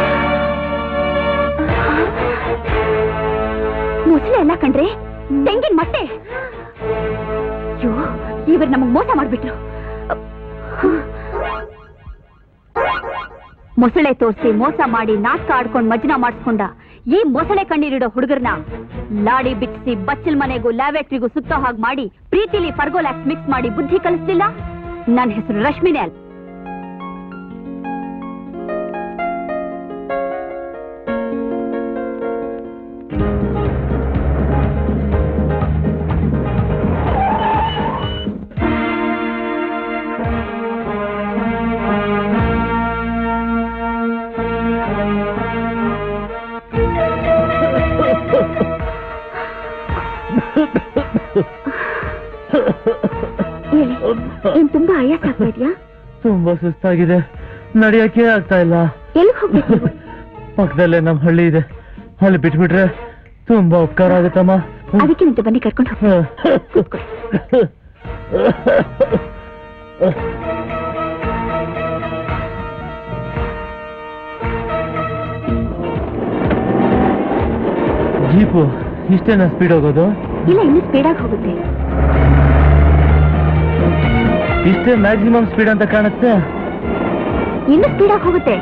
ಮೊಸಳೆ ಎಲ್ಲ ಕಣ್ರೆ ತೆಂಗಿನ ಮಟ್ಟೆ ಅಯ್ಯೋ ಇವರು ನಮಗ್ ಮೋಸ ಮಾಡ್ಬಿಟ್ರು ಮೊಸಳೆ ತೋರಿಸಿ ಮೋಸ ಮಾಡಿ ನಾಟಕ ಆಡ್ಕೊಂಡ್ ಮಜ್ನ ಮಾಡಿಸ್ಕೊಂಡ ಈ ಮೊಸಳೆ ಕಣ್ಣೀರಿಡೋ ಹುಡುಗರ್ನ ಲಾಡಿ ಬಿಚ್ಚಿಸಿ ಬಚ್ಚಲ್ ಮನೆಗೂ ಲ್ಯಾವೆಟ್ರಿಗೂ ಸುತ್ತೋ ಹಾಗೆ ಮಾಡಿ ಪ್ರೀತಿಲಿ ಫರ್ಗೋಲ್ಯಾಕ್ಸ್ ಮಿಕ್ಸ್ ಮಾಡಿ ಬುದ್ಧಿ ಕಲಿಸ್ಲಿಲ್ಲ ನನ್ನ ಹೆಸರು ರಶ್ಮಿನೇ ಅಲ್ಲ ಹೇಳಿ ಏನ್ ತುಂಬಾ ಆಯಾಸ ಆಗ್ತಾ ಇದೆಯಾ ತುಂಬಾ ಸುಸ್ತಾಗಿದೆ ನಡೆಯಕ್ಕೆ ಆಗ್ತಾ ಇಲ್ಲ ಎಲ್ಲಿ ಹೋಗ್ಬೇಕು ನೀವು? ಪಕ್ಕದಲ್ಲೇ ನಮ್ಮ ಹಳ್ಳಿ ಇದೆ ಅಲ್ಲಿ ಬಿಟ್ಬಿಟ್ರೆ ತುಂಬಾ ಉಪಕಾರ ಆಗುತ್ತಮ್ಮ ಅದಕ್ಕೆ ನಿಂತು ಬನ್ನಿ ಕರ್ಕೊಂಡು ಹೋಗಿ ಜೀಪು ಇಷ್ಟೇನಾ ಸ್ಪೀಡ್ ಹೋಗೋದು ಇಲ್ಲ ಇನ್ನು ಸ್ಪೀಡ್ ಆಗಿ ಹೋಗುತ್ತೆ ಇಷ್ಟೇ ಮ್ಯಾಕ್ಸಿಮಮ್ ಸ್ಪೀಡ್ ಅಂತ ಕಾಣುತ್ತೆ ಇನ್ನು ಸ್ಪೀಡ್ ಆಗಿ ಹೋಗುತ್ತೆ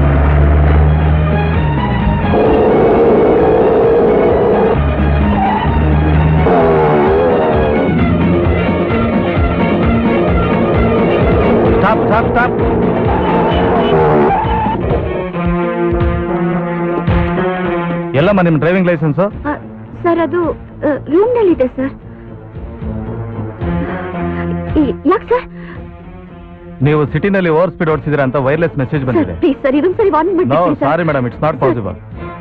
ಸ್ಟಾಪ್ ಸ್ಟಾಪ್ ಸ್ಟಾಪ್ ಎಲ್ಲಮ್ಮ ನಿಮ್ಮ ಡ್ರೈವಿಂಗ್ ಲೈಸೆನ್ಸ್ ಆ, ಸರ್ ಅದು ರೂಮ್ ನಲ್ಲಿದೆ ಸರ್ ಯಾಕೆ ಸರ್ ನೀವು ಸಿಟಿನಲ್ಲಿ ಓವರ್ ಸ್ಪೀಡ್ ಓಡಿಸಿದ್ರ ಅಂತ ವೈರ್ಲೆಸ್ ಮೆಸೇಜ್ ಸರ್ ಬಂದಿದೆ ಪ್ಲೀಸ್ ಸರ್ ಇದೊಂದು ಸರಿ ವಾರ್ನಿಂಗ್ ನೋ ಮಾಡಿ sorry madam it's not possible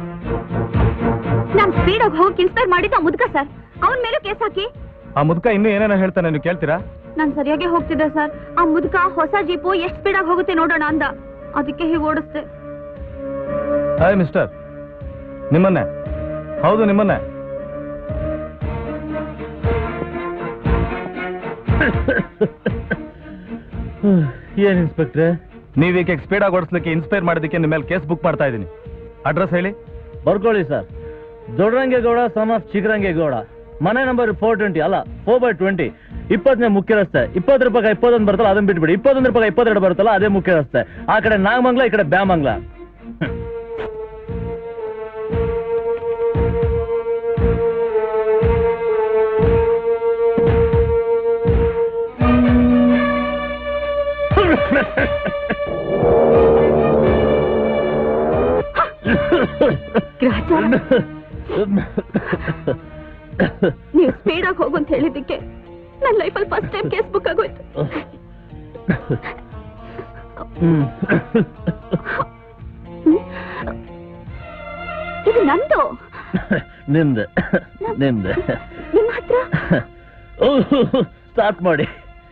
ನಾನು ಸ್ಪೀಡ್ ಆಗಿ ಹೋಗಿ ಇನ್ಸ್ಪೈರ್ ಮಾಡಿದ್ದು ಆ ಮುದುಕ ಸರ್ ಅವನ ಮೇಲೂ ಕೇಸ್ ಹಾಕಿ ಆ ಮುದ್ಕ ಇನ್ನೂ ಏನೇನೋ ಹೇಳ್ತಾನೆ ನೀವು ಕೇಳ್ತೀರಾ ನಾನು ಸರಿಯಾಗಿ ಹೋಗ್ತಿದ್ದೆ ಸರ್ ಆ ಮುದುಕ ಹೊಸ ಜೀಪು ಎಷ್ಟು ಸ್ಪೀಡ್ ಆಗಿ ಹೋಗುತ್ತೆ ನೋಡೋಣ ಅಂದ ಅದಕ್ಕೆ ಹೀಗೆ ಓಡಿಸ್ದೆ ಹಾಯ್ ಮಿಸ್ಟರ್ ನಿಮ್ಮನ್ನೇ ಹೌದು ನಿಮ್ಮನ್ನೇ ಏನ್ ಇನ್ಸ್ಪೆಕ್ಟ್ರೆ ನೀವೀಗ ಸ್ಪೀಡ್ ಆಗಿ ಓಡಿಸ್ಲಿಕ್ಕೆ ಇನ್ಸ್ಪೈರ್ ಮಾಡೋದಕ್ಕೆ ನಿಮ್ಮ ಮೇಲೆ ಕೇಸ್ ಬುಕ್ ಮಾಡ್ತಾ ಇದ್ದೀನಿ ಅಡ್ರೆಸ್ ಹೇಳಿ ಬರ್ಕೊಳ್ಳಿ sir Doddarangegowda son of Chikkarangegowda ಮನೆ ನಂಬರ್ ಫೋರ್ ಟ್ವೆಂಟಿ ಅಲ್ಲ ಫೋರ್ ಬೈ ಟ್ವೆಂಟಿ ಇಪ್ಪತ್ತನೇ ಮುಖ್ಯ ರಸ್ತೆ ಇಪ್ಪತ್ತು ರೂಪಾಯಿ ಇಪ್ಪತ್ತೊಂದು ಬರ್ತಲ್ಲ ಅದನ್ನ ಬಿಟ್ಬಿಡಿ ಇಪ್ಪತ್ತೊಂದು ರೂಪಾಯಿ ಇಪ್ಪತ್ತೆರಡು ಬರುತ್ತಲ್ಲ ಅದೇ ಮುಖ್ಯ ರಸ್ತೆ ಆ ಕಡೆ ನಾಗಮಂಗ್ಲ ಈ ಕಡೆ ಬ್ಯಾಮಂಗ್ಲ ಗ್ರಹಚಾರ ನೀವು ಸ್ಪೀಡ್ ಆಗಿ ಹೋಗು ಅಂತ ಹೇಳಿದ್ದಕ್ಕೆ ನನ್ನ ಲೈಫಲ್ಲಿ ಫಸ್ಟ್ ಟೈಮ್ ಕೇಸ್ ಬುಕ್ ಆಗೋಯ್ತು ಇದು ನಂದು ನಿಮ್ದೆ ನಿಮ್ದೆ ನಿಮ್ಮ ಹತ್ರ ಸ್ಟಾರ್ಟ್ ಮಾಡಿ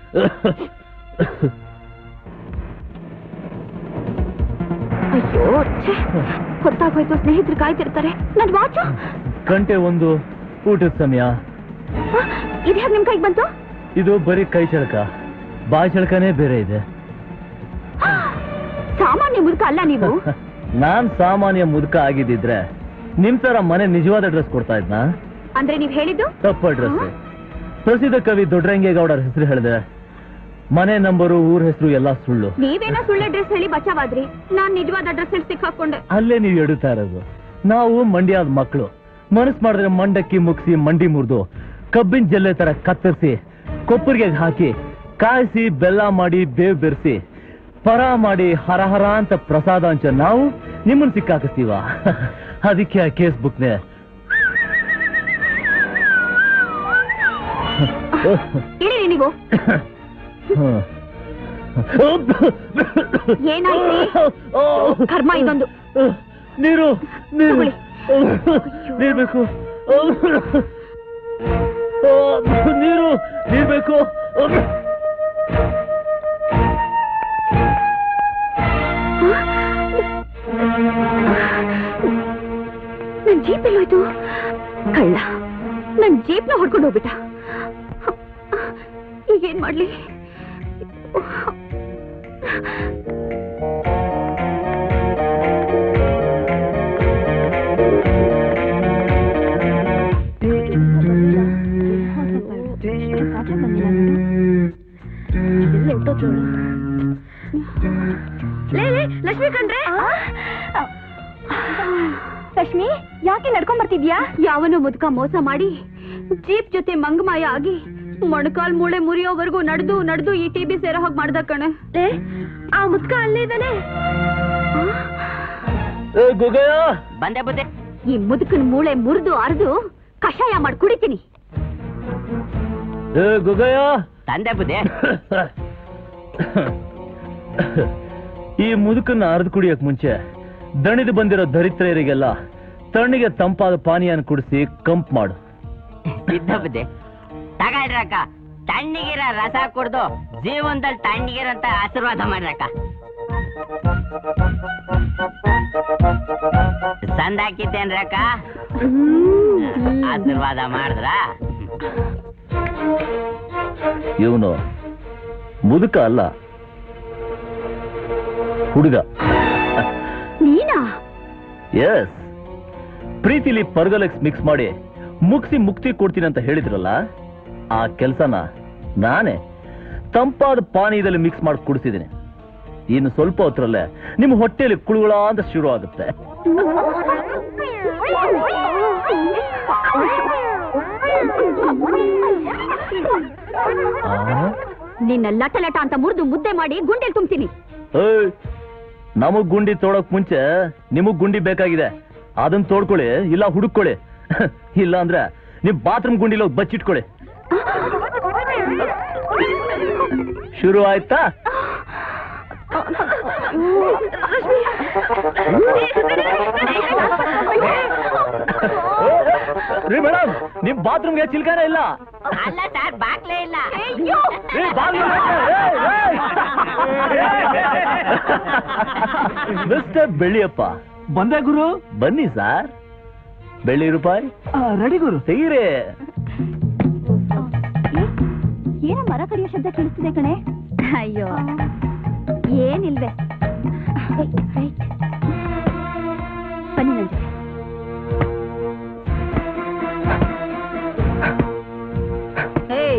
ಅಯ್ಯೋ ಛೆ, ಹೊತ್ತಾಗೋಯ್ತು ಸ್ನೇಹಿತರು ಕಾಯ್ತಿರ್ತಾರೆ ನನ್ ವಾಚು ಗಂಟೆ ಒಂದು ಊಟದ ಸಮಯ ಇದು ಹೇಗೆ ನಿಮ್ ಕೈಗೆ ಬಂತು ಇದು ಬರೀ ಕೈ ಚಳಕ ಬಾಯಿ ಚಳಕನೇ ಬೇರೆ ಇದೆ ಸಾಮಾನ್ಯ ಮುದುಕ ಅಲ್ಲ ನೀವು ನಾನ್ ಸಾಮಾನ್ಯ ಮುದುಕ ಆಗಿದ್ದಿದ್ರೆ ನಿಮ್ ತರ ಮನೆ ನಿಜವಾದ ಅಡ್ರೆಸ್ ಕೊಡ್ತಾ ಇದ್ನಾ ಅಂದ್ರೆ ನೀವ್ ಹೇಳಿದ್ದು ತಪ್ಪು ಅಡ್ರೆಸ್ ಪ್ರಸಿದ್ಧ ಕವಿ ದೊಡ್ಡರಂಗೇಗೌಡರ ಹೆಸರು ಹೇಳಿದೆ ಮನೆ ನಂಬರು ಊರ್ ಹೆಸರು ಎಲ್ಲ ಸುಳ್ಳು ನೀವೇನೋ ಸುಳ್ಳು ಅಡ್ರೆಸ್ ಹೇಳಿ ಬಚಾವಾದ್ರಿ ನಾನ್ ನಿಜವಾದ ಅಡ್ರೆಸ್ ಹೇಳಿ ಸಿಕ್ಕಾಕೊಂಡೆ ಅಲ್ಲೇ ನೀವು ಎಡುತ್ತಾ ಇರೋದು ನಾವು ಮಂಡ್ಯದ ಮಕ್ಕಳು ಮನಸ್ ಮಾಡಿದ್ರೆ ಮಂಡಕ್ಕಿ ಮುಗಿಸಿ ಮಂಡಿ ಮುರಿದು ಕಬ್ಬಿನ ಜಲ್ಲೆ ತರ ಕತ್ತರಿಸಿ ಕೊಪ್ಪರಿಗೆ ಹಾಕಿ ಕಾಯಿಸಿ ಬೆಲ್ಲ ಮಾಡಿ ಬೇವ್ ಬೆರೆಸಿ ಪರ ಮಾಡಿ ಹರ ಹರ ಅಂತ ಪ್ರಸಾದ ಹಂಚ ನಾವು ನಿಮ್ಮನ್ನ ಸಿಕ್ಕಾಕಿಸ್ತೀವ ಅದಕ್ಕೆ ಆ ಕೇಸ್ ಬುಕ್ನೆ ಇಳಿರಿ ನೀವು ಏನಾಯ್ತು ಕರ್ಮ ಇದೊಂದು ನೀರು ನೀರು ತಗೊಳ್ಳಿ. ನೀರ್ ಬೇಕು ನೀರು ನೀರ್ ಬೇಕು ನನ್ ಜೀಪ್ ಎಲ್ಲೋಯ್ತು ಕಳ್ಳ ನನ್ ಜೀಪ್ನ ಹೊಡ್ಕೊಂಡು ಹೋಗ್ಬಿಟ್ಟ ಈಗೇನ್ ಮಾಡ್ಲಿ ಲೇ, ಲೇ, ಲಕ್ಷ್ಮಿ ಕಂಡ್ರೆ ಲಕ್ಷ್ಮಿ ಯಾಕೆ ನಡ್ಕೊಂಡ್ ಬರ್ತಿದ್ಯಾ ಯಾವನೋ ಮುದ್ಕ ಮೋಸ ಮಾಡಿ ಜೀಪ್ ಜೊತೆ ಮಂಗಮಾಯ ಆಗಿ ಮೊಣಕಾಲ್ ಮೂಳೆ ಮುರಿಯೋವರೆಗೂ ನಡೆದು ನಡೆದು ಈ ಟಿಬಿ ಸೇರೋ ಹಾಗೆ ಮಾಡ್ದ ಕಣೆ ಆ ಮುದ್ಕ ಅಲ್ಲೇ ಇದ್ದಾನೆ ಗುಗಯ ಬಂದೆ ಬುದ್ಧಿ ಈ ಮುದುಕನ್ ಮೂಳೆ ಮುರಿದು ಅರ್ದು ಕಷಾಯ ಮಾಡಿ ಕುಡಿತೀನಿ ಏ ಗುಗಯ ತಂದೆ ಬುದ್ಧಿ ಈ ಮುದುಕನ್ನ ಅರ್ದು ಕುಡಿಯಕ್ ಮುಂಚೆ ದಣಿದು ಬಂದಿರೋ ದರಿದ್ರರಿಗೆಲ್ಲ ತಣ್ಣಿಗೆ ತಂಪಾದ ಪಾನೀಯನ ಕುಡಿಸಿ ಕಂಪ್ ಮಾಡು ಸಿದ್ಧ ಬುದ್ಧಿ ತಗೊಳ್ರಕ್ಕ ತಣ್ಣಗಿರ ರಸ ಕುಡ್ದು ಜೀವನದಲ್ಲಿ ತಣ್ಣಗಿರಂತ ಆಶೀರ್ವಾದ ಮಾಡ್ರಕ್ಕ ಸಂದ ಹಾಕಿದ್ದೇನ್ರಕ್ಕ ಆಶೀರ್ವಾದ ಮಾಡಿದ್ರ ಇವನು ಮುದುಕ ಅಲ್ಲ ಹುಡುಗ ನೀನಾ ಎಸ್ ಪ್ರೀತಿಲಿ ಪರ್ಗಲೆಕ್ಸ್ ಮಿಕ್ಸ್ ಮಾಡಿ ಮುಗಿಸಿ ಮುಕ್ತಿ ಕೊಡ್ತೀನಿ ಅಂತ ಹೇಳಿದ್ರಲ್ಲ ಆ ಕೆಲಸನ ನಾನೇ ತಂಪಾದ ಪಾನೀಯದಲ್ಲಿ ಮಿಕ್ಸ್ ಮಾಡಿ ಕುಡಿಸಿದ್ದೀನಿ ಇನ್ನು ಸ್ವಲ್ಪ ಹೊತ್ತರಲ್ಲೇ ನಿಮ್ಮ ಹೊಟ್ಟೆಯಲ್ಲಿ ಕುಳುಗುಳ ಅಂತ ಶುರು ಆಗುತ್ತೆ ಆ? ನಿನ್ನ ಲಟ ಲಟ ಅಂತ ಮುರಿದು ಮುದ್ದೆ ಮಾಡಿ ಗುಂಡೆಲ್ ತುಂಬ್ತೀನಿ ಏಯ್, ನಮಗ್ ಗುಂಡಿ ತೋಡಕ್ ಮುಂಚೆ ನಿಮಗ್ ಗುಂಡಿ ಬೇಕಾಗಿದೆ ಅದನ್ನ ತೋಡ್ಕೊಳ್ಳಿ ಇಲ್ಲ ಹುಡುಕೊಳ್ಳಿ ಇಲ್ಲ ಅಂದ್ರೆ ನಿಮ್ ಬಾತ್ರೂಮ್ ಗುಂಡಿలో ಬಚ್ಚಿಟ್ಕೊಳ್ಳಿ ಶುರು ಆಯ್ತಾ ರೀ ಮೇಡಮ್ ನಿಮ್ ಬಾತ್ರೂಮ್ಗೆ ಚಿಲ್ಕಾನ ಇಲ್ಲ ಅಲ್ಲ ಸರ್ ಬಾಕ್ಲೇ ಇಲ್ಲ ಏ, ಬಾಗ್ಲು ಹಾಕು. ಏಯ್, ಏಯ್. ಮಿಸ್ಟರ್ ಬೆಳ್ಳಿಯಪ್ಪ ಬಂದೆ ಗುರು ಬನ್ನಿ ಸರ್ ಬೆಳ್ಳಿ ರೂಪಾಯಿ ರೆಡಿ ಗುರು ತೆಗೀರಿ ಏನೋ ಮರ ಕಡಿಯೋ ಶಬ್ದ ಕೇಳಿಸ್ತಿದೆ ಕಣೆ ಅಯ್ಯೋ ಏನಿಲ್ವೇ ಏಯ್, ರೈಟ್. ಬನ್ನಿ ನನ್ ಜೊತೆ ಏಯ್,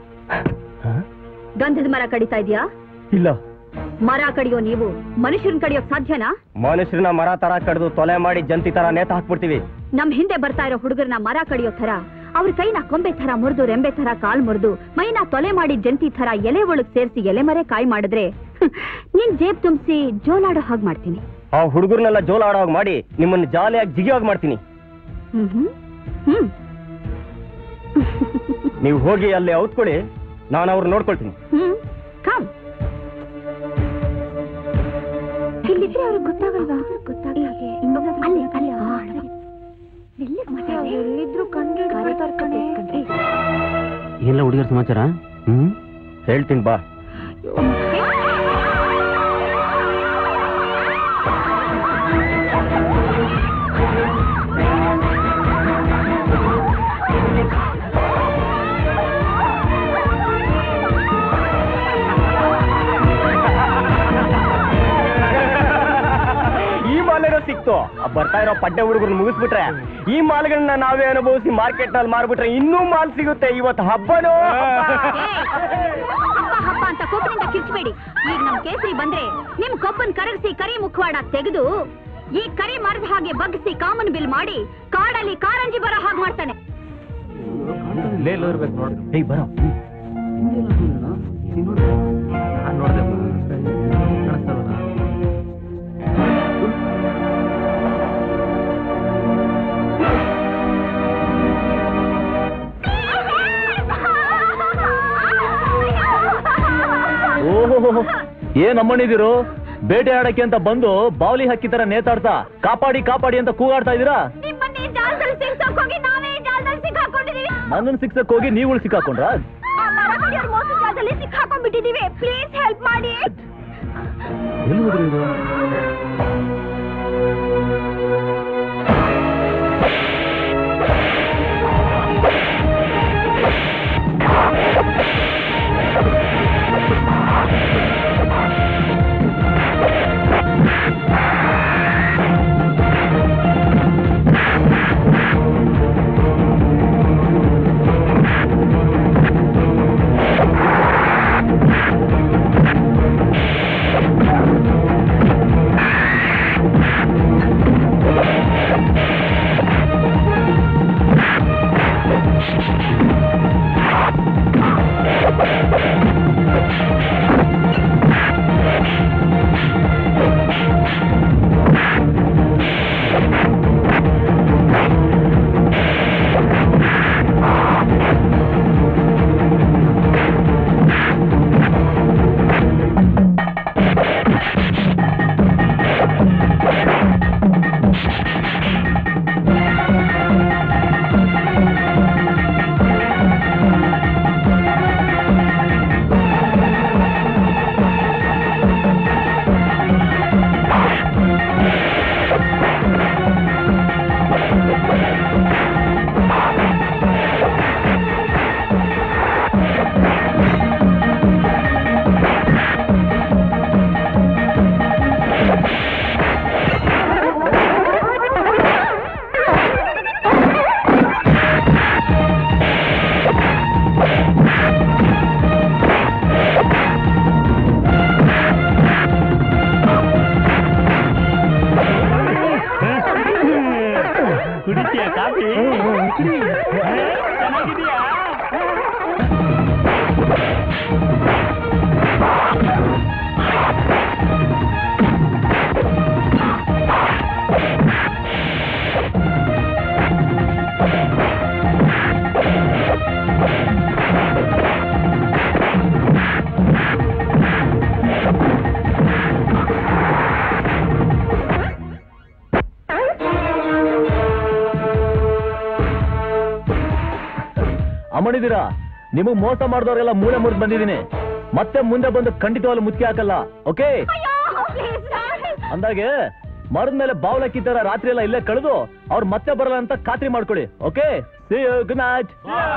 ಗಂಧದ ಮರ ಕಡಿತಾ ಇದ್ಯಾ ಇಲ್ಲ ಮರ ಕಡಿಯೋ ನೀವು ಮನುಷ್ಯರನ್ ಕಡಿಯೋಕ್ ಸಾಧ್ಯನಾ ಮನುಷ್ಯರನ್ನ ಮರ ತರ ಕಡ್ದು ತೊಲೆ ಮಾಡಿ ಜಂತಿ ತರ ನೇತ ಹಾಕ್ಬಿಡ್ತೀವಿ ನಮ್ ಹಿಂದೆ ಬರ್ತಾ ಇರೋ ಹುಡುಗರನ್ನ ಮರ ಕಡಿಯೋ ತರ ಅವ್ರ ಕೈನ ಕೊಂಬೆ ತರ ಮುರಿದು ರೆಂಬೆ ತರ ಕಾಲ್ ಮುರಿದು ಮೈನ ತೊಲೆ ಮಾಡಿ ಜಂತಿ ತರ ಎಲೆ ಒಳಗ್ ಸೇರಿಸಿ ಎಲೆ ಮರೆ ಕಾಯಿ ಮಾಡಿದ್ರೆ ನಿನ್ ಜೇಬ್ ತುಂಬಿಸಿ ಜೋಲಾಡೋ ಹಾಗೆ ಮಾಡ್ತೀನಿ ಆ ಹುಡುಗರ್ನೆಲ್ಲ ಜೋಲ ಆಡೋವಾಗ ಮಾಡಿ ನಿಮ್ಮನ್ನ ಜಾಲಿಯಾಗಿ ಜಿಗಿಯೋಗ್ ಮಾಡ್ತೀನಿ ಹ್ಮ್ ಹ್ಮ್ ಹ್ಮ್ ನೀವು ಹೋಗಿ ಅಲ್ಲಿ ಔತ್ಕೊಳ್ಳಿ ನಾನು ಅವ್ರು ನೋಡ್ಕೊಳ್ತೀನಿ ಹ್ಮ್ ಕಮ್ ಇಲ್ಲಿದ್ರೆ ಅವ್ರಿಗೆ ಗೊತ್ತಾಗಲ್ವಾ ಗೊತ್ತಾಗಲಾಗೆ ಅಲ್ಲಿ ಅಲ್ಲಿ ಎಲ್ಲಿದ್ರು ಕಂಡು ಎಲ್ಲ ಹುಡುಗರ ಸಮಾಚಾರ ಹ್ಮ್ ಹೇಳ್ತೀನಿ ಬಾ ಈ ಮಾಲೆ ಇವತ್ತು ಆ ಬರ್ತಾ ಇರೋ ಪಡ್ಡೆ ಹುಡುಗರನ್ನ ಮುಗಿಸ್ಬಿಟ್ರೆ ಈ ಮಾಲ್ಗಳನ್ನ ನಾವೇ ಅನುಭವಿಸಿ ಮಾರ್ಕೆಟ್ ನಲ್ಲಿ ಮಾರ್ಬಿಟ್ರೆ ಇನ್ನೂ ಮಾಲ್ ಸಿಗುತ್ತೆ ಇವತ್ತು ಹಬ್ಬನೋ ಹಬ್ಬ ಹಬ್ಬ ಅಂತ ಕೊಬ್ಬಿನಿಂದ ಕಿರ್ಚಬೇಡಿ ಈಗ ನಮ್ ಕೇಸರಿ ಬಂದ್ರೆ ನಿಮ್ ಕೊಬ್ಬನ್ ಕರಗಿಸಿ ಕರಿ ಮುಖವಾಡ ತೆಗೆದು ಈ ಕರಿ ಮರದ ಹಾಗೆ ಬಗ್ಗಿಸಿ ಕಾಮನ್ ಬಿಲ್ ಮಾಡಿ ಕಾಡಲ್ಲಿ ಕಾರಂಜಿ ಬರೋ ಹಾಗೆ ಮಾಡ್ತಾನೆ ಏಯ್ ಬರೋ ಓಹೋ ಏನ್ ಅಮ್ಮಣಿದಿರು ಬೇಟೆ ಆಡಕ್ಕೆ ಅಂತ ಬಂದು ಬಾವಲಿ ಹಕ್ಕಿ ತರ ನೇತಾಡ್ತಾ ಕಾಪಾಡಿ ಕಾಪಾಡಿ ಅಂತ ಕೂಗಾಡ್ತಾ ಇದೀರಾ ನಿಮ್ಮನ್ನೇ ಜಾಲದಲ್ಲಿ ಸಿಕ್ಸೋಕೋಗಿ ನಾವೇ ಜಾಲದಲ್ಲಿ ಸಿಕ್ಕಾಕೊಂಡಿದೀವಿ ನನ್ನನ್ನು ಸಿಕ್ಸಕ್ ಹೋಗಿ ನೀವು ಸಿಕ್ಕಾಕೊಂಡ್ರ ಮೋಸ ಜಾಲದಲ್ಲಿ ಸಿಕ್ಕಾಕೊಂಡ್ಬಿಟ್ಟಿದೀವಿ ಪ್ಲೀಸ್ ಹೆಲ್ಪ್ ಮಾಡಿ ಎಲ್ಲಿ ಹೋದ್ರಿ ಇದು ಕುಡಿತೀಯ ಕಾಫಿ ಚೆನ್ನಾಗಿದೆಯಾ ಅಮ್ಮಣಿದೀರಾ ನಿಮಗ್ ಮೋಸ ಮಾಡಿದವ್ರೆಲ್ಲ ಮೂಳೆ ಮುರಿದು ಬಂದಿದ್ದೀನಿ ಮತ್ತೆ ಮುಂದೆ ಬಂದು ಖಂಡಿತವಾಗ್ಲೂ ಮುತ್ತಿ ಹಾಕಲ್ಲ ಓಕೆ ಅಂದಾಗೆ ಮರದ ಮೇಲೆ ಬಾವ್ಲಕ್ಕಿ ತರ ರಾತ್ರಿ ಎಲ್ಲ ಇಲ್ಲೇ ಕಳೆದು ಅವ್ರು ಮತ್ತೆ ಬರಲ್ಲ ಅಂತ ಖಾತ್ರಿ ಮಾಡ್ಕೊಳ್ಳಿ okay see you good night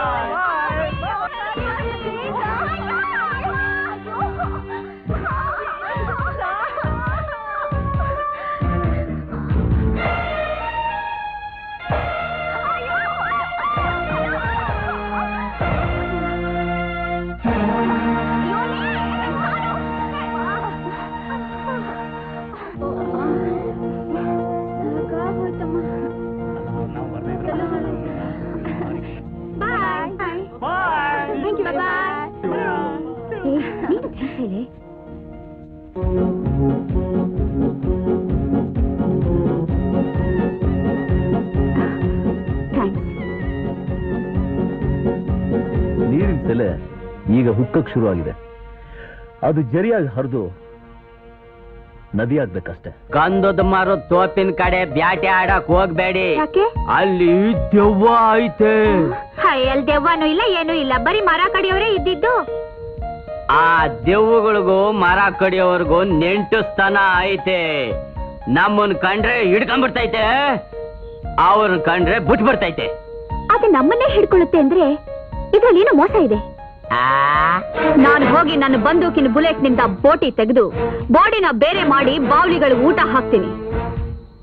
ನೀರಿನ ಸೆಲೆ ಈಗ ಹುಕ್ಕಕ್ ಶುರುವಾಗಿದೆ ಅದು ಜರಿಯಾಗಿ ಹರಿದು ನದಿ ಆಗ್ಬೇಕಷ್ಟೇ ಗಂಧದ ಮರ ತೋಪಿನ ಕಡೆ ಬ್ಯಾಟೆ ಆಡಕ್ ಹೋಗ್ಬೇಡಿ ಯಾಕೆ ಅಲ್ಲಿ ದೆವ್ವ ಐತೆ ಹೈಯಲ್ ದೆವ್ವನೂ ಇಲ್ಲ ಏನೂ ಇಲ್ಲ ಬರೀ ಮರ ಕಡಿಯವರೇ ಇದ್ದಿದ್ದು ಆ ದೆವ್ವಗಳಿಗೂ ಮರ ಕಡಿಯೋವರೆಗೂ ನೆಂಟು ಸ್ಥಾನ ಐತೆ ನಮ್ಮನ್ ಕಂಡ್ರೆ ಹಿಡ್ಕೊಂಡ್ಬಿಡ್ತೈತೆ ಅವ್ರನ್ನ ಕಂಡ್ರೆ ಬಿಟ್ಟು ಬಿಡ್ತೈತೆ ಅದು ನಮ್ಮನ್ನೇ ಹಿಡ್ಕೊಳ್ಳುತ್ತೆ ಅಂದ್ರೆ ಇದ್ರಲ್ಲಿ ಏನೋ ಮೋಸ ಇದೆ ನಾನು ಹೋಗಿ ನನ್ನ ಬಂದೂಕಿನ ಬುಲೆಟ್ ನಿಂದ ಬೋಟಿ ತೆಗೆದು ಬಾಡಿನ ಬೇರೆ ಮಾಡಿ ಬಾವ್ಲಿಗಳು ಊಟ ಹಾಕ್ತೀನಿ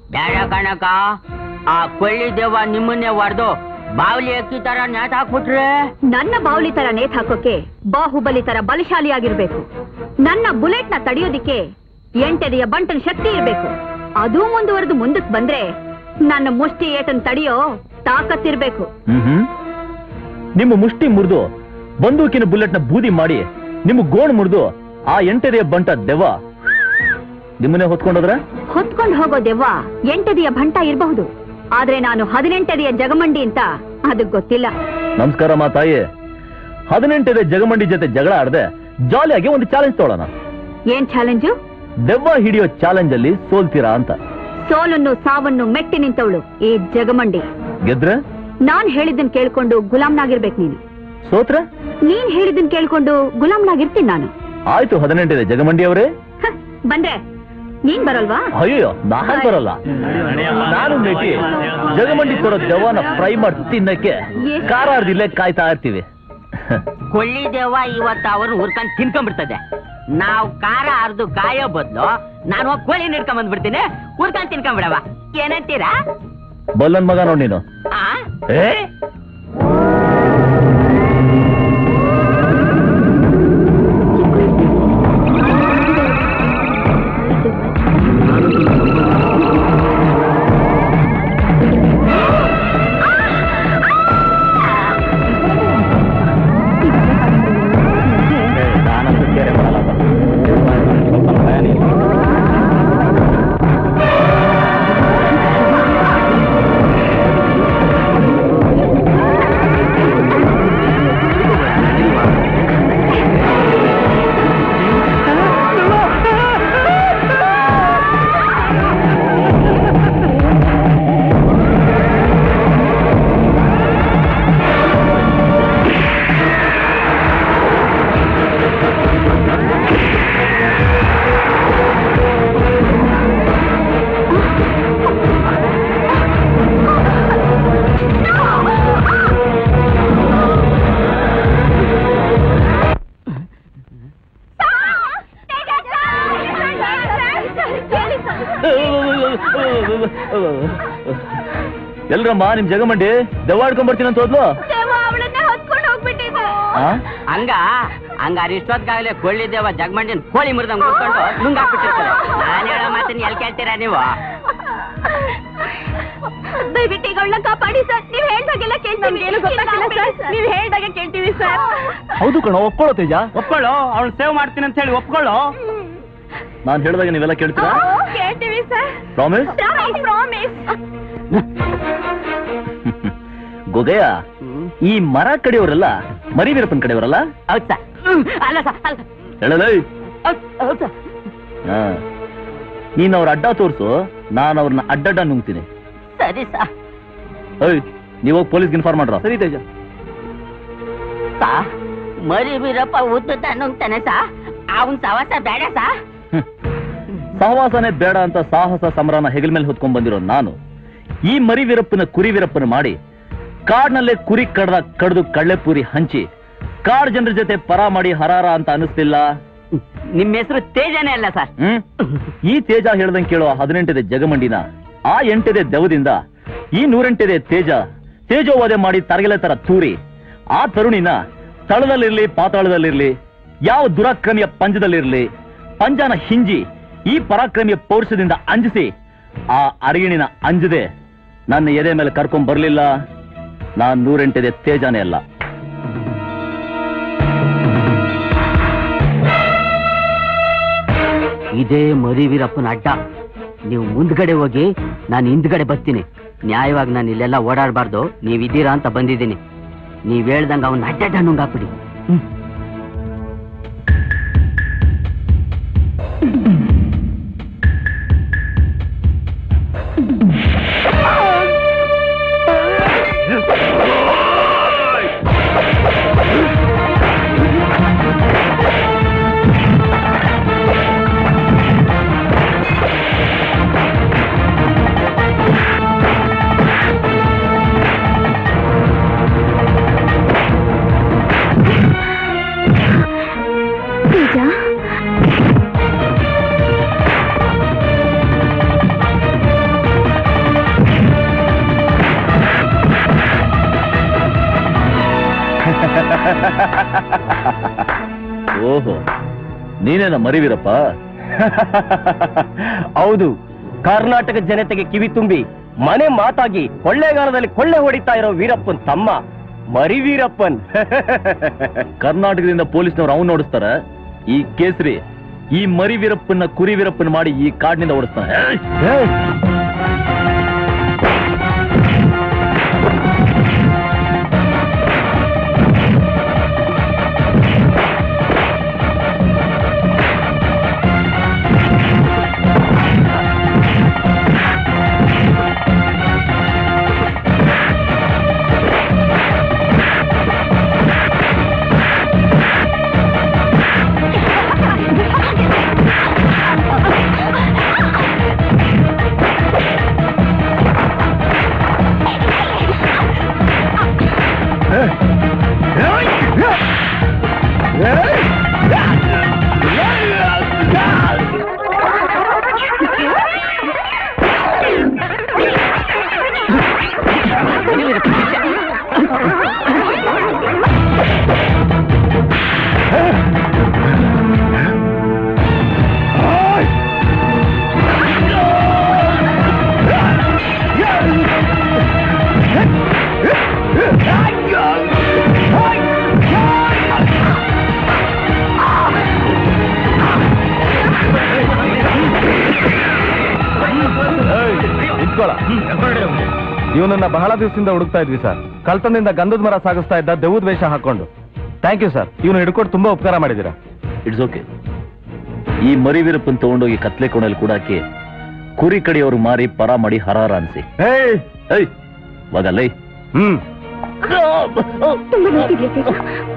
ಬೇಡ ಕಣಕ ಆ ಕೊಳ್ಳಿ ದೇವ ನಿಮ್ಮನ್ನೇ ಹೊಡೆದು ಬಾವಲಿ ಅಕ್ಕಿ ತರ ನೇತ್ ಹಾಕ್ಬಿಟ್ರೆ ನನ್ನ ಬಾವಲಿ ತರ ನೇತ್ ಹಾಕೋಕೆ ಬಾಹುಬಲಿ ತರ ಬಲಶಾಲಿಯಾಗಿರ್ಬೇಕು ನನ್ನ ಬುಲೆಟ್ ನ ತಡೆಯೋದಿಕ್ಕೆ ಎಂಟೆದೆಯ ಬಂಟನ್ ಶಕ್ತಿ ಇರ್ಬೇಕು ಅದೂ ಮುಂದುವರೆದು ಮುಂದಕ್ ಬಂದ್ರೆ ನನ್ನ ಮುಷ್ಟಿ ಏಟನ್ ತಡೆಯೋ ತಾಕತ್ತಿರ್ಬೇಕು ಹ್ಮ್ ನಿಮ್ಮ ಮುಷ್ಟಿ ಮುರಿದು ಬಂದೂಕಿನ ಬುಲೆಟ್ನ ಬೂದಿ ಮಾಡಿ ನಿಮ್ಮ ಗೋಣ್ ಮುರಿದು ಆ ಎಂಟೆದೆಯ ಬಂಟ ದೆವ್ವ ನಿಮ್ಮನ್ನೇ ಹೊತ್ಕೊಂಡೋದ್ರೆ ಹೊತ್ಕೊಂಡ್ ಹೋಗೋ ದೆವ್ವ ಎಂಟೆದೆಯ ಭಂಟ ಇರಬಹುದು ಆದ್ರೆ ನಾನು ಹದಿನೆಂಟನೆಯ ಜಗಮಂಡಿ ಅಂತ ಅದಕ್ ಗೊತ್ತಿಲ್ಲ ನಮಸ್ಕಾರ ಮಾ ತಾಯಿ ಹದಿನೆಂಟನೇ ಜಗಮಂಡಿ ಜೊತೆ ಜಗಳ ಆಡದೆ ಜಾಲಿಯಾಗಿ ಒಂದು ಚಾಲೆಂಜ್ ತಗೊಳ್ಳೋಣ ಏನ್ ಚಾಲೆಂಜು ದೆವ್ವ ಹಿಡಿಯೋ ಚಾಲೆಂಜ್ ಅಲ್ಲಿ ಸೋಲ್ತೀರಾ ಅಂತ ಸೋಲನ್ನು ಸಾವನ್ನು ಮೆಟ್ಟಿ ನಿಂತವಳು ಈ ಜಗಮಂಡಿ ಗೆದ್ರೆ ನಾನ್ ಹೇಳಿದ್ದನ್ ಕೇಳ್ಕೊಂಡು ಗುಲಾಮ್ನಾಗಿರ್ಬೇಕು ನೀನು ಸೋತ್ರ ನೀನ್ ಹೇಳಿದ್ದನ್ ಕೇಳ್ಕೊಂಡು ಗುಲಾಮ್ನಾಗಿರ್ತೀನಿ ನಾನು ಆಯ್ತು ಹದಿನೆಂಟನೇ ಜಗಮಂಡಿ ಅವರೇ ಹ, ಬಂದ್ರೆ ನೀನ್ ಬರಲ್ವಾ ಅಯ್ಯೋ ನಾನ್ ಬರಲ್ಲ ನಾನು ಮೇಟಿ ಜಗಮಂಡಿ ಕೊಡೋ ದೆವ್ವನ ಫ್ರೈ ಮಾಡಿ ತಿನ್ನಕ್ಕೆ ಖಾರ ಅರ್ದಿಲ್ಲೇ ಕಾಯ್ತಾ ಇರ್ತೀವಿ ಕೊಳ್ಳಿ ದೇವ ಇವತ್ತು ಅವ್ರನ್ನ ಹುರ್ಕೊಂಡ್ ತಿನ್ಕೊಂಡ್ಬಿಡ್ತದೆ ನಾವು ಖಾರ ಅರ್ದು ಕಾಯೋ ಬದ್ಲು ನಾನು ಹೋಗಿ ಕೋಳಿ ಹಿಡ್ಕೊಂಡ್ ಬಂದ್ಬಿಡ್ತೀನಿ ಹುರ್ಕೊಂಡ್ ತಿನ್ಕೊಂಡ್ಬಿಡವ ಏನಂತೀರಾ ಬಲ್ಲನ್ ಮಗ ನೋಡ್ ನೀನು ಆ ಏ ಎಲ್ರಮ್ಮ ನಿಮ್ ಜಗಮಂಡಿ ದೆವ್ವ ಆಡ್ಕೊಂಡ್ ಬರ್ತೀನಿ ಅಂತ ಹೋದ್ಲು ಆ? ಹಂಗ ಹಂಗಾರ ಇಷ್ಟೊತ್ಗಾಗಲೇ ಕೊಳ್ಳಿ ದೇವ ಜಗಮಂಡಿನ ಕೋಳಿ ಮುರಿದಂಗ್ ಮುರ್ಕೊಂಡು ನುಂಗಾಕ್ಬಿಟ್ಟಿರ್ತಾರೆ ನಾನು ಹೇಳೋ ಮಾತನ್ನ ಎಲ್ಲಿ ಕೇಳ್ತೀರಾ ನೀವು ದಯವಿಟ್ಟು ಈಗಳನ್ನ ಕಾಪಾಡಿ ಸರ್ ನೀವ್ ಹೇಳ್ದಾಗೆಲ್ಲ ಕೇಳ್ತೀವಿ ಏನು ಗೊತ್ತಾಗ್ತಿಲ್ಲ ಸರ್ ನೀವ್ ಹೇಳ್ದಾಗೆ ಕೇಳ್ತೀವಿ ಸರ್ ಹೌದು ಕಣ ಒಪ್ಕೊಳ್ಳೋ ತೇಜ ಒಪ್ಕೊಳ್ಳೋ ಅವಳು ಸೇವ್ ಮಾಡ್ತೀನಿ ಅಂತ ಹೇಳಿ ಒಪ್ಕೊಳ್ಳೋ ನಾನ್ ಹೇಳಿದಾಗ ನೀವೆಲ್ಲ ಕೇಳ್ತೀರಾ ಕೇಳ್ತೀವಿ ಸರ್ ಪ್ರಾಮಿಸ್ ಪ್ರಾಮಿಸ್ ಗೊಗಯ್ಯ ಈ ಮರ ಕಡೆಯವರೆಲ್ಲ ಮರಿ ವೀರಪ್ಪನ ಕಡೆಯವರಲ್ಲ ಹೌದ್ ಸರ್ ಅಲ್ಲ ಸರ್ ಅಲ್ಲ ಹೇಳಲೇ ಹೌದ್ ಹೌದ್ ಸರ್ ಹಾ ನೀನ್ ಅವ್ರ ಅಡ್ಡ ತೋರ್ಸು ನಾನು ಅವ್ರನ್ನ ಅಡ್ಡಡ್ಡ ನುಂಗ್ತೀನಿ ಸರಿ ಸರ್ ಏಯ್ ನೀವ್ ಹೋಗಿ ಪೊಲೀಸ್ಗೆ ಇನ್ಫಾರ್ಮ್ ಮಾಡ್ರ ಸರಿ ತೇಜ ಸಾ ಮರಿ ವೀರಪ್ಪ ಉದ್ದುತ್ತ ನುಂಗ್ತಾನೆ ಸಾ ಅವನ್ ಸವಾಸ ಬೇಡ ಸಾ ಸಹವಾಸನೆ ಬೇಡ ಅಂತ ಸಾಹಸ ಸಮರನ ಹೆಗಲ ಮೇಲೆ ಹೊತ್ಕೊಂಡ್ ಬಂದಿರೋ ನಾನು ಈ ಮರಿ ವೀರಪ್ಪನ ಕುರಿ ವೀರಪ್ಪನ ಮಾಡಿ ಕಾಡ್ನಲ್ಲೇ ಕುರಿ ಕಡ್ದ ಕಡ್ದು ಕಳ್ಳೆಪುರಿ ಹಂಚಿ ಕಾಡ್ ಜನರ ಜೊತೆ ಪರ ಮಾಡಿ ಹರಾರ ಅಂತ ಅನಿಸ್ತಿಲ್ಲ ನಿಮ್ಮ ಹೆಸರು ತೇಜನೇ ಅಲ್ಲ ಸರ್ ಹ್ಮ್ ಈ ತೇಜ ಹೇಳ್ದಂಗೆ ಕೇಳೋ ಹದಿನೆಂಟದೆ ಜಗಮಂಡಿನ ಆ ಎಂಟದೆ ದೆವದಿಂದ ಈ ನೂರೆಂಟದೆ ತೇಜ ತೇಜೋವಧೆ ಮಾಡಿ ತರಗೆಲೆ ತರ ತೂರಿ ಆ ತರುಣಿನ ತಳದಲ್ಲಿರ್ಲಿ ಪಾತಾಳದಲ್ಲಿರ್ಲಿ ಯಾವ ದುರಾಕ್ರಮಿಯ ಪಂಜದಲ್ಲಿರ್ಲಿ ಪಂಜನ ಹಿಂಜಿ ಈ ಪರಾಕ್ರಮಿಯ ಪೌರುಷದಿಂದ ಅಂಜಿಸಿ ಆ ಅರಿಗಿಣಿನ ಅಂಜದೆ ನನ್ನ ಎದೆ ಮೇಲೆ ಕರ್ಕೊಂಡ್ ಬರ್ಲಿಲ್ಲ ನಾನ್ ನೂರೆಂಟದೆ ತೇಜಾನೇ ಅಲ್ಲ ಇದೇ ಮರಿ ವೀರಪ್ಪನ ಅಡ್ಡ ನೀವು ಮುಂದ್ಗಡೆ ಹೋಗಿ ನಾನು ಹಿಂದ್ಗಡೆ ಬರ್ತೀನಿ ನ್ಯಾಯವಾಗಿ ನಾನು ಇಲ್ಲೆಲ್ಲ ಓಡಾಡಬಾರ್ದು ನೀವಿದ್ದೀರಾ ಅಂತ ಬಂದಿದ್ದೀನಿ ನೀವ್ ಹೇಳ್ದಂಗ ಅವನ್ನ ಅಡ್ಡಡ್ಡ ನುಂಗಾಕ್ಬಿಡಿ ಆ ಓಹೋ ನೀನೇನ ಮರಿವೀರಪ್ಪ ಹೌದು ಕರ್ನಾಟಕ ಜನತೆಗೆ ಕಿವಿ ತುಂಬಿ ಮನೆ ಮಾತಾಗಿ ಕೊಳ್ಳೇಗಾಲದಲ್ಲಿ ಕೊಳ್ಳೆ ಹೊಡಿತಾ ಇರೋ ವೀರಪ್ಪನ್ ತಮ್ಮ ಮರಿ ವೀರಪ್ಪನ್ ಕರ್ನಾಟಕದಿಂದ ಪೊಲೀಸ್ನವ್ರು ಅವ್ನು ಓಡಿಸ್ತಾರ ಈ ಕೇಸರಿ ಈ ಮರಿ ವೀರಪ್ಪನ ಕುರಿ ವೀರಪ್ಪನ ಮಾಡಿ ಈ ಕಾಡಿನಿಂದ ಓಡಿಸ್ತಾನೆ ಏಯ್! ನಿಂತ್ಕೊಳ್ಳ ಇವನನ್ನ ಬಹಳ ದಿವಸದಿಂದ ಹುಡುಕ್ತಾ ಇದ್ವಿ ಸರ್ ಕಳ್ತನದಿಂದ ಗಂಧದ ಮರ ಸಾಗಿಸ್ತಾ ಇದ್ದ ದೆವ್ವದ ವೇಷ ಹಾಕೊಂಡು ಥ್ಯಾಂಕ್ ಯು ಸರ್ ಇವನು ಹಿಡ್ಕೊಂಡು ತುಂಬಾ ಉಪಕಾರ ಮಾಡಿದ್ದೀರಾ ಇಟ್ಸ್ ಓಕೆ ಈ ಮರಿ ವೀರಪ್ಪನ್ ತಗೊಂಡೋಗಿ ಕತ್ಲೆ ಕೋಣಲ್ಲಿ ಕೂಡಾಕಿ ಕುರಿ ಕಡೆಯವರು ಮಾರಿ ಪರ ಮಾಡಿ ಹರಾರ ಅನ್ಸಿ ಏಯ್ ಹೋಗಲ್ಲೈ ಹ್ಮ್ ತುಂಬಾ ನೋಯ್ತಿದ್ಯಾ ತೇಜ?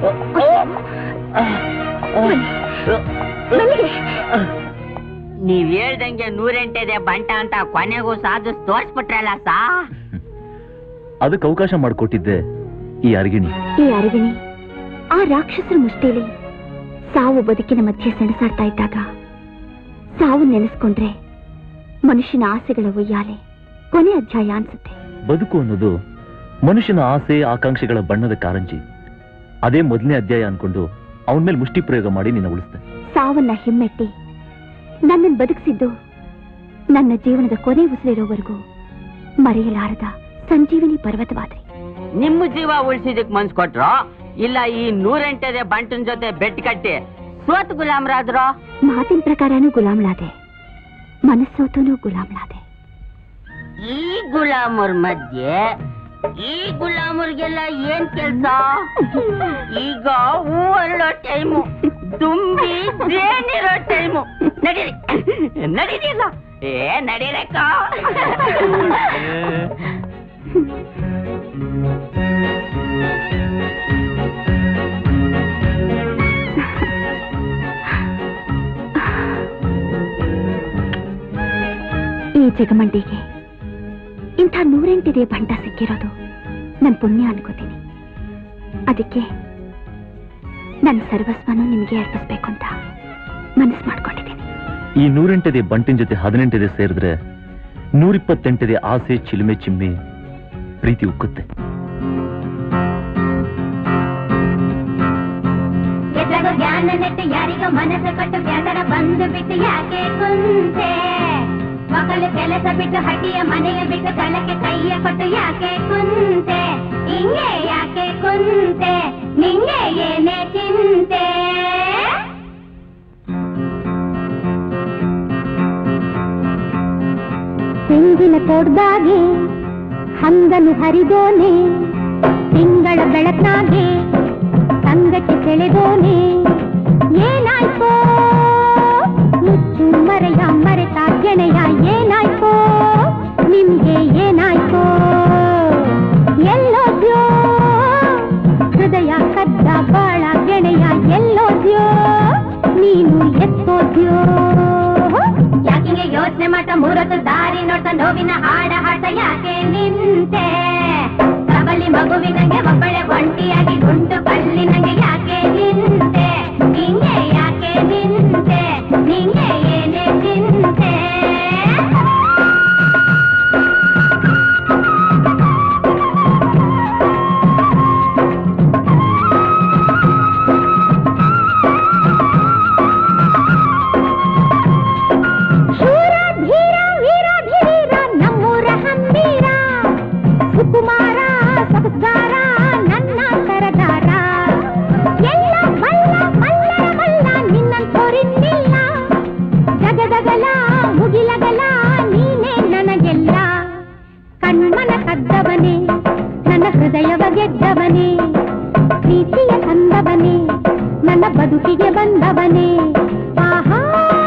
ಬನ್ನಿ. ಬನ್ನಿ. ನೀವ್ ಹೇಳ್ದಂಗೆ ನೂರೆಂಟಿದೆ ಬಂಟ ಅಂತ ಕೊನೆಗೂ ಸಾಧು ತೋರ್ಸ್ಬಿಟ್ರಲ್ಲ ಸಾ ಅದಕ್ಕೆ ಅವಕಾಶ ಮಾಡಿಕೊಟ್ಟಿದ್ದೆ ಈ ಅರ್ಗಿಣಿ ಈ ಅರಗಿಣಿ ಆ ರಾಕ್ಷಸರ ಮುಷ್ಟಿಲಿ ಸಾವು ಬದುಕಿನ ಮಧ್ಯೆ ಸೆಣಸಾಡ್ತಾ ಇದ್ದಾಗ ಸಾವು ನೆನೆಸ್ಕೊಂಡ್ರೆ ಮನುಷ್ಯನ ಆಸೆಗಳ ಉಯ್ಯಾಲೆ ಕೊನೆ ಅಧ್ಯಾಯ ಅನ್ಸುತ್ತೆ ಬದುಕು ಅನ್ನೋದು ಮನುಷ್ಯನ ಆಸೆ ಆಕಾಂಕ್ಷೆಗಳ ಬಣ್ಣದ ಕಾರಂಜಿ ಅದೇ ಮೊದಲನೇ ಅಧ್ಯಾಯ ಅನ್ಕೊಂಡು ಅವನ ಮೇಲೆ ಮುಷ್ಟಿ ಪ್ರಯೋಗ ಮಾಡಿ ನಿನ್ನ ಉಳಿಸ್ದೆ ಸಾವನ್ನ ಹಿಮ್ಮೆಟ್ಟಿ ನನ್ನನ್ನು ಬದುಕಿಸಿದ್ದು ನನ್ನ ಜೀವನದ ಕೊನೆ ಉಸಿರಿರೋವರೆಗೂ ಮರೆಯಲಾರದ ಸಂಜೀವಿನಿ ಪರ್ವತವಾದ್ರಿ ನಿಮ್ಮ ಜೀವ ಉಳಿಸಿದಕ್ ಮನ್ಸ್ ಕೊಟ್ರು ಇಲ್ಲ ಈ ನೂರೆಂಟದೆ ಬಂಟನ್ ಜೊತೆ ಬೆಟ್ ಕಟ್ಟಿ ಸೋತ್ ಗುಲಾಮ್ರಾದ್ರು ಮಾತಿನ ಪ್ರಕಾರನೂ ಗುಲಾಮ್ಳಾದೆ ಮನಸ್ಸೋತೂ ಗುಲಾಮ್ಳಾದೆ ಈ ಗುಲಾಮರ್ ಮಧ್ಯೆ ಈ ಗುಲಾಮರ್ಗೆಲ್ಲ ಏನ್ ಕೆಲ್ಸ ಈಗ ಹೂ ಅರಳೋ ಟೈಮು ತುಂಬಿ ಜೇನಿರೋ ಟೈಮು ನಡೀರಿ ನಡೀರಿಲ್ಲ ಏ ನಡೀರಕ್ಕ ಈ ಜಗಮಂಡಿಗೆ ಇಂಥ ನೂರೆಂಟಿದೆ ಬಂಟ ಸಿಕ್ಕಿರೋದು ನನ್ ಪುಣ್ಯ ಅನ್ಕೋತೀನಿ ಅದಕ್ಕೆ ನನ್ನ ಸರ್ವಸ್ವನು ನಿಮಗೆ ಅರ್ಪಿಸ್ಬೇಕು ಅಂತ ಮನಸ್ಸು ಮಾಡ್ಕೊಂಡಿದ್ದೀನಿ ಈ ನೂರೆಂಟದೆ ಬಂಟಿನ ಜೊತೆ ಹದಿನೆಂಟದೆ ಸೇರಿದ್ರೆ ನೂರಿಪ್ಪತ್ತೆಂಟದೆ ಆಸೆ ಚಿಲುಮೆ ಚಿಮ್ಮಿ ಪ್ರೀತಿ ಉಕ್ಕುತ್ತೆ ಎದ್ರಾಗೋ ಜ್ಞಾನ ನೆಟ್ಟು ಯಾರಿಗೋ ಮನಸ್ಸು ಕೊಟ್ಟು ಬ್ಯಾಸರ ಬಂದು ಬಿಟ್ಟು ಯಾಕೆ ಕುಂತೆ ಮಕ್ಕಳು ಕೆಲಸ ಬಿಟ್ಟು ಹಟ್ಟಿಯ ಮನೆಯ ಬಿಟ್ಟು ಕಳಕ್ಕೆ ಕೈಯ ಕೊಟ್ಟು ಯಾಕೆ ಕುಂತೆ ಹಿಂಗೆ ಯಾಕೆ ಕುಂತೆ ನಿಂಗೆ ಏನೇ ಚಿಂತೆ ತೆಂಗಿನ ತೋಡ್ದಾಗೆ ಹಂಗನು ಹರಿದೋನೆ ತಿಂಗಳ ಬೆಳಕಾಗೆ ಸಂಗಕ್ಕೆ ಸೆಳೆದೋನೆ ಏನಾಯ್ತೋ ಮುಚ್ಚು ಮರೆಯ ಮರೆತ ಗೆಳೆಯ ಏನಾಯ್ತೋ ನಿಮ್ಗೆ ಏನಾಯ್ತೋ ಎಲ್ಲೋದ್ಯೋ ಹೃದಯ ಕದ್ದ ಬಾಳ ಗೆಳೆಯ ಎಲ್ಲೋದ್ಯೋ ನೀನು ಎತ್ತೋದ್ಯೋ ಯಾಕಿಂಗೆ ಯೋಚನೆ ಮಾಡ್ತಾ ಮೂರೊತ್ತು ದಾರಿ ನೋಡ್ತಾ ನೋವಿನ ಹಾಡ ಹಾಡ್ತಾ ಯಾಕೆ ನಿಂತೆ ಕಬಲಿ ಮಗುವಿನಂಗೆ ಒಬ್ಬಳೆ ಒಂಟಿಯಾಗಿ ಗುಂಡು ಕಲ್ಲಿನಂಗೆ ಯಾಕೆ ನಿಂತೆ ನಿಂಗೆ ಯಾಕೆ ನಿಂತೆ ನಿಂಗೆ ಏನೇ ಚಿಂತೆ ಮನಸ್ಸಿಗೆ ಬಂದವನೇ ಆಹಾ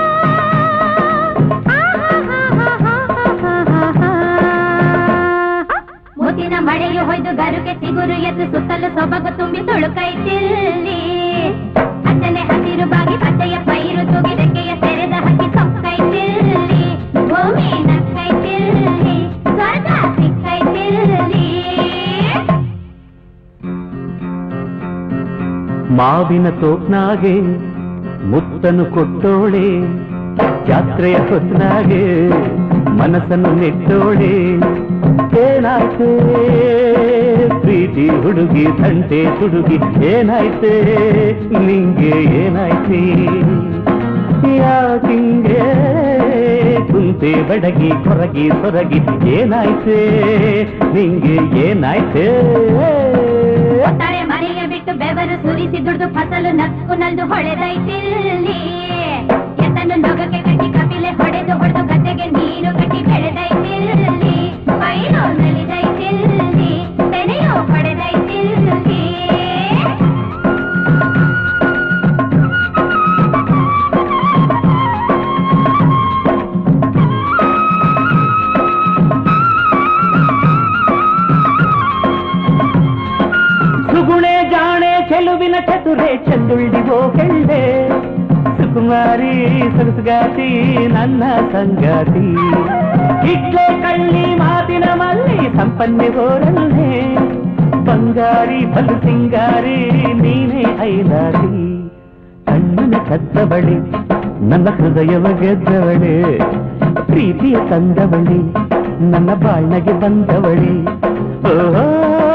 ಮುತ್ತಿನ ಮಳೆಯು ಹೊಯ್ದು ಗರುಕೆ ಚಿಗುರು ಎದ್ದು ಸುತ್ತಲೂ ಸೊಬಗು ತುಂಬಿ ತುಳುಕೈತಿಲ್ಲಿ ಹಚ್ಚನೆ ಹಸಿರು ಬಾಗಿ ಪಚ್ಚೆಯ ಪೈರು ತುಗಿ ರೆಕ್ಕೆಯ ತೆರೆದ ಹಕ್ಕಿ ಸೊಕ್ಕೈತಿಲ್ಲಿ ಭೂಮಿ ನಕ್ಕೈತಿಲ್ಲಿ ಸ್ವರ್ಗ ಸಿಕ್ಕೈತಿಲ್ಲಿ ಮಾವಿನ ತೋಪ್ನಾಗೆ ಮುತ್ತನು ಕೊಟ್ಟೋಳೆ ಜಾತ್ರೆಯ ಹೊತ್ನಾಗೆ ಮನಸ್ಸನ್ನು ನೆಟ್ಟೋಳೆ ಏನಾಯ್ತೆ ಪ್ರೀತಿ ಹುಡುಗಿ ತಂಟೆ ಹುಡುಗಿ ಏನಾಯ್ತೆ ನಿಂಗೆ ಏನಾಯ್ತೆ ಯಾಕಿಂಗೆ ಕುಂತೆ ಬಡಗಿ ಕೊರಗಿ ಸೊರಗಿ ಏನಾಯ್ತೆ ನಿಂಗೆ ಏನಾಯ್ತೆ ಒತ್ತಾಳೆ ಮರೆಯ ಬಿಟ್ಟು ಬೆವರು ಸುರಿಸಿ ದುಡ್ದು ಫಸಲು ನಕ್ಕು ನಲ್ದು ಹೊಳೆದೈತಿಲ್ಲಿ ಎತ್ತನ್ನು ನೊಗಕ್ಕೆ ಕಟ್ಟಿ ಕಪಿಲೆ ಹೊಡೆದು ಹೊಡೆದು ಗದ್ದೆಗೆ ನೀರು ಕಟ್ಟಿ ಬೆಳೆದೈತಿಲ್ಲಿ ಪೈರು ನಲಿದೈತಿಲ್ಲಿ ತೆನೆಯು ಹೊಡೆದೈತಿಲ್ಲಿ ಸುಗುಣೆ ಜಾಣೆ ಚೆಲುವಿನ ಚತುರೆ ಚಂದುಳ್ಳಿವೋ ಕೆಳ್ಳೆ ಸುಕುಮಾರಿ ಸೊಗಸುಗಾತಿ ನನ್ನ ಸಂಗಾತಿ ಇಟ್ಲೆ ಕಳ್ಳಿ ಮಾತಿನ ಮಲ್ಲಿ ಸಂಪನ್ನೆ ಬೋರಲ್ಲೆ ಬಂಗಾರಿ ಬಲು ಸಿಂಗಾರಿ ನೀನೇ ಐಲಾರಿ ಕಣ್ಣಿನ ಕದ್ದವಳೆ ನನ್ನ ಹೃದಯವ ಗೆದ್ದವಳೆ ಪ್ರೀತಿಯ ತಂದವಳೆ ನನ್ನ ಬಾಳ್ನಗೆ ಬಂದವಳೆ ಓಹೋ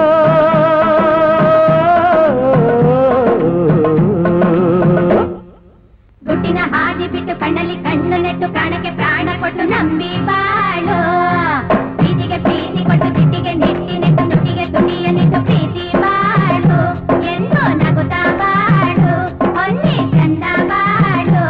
ಗುಟ್ಟಿನ ಹಾದಿ ಬಿಟ್ಟು ಕಣ್ಣಲ್ಲಿ ಕಣ್ಣು ನೆಟ್ಟು ಪ್ರಾಣಕ್ಕೆ ಪ್ರಾಣ ಕೊಟ್ಟು ನಂಬಿ ಬಾಳು ಪ್ರೀತಿಗೆ ಪ್ರೀತಿ ಕೊಟ್ಟು ತಿಟ್ಟಿಗೆ ನೆಟ್ಟಿ ನೆಟ್ಟು ನುಟ್ಟಿಗೆ ತುಟಿಯ ನೆಟ್ಟು ಪ್ರೀತಿ ಬಾಳು ಎಂದು ನಗುತ್ತಾ ಬಾಳು ಹೊನ್ನಿ ಚಂದ ಬಾಳು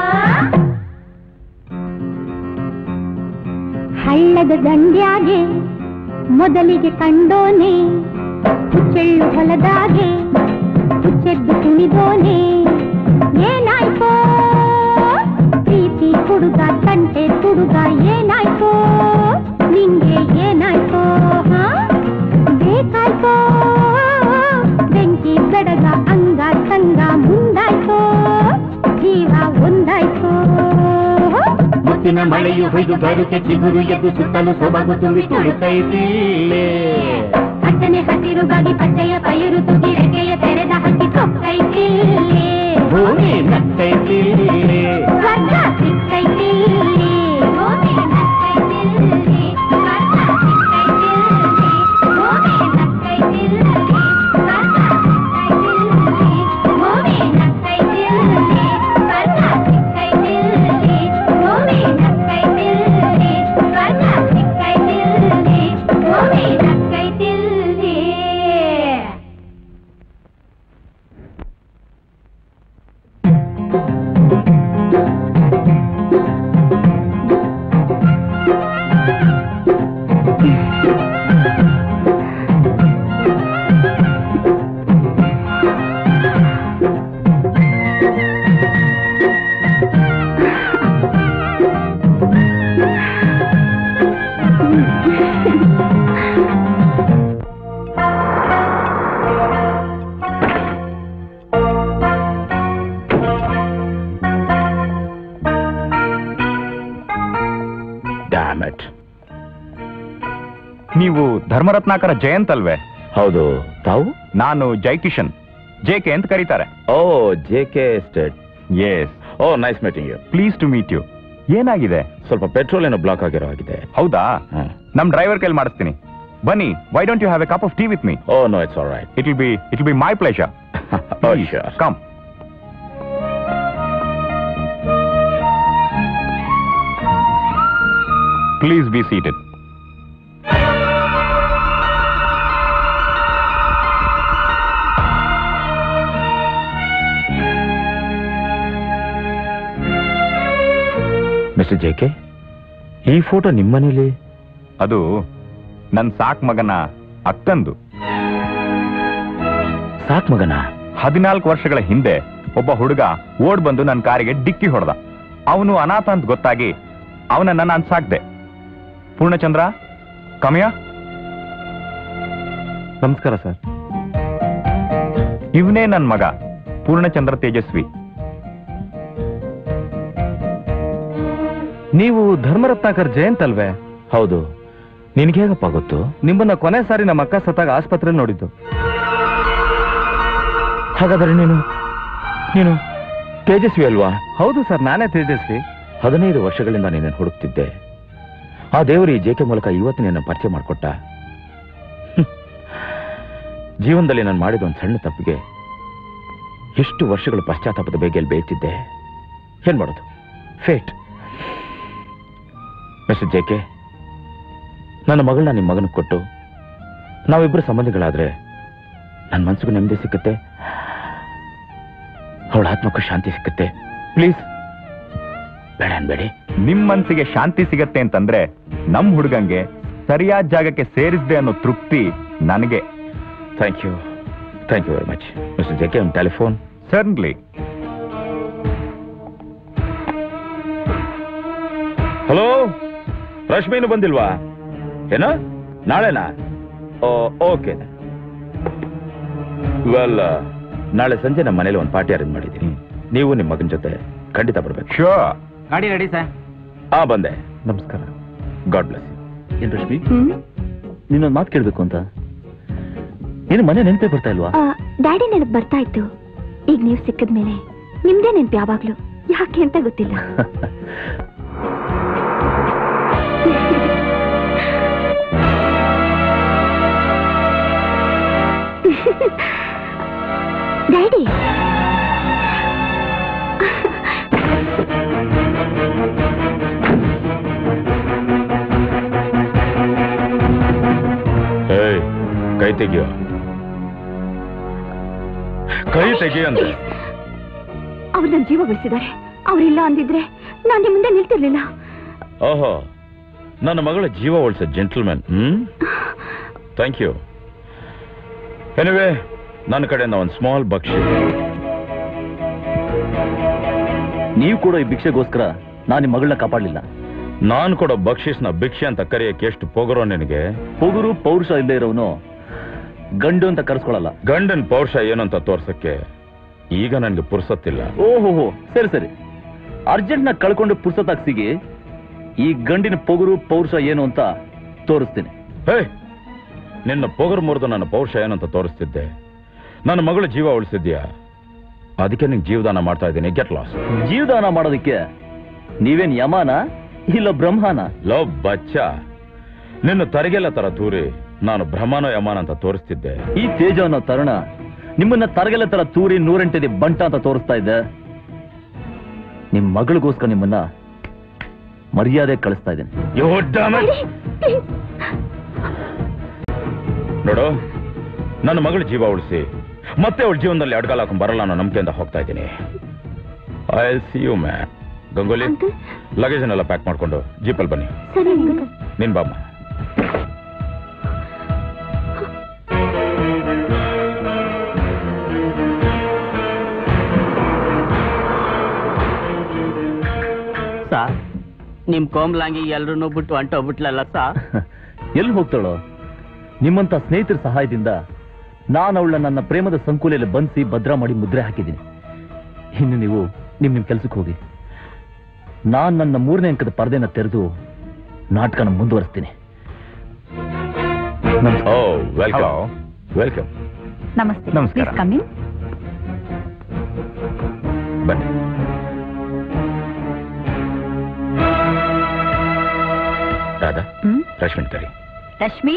ಹಳ್ಳದ ದಂಡ್ಯಾಗೆ ಮೊದಲಿಗೆ ಕಂಡೋನೆ ಹುಚ್ಚೆಳ್ಳು ಹೊಲದಾಗೆ ಹುಚ್ಚೆದ್ದು ಕುಣಿದೋನೆ ಏನಾಯ್ತೋ ಪ್ರೀತಿ ಹುಡುಗ ತಂಟೆ ಹುಡುಗ ಏನಾಯ್ತೋ ನಿಂಗೆ ಏನಾಯ್ತೋ ಹಾ ಬೇಕಾಯ್ತೋ ಬೆಂಕಿ ಬೆಡಗ ಅಂಗ ಸಂಗ ಮುಂದಾಯ್ತೋ ಜೀವ ಒಂದಾಯ್ತೋ ಮುತ್ತಿನ ಮಳೆಯು ಹೊಯ್ದು ಬರುಕೆ ಚಿಗುರು ಎದ್ದು ಸುತ್ತಲೂ ಸೊಬಗು ತುಂಬಿ ತುಳುಕೈತಿಲ್ಲೇ ಹಚ್ಚನೆ ಹಸಿರು ಬಾಗಿ ಪಚ್ಚೆಯ ಪೈರು ತುಗಿ ರೆಕ್ಕೆಯ ತೆರೆದ ಹಕ್ಕಿ ಸೊಕ್ಕೈತಿಲ್ಲಿ ಭೂಮಿ ನಕ್ಕೈತಿಲ್ಲೇ ಸ್ವರ್ಗ ಸಿಕ್ಕೈತಿಲ್ಲಿ ಭೂಮಿ ನಕ್ಕೈತಿಲ್ಲಿ ಸ್ವರ್ಗ ಸಿಕ್ಕೈತಿಲ್ಲಿ ಭೂಮಿ ನಕ್ಕೈತಿಲ್ಲಿ ಸ್ವರ್ಗ ಸಿಕ್ಕೈತಿಲ್ಲಿ ಭೂಮಿ ನಕ್ಕೈತಿಲ್ಲಿ ಸ್ವರ್ಗ ಸಿಕ್ಕೈತಿಲ್ಲಿ ಭೂಮಿ ನಕ್ಕೈತಿಲ್ಲಿ ಸ್ವರ್ಗ ಸಿಕ್ಕೈತಿಲ್ಲಿ ಭೂಮಿ ನಕ್ಕೈತಿಲ್ಲಿ ಡ್ಯಾಮೆಟ್ ನೀವು ಧರ್ಮರತ್ನಾಕರ ಜಯಂತ್ ಅಲ್ವೇ ಹೌದು ತಾವು ನಾನು ಜೈಕಿಶನ್ ಜೆ ಕೆ ಅಂತ ಕರೀತಾರೆ oh J K estate yes oh nice meeting you pleased to meet you ಏನಾಗಿದೆ ಸ್ವಲ್ಪ ಪೆಟ್ರೋಲ್ ಏನೋ ಬ್ಲಾಕ್ ಆಗಿರೋ ಆಗಿದೆ ಹೌದಾ ನಮ್ ಡ್ರೈವರ್ ಕೈಲಿ ಮಾಡಿಸ್ತೀನಿ ಬನ್ನಿ why don't you have a cup of tea with me oh no it's all right it will be it will be my pleasure come please be seated mister J K ಈ photo ನಿಮ್ಮನೇಲಿ ಅದು ನನ್ ಸಾಕ್ ಮಗನ ಅಕ್ಕಂದು ಸಾಕ್ ಮಗನ ಹದಿನಾಲ್ಕು ವರ್ಷಗಳ ಹಿಂದೆ ಒಬ್ಬ ಹುಡುಗ ಓಡ್ ಬಂದು ನನ್ನ ಕಾರಿಗೆ ಡಿಕ್ಕಿ ಹೊಡೆದ ಅವನು ಅನಾಥ ಅಂತ ಗೊತ್ತಾಗಿ ಅವನನ್ನ ನಾನು ಸಾಕ್ದೆ ಪೂರ್ಣಚಂದ್ರ ಕಮಯ ನಮಸ್ಕಾರ ಸರ್ ಇವನೇ ನನ್ನ ಮಗ ಪೂರ್ಣಚಂದ್ರ ತೇಜಸ್ವಿ ನೀವು ಧರ್ಮರತ್ನಾಕರ್ ಜಯಂತ್ ಅಲ್ವೇ ಹೌದು ನಿನ್ಗೆ ಹೇಗಪ್ಪ ಗೊತ್ತು ನಿಮ್ಮನ್ನ ಕೊನೆ ಸಾರಿ ನಮ್ಮ ಅಕ್ಕ ಸತ್ತಾಗ ಆಸ್ಪತ್ರೆಯಲ್ಲಿ ನೋಡಿದ್ದು ಹಾಗಾದ್ರೆ ನೀನು ನೀನು ತೇಜಸ್ವಿ ಅಲ್ವಾ ಹೌದು ಸರ್ ನಾನೇ ತೇಜಸ್ವಿ ಹದಿನೈದು ವರ್ಷಗಳಿಂದ ನಿನ್ನನ್ನು ಹುಡುಕ್ತಿದ್ದೆ ಆ ದೇವರು ಈ ಜೇಕೆ ಮೂಲಕ ಇವತ್ತು ನಿನ್ನ ಪರಿಚಯ ಮಾಡಿಕೊಟ್ಟ ಹ್ಮ್. ಜೀವನದಲ್ಲಿ ನಾನು ಮಾಡಿದ ಒಂದು ಸಣ್ಣ ತಪ್ಪಿಗೆ ಎಷ್ಟು ವರ್ಷಗಳು ಪಶ್ಚಾತ್ತಾಪದ ಬೇಗೆಯಲ್ಲಿ ಬೇಯ್ತಿದ್ದೆ ಏನ್ ಮಾಡೋದು ಫೇಟ್ ಮಿಸ್ಟರ್ ಜೇಕೆ ನನ್ನ ಮಗಳನ್ನ ನಿಮ್ಮ ಮಗನಿಗೆ ಕೊಟ್ಟು ನಾವಿಬ್ಬರು ಸಂಬಂಧಿಗಳಾದ್ರೆ ನನ್ನ ಮನಸ್ಸಿಗೂ ನೆಮ್ಮದಿ ಸಿಕ್ಕುತ್ತೆ ಅವಳ ಆತ್ಮಕ್ಕೂ ಶಾಂತಿ ಸಿಕ್ಕುತ್ತೆ ಪ್ಲೀಸ್ ಬೇಡ ಅನ್ಬೇಡಿ ನಿಮ್ ಮನ್ಸಿಗೆ ಶಾಂತಿ ಸಿಗತ್ತೆ ಅಂತಂದ್ರೆ ನಮ್ ಹುಡುಗಂಗೆ ಸರಿಯಾದ ಜಾಗಕ್ಕೆ ಸೇರಿಸ್ದೆ ಅನ್ನೋ ತೃಪ್ತಿ ನನಗೆ thank you thank you very much mister J K ಒಂದು ಟೆಲಿಫೋನ್ ಸರ್ನ್ಲಿ ಹಲೋ ರಶ್ಮಿನು ಬಂದಿಲ್ವಾ ಏನ ನಾಳೆನಾ ಓಕೆ ವೆಲ್ ನಾಳೆ ಸಂಜೆ ನಮ್ಮ ಮನೇಲಿ ಒಂದು ಪಾರ್ಟಿ ಅರೇಂಜ್ ಮಾಡಿದ್ದೀನಿ ನೀವು ನಿಮ್ಮ ಮಗನ ಜೊತೆ ಖಂಡಿತ ಬರ್ಬೇಕು ಶೋರ್ ಗಾಡಿ ರೆಡಿ ಸರ್ ಹಾ ಬಂದೆ ನಮಸ್ಕಾರ ಗಾಡ್ ಬ್ಲೆಸ್ ಏನ್ ರಶ್ಮಿ ಹ್ಮ್ ನಿನ್ನೊಂದು ಮಾತು ಕೇಳ್ಬೇಕು ಅಂತ ಏನು ಮನೆ ನೆನಪೇ ಬರ್ತಾ ಇಲ್ವಾ ಆ, ಡ್ಯಾಡಿ ನೆನಪು ಬರ್ತಾ ಇತ್ತು ಈಗ ನೀವು ಸಿಕ್ಕಿದ್ಮೇಲೆ ನಿಮ್ದೇ ನೆನಪು ಯಾವಾಗ್ಲೂ ಯಾಕೆ ಅಂತ ಗೊತ್ತಿಲ್ಲ ಡ್ಯಾಡಿ ಏಯ್ ಕೈ ತೆಗಿಯೋ ಕೈ ತೆಗಿಯೋ ಅಂದ್ರೆ ಅವ್ರು ನನ್ನ ಜೀವ ಉಳಿಸಿದ್ದಾರೆ ಅವರಿಲ್ಲ ಅಂದಿದ್ರೆ ನಾನು ನಿಮ್ಮ ಮುಂದೆ ನಿಲ್ತಿರ್ಲಿಲ್ಲ ಓಹೋ ನನ್ನ ಮಗಳ ಜೀವ ಉಳಿಸೋ gentlemen hmm thank you anyway ನನ್ನ ಕಡೆಯಿಂದ ಒಂದು ಸ್ಮಾಲ್ ಬಕ್ಷಿ ನೀವು ಕೂಡ ಈ ಭಿಕ್ಷೆಗೋಸ್ಕರ ನಾನು ನಿಮ್ಮ ಮಗಳನ್ನ ಕಾಪಾಡಲಿಲ್ಲ ನಾನು ಕೊಡೋ ಬಕ್ಷಿಸ್ನ ಭಿಕ್ಷೆ ಅಂತ ಕರೆಯಕ್ಕೆ ಎಷ್ಟು ಪೊಗರೋ ನಿನಗೆ ಪೊಗುರು ಪೌರುಷ ಇಲ್ಲದೆ ಇರೋನು ಗಂಡು ಅಂತ ಕರೆಸ್ಕೊಳಲ್ಲ ಗಂಡನ್ ಪೌರುಷ ಏನು ಅಂತ ತೋರ್ಸಕ್ಕೆ ಈಗ ನನಗೆ ಪುರ್ಸತ್ತಿಲ್ಲ ಓಹೋ ಸರಿ ಸರಿ ಅರ್ಜೆಂಟ್ ನ ಕಳ್ಕೊಂಡು ಪುಸ್ತಕ ಸಿಗಿ ಈ ಗಂಡಿನ ಪೊಗುರು ಪೌರುಷ ಏನು ಅಂತ ತೋರಿಸ್ತೀನಿ ಹೇ ನಿನ್ನ ಪೊಗರು ಮುರಿದು ನನ್ನ ಪೌರುಷ ಏನು ಅಂತ ತೋರಿಸ್ತಿದ್ದೆ ನನ್ನ ಮಗಳ ಜೀವ ಉಳಿಸಿದ್ಯಾ ಅದಕ್ಕೆ ನಿಂಗೆ ಜೀವದಾನ ಮಾಡ್ತಾ ಇದ್ದೀನಿ ಗೆಟ್ ಲಾಸ್ ಜೀವದಾನ ಮಾಡೋದಕ್ಕೆ ನೀವೇನ್ ಯಮಾನ ಇಲ್ಲ ಬ್ರಹ್ಮನ ಲವ್ ಬಚ್ಚ ನಿನ್ನ ತರಗೆಲ್ಲ ತರ ತೂರಿ ನಾನು ಬ್ರಹ್ಮನೋ ಯಮಾನ ಅಂತ ತೋರಿಸ್ತಿದ್ದೆ ಈ ತೇಜ ಅನ್ನೋ ತರುಣ ನಿಮ್ಮನ್ನ ತರಗೆಲ್ಲ ತರ ತೂರಿ ನೂರೆಂಟದಿ ಬಂಟ ಅಂತ ತೋರಿಸ್ತಾ ಇದ್ದೆ ನಿಮ್ ಮಗಳಿಗೋಸ್ಕರ ನಿಮ್ಮನ್ನ ಮರ್ಯಾದೆ ಕಳಿಸ್ತಾ ಇದ್ದೇನೆ ನೋಡು ನನ್ನ ಮಗಳ ಜೀವ ಉಳಿಸಿ ಮತ್ತೆ ಅವಳ ಜೀವನದಲ್ಲಿ ಅಡ್ಗಾಲ ಹಾಕೊಂಡ್ ಬರಲ್ಲ ಅನ್ನೋ ನಂಬಿಕೆಯಿಂದ ಹೋಗ್ತಾ ಇದ್ದೀನಿ ಐ ಸಿ ಯು ಮ್ಯಾ ಗಂಗೋಲಿ ಅಂಕಲ್ ಲಗೇಜನ್ನೆಲ್ಲ ಪ್ಯಾಕ್ ಮಾಡ್ಕೊಂಡು ಜೀಪಲ್ಲಿ ಬನ್ನಿ ಸರಿ ಅಂಕಲ್ ನಿನ್ ಬಾಮ್ಮ ಸಾ ನಿಮ್ ಕೋಮ್ಲಾಂಗಿ ಎಲ್ರು ಬಿಟ್ಟು ಹೊಂಟೋಗ್ಬಿಟ್ಲಲ್ಲ ಸಾ ಎಲ್ಲಿ ಹೋಗ್ತಾಳೋ ನಿಮ್ಮಂತ ಸ್ನೇಹಿತರ ಸಹಾಯದಿಂದ ನಾನು ಅವಳನ್ನ ನನ್ನ ಪ್ರೇಮದ ಸಂಕುಲೆಯಲ್ಲಿ ಬಂಧಿಸಿ ಭದ್ರಾ ಮಾಡಿ ಮುದ್ರೆ ಹಾಕಿದ್ದೀನಿ ಇನ್ನು ನೀವು ನಿಮ್ ನಿಮ್ ಕೆಲ್ಸಕ್ಕೆ ಹೋಗಿ ನಾನ್ ನನ್ನ ಮೂರನೇ ಅಂಕದ ಪರದೆನ ತೆರೆದು ನಾಟಕನ ಮುಂದುವರಿಸ್ತೀನಿ ಓ ವೆಲ್ಕಮ್ ವೆಲ್ಕಮ್ ನಮಸ್ತೆ ನಮಸ್ಕಾರ. Please come in. ಬನ್ನಿ ರಾಧಾ ಹ್ಮ್ ರಶ್ಮಿನ್ ಕರಿ ರಶ್ಮಿ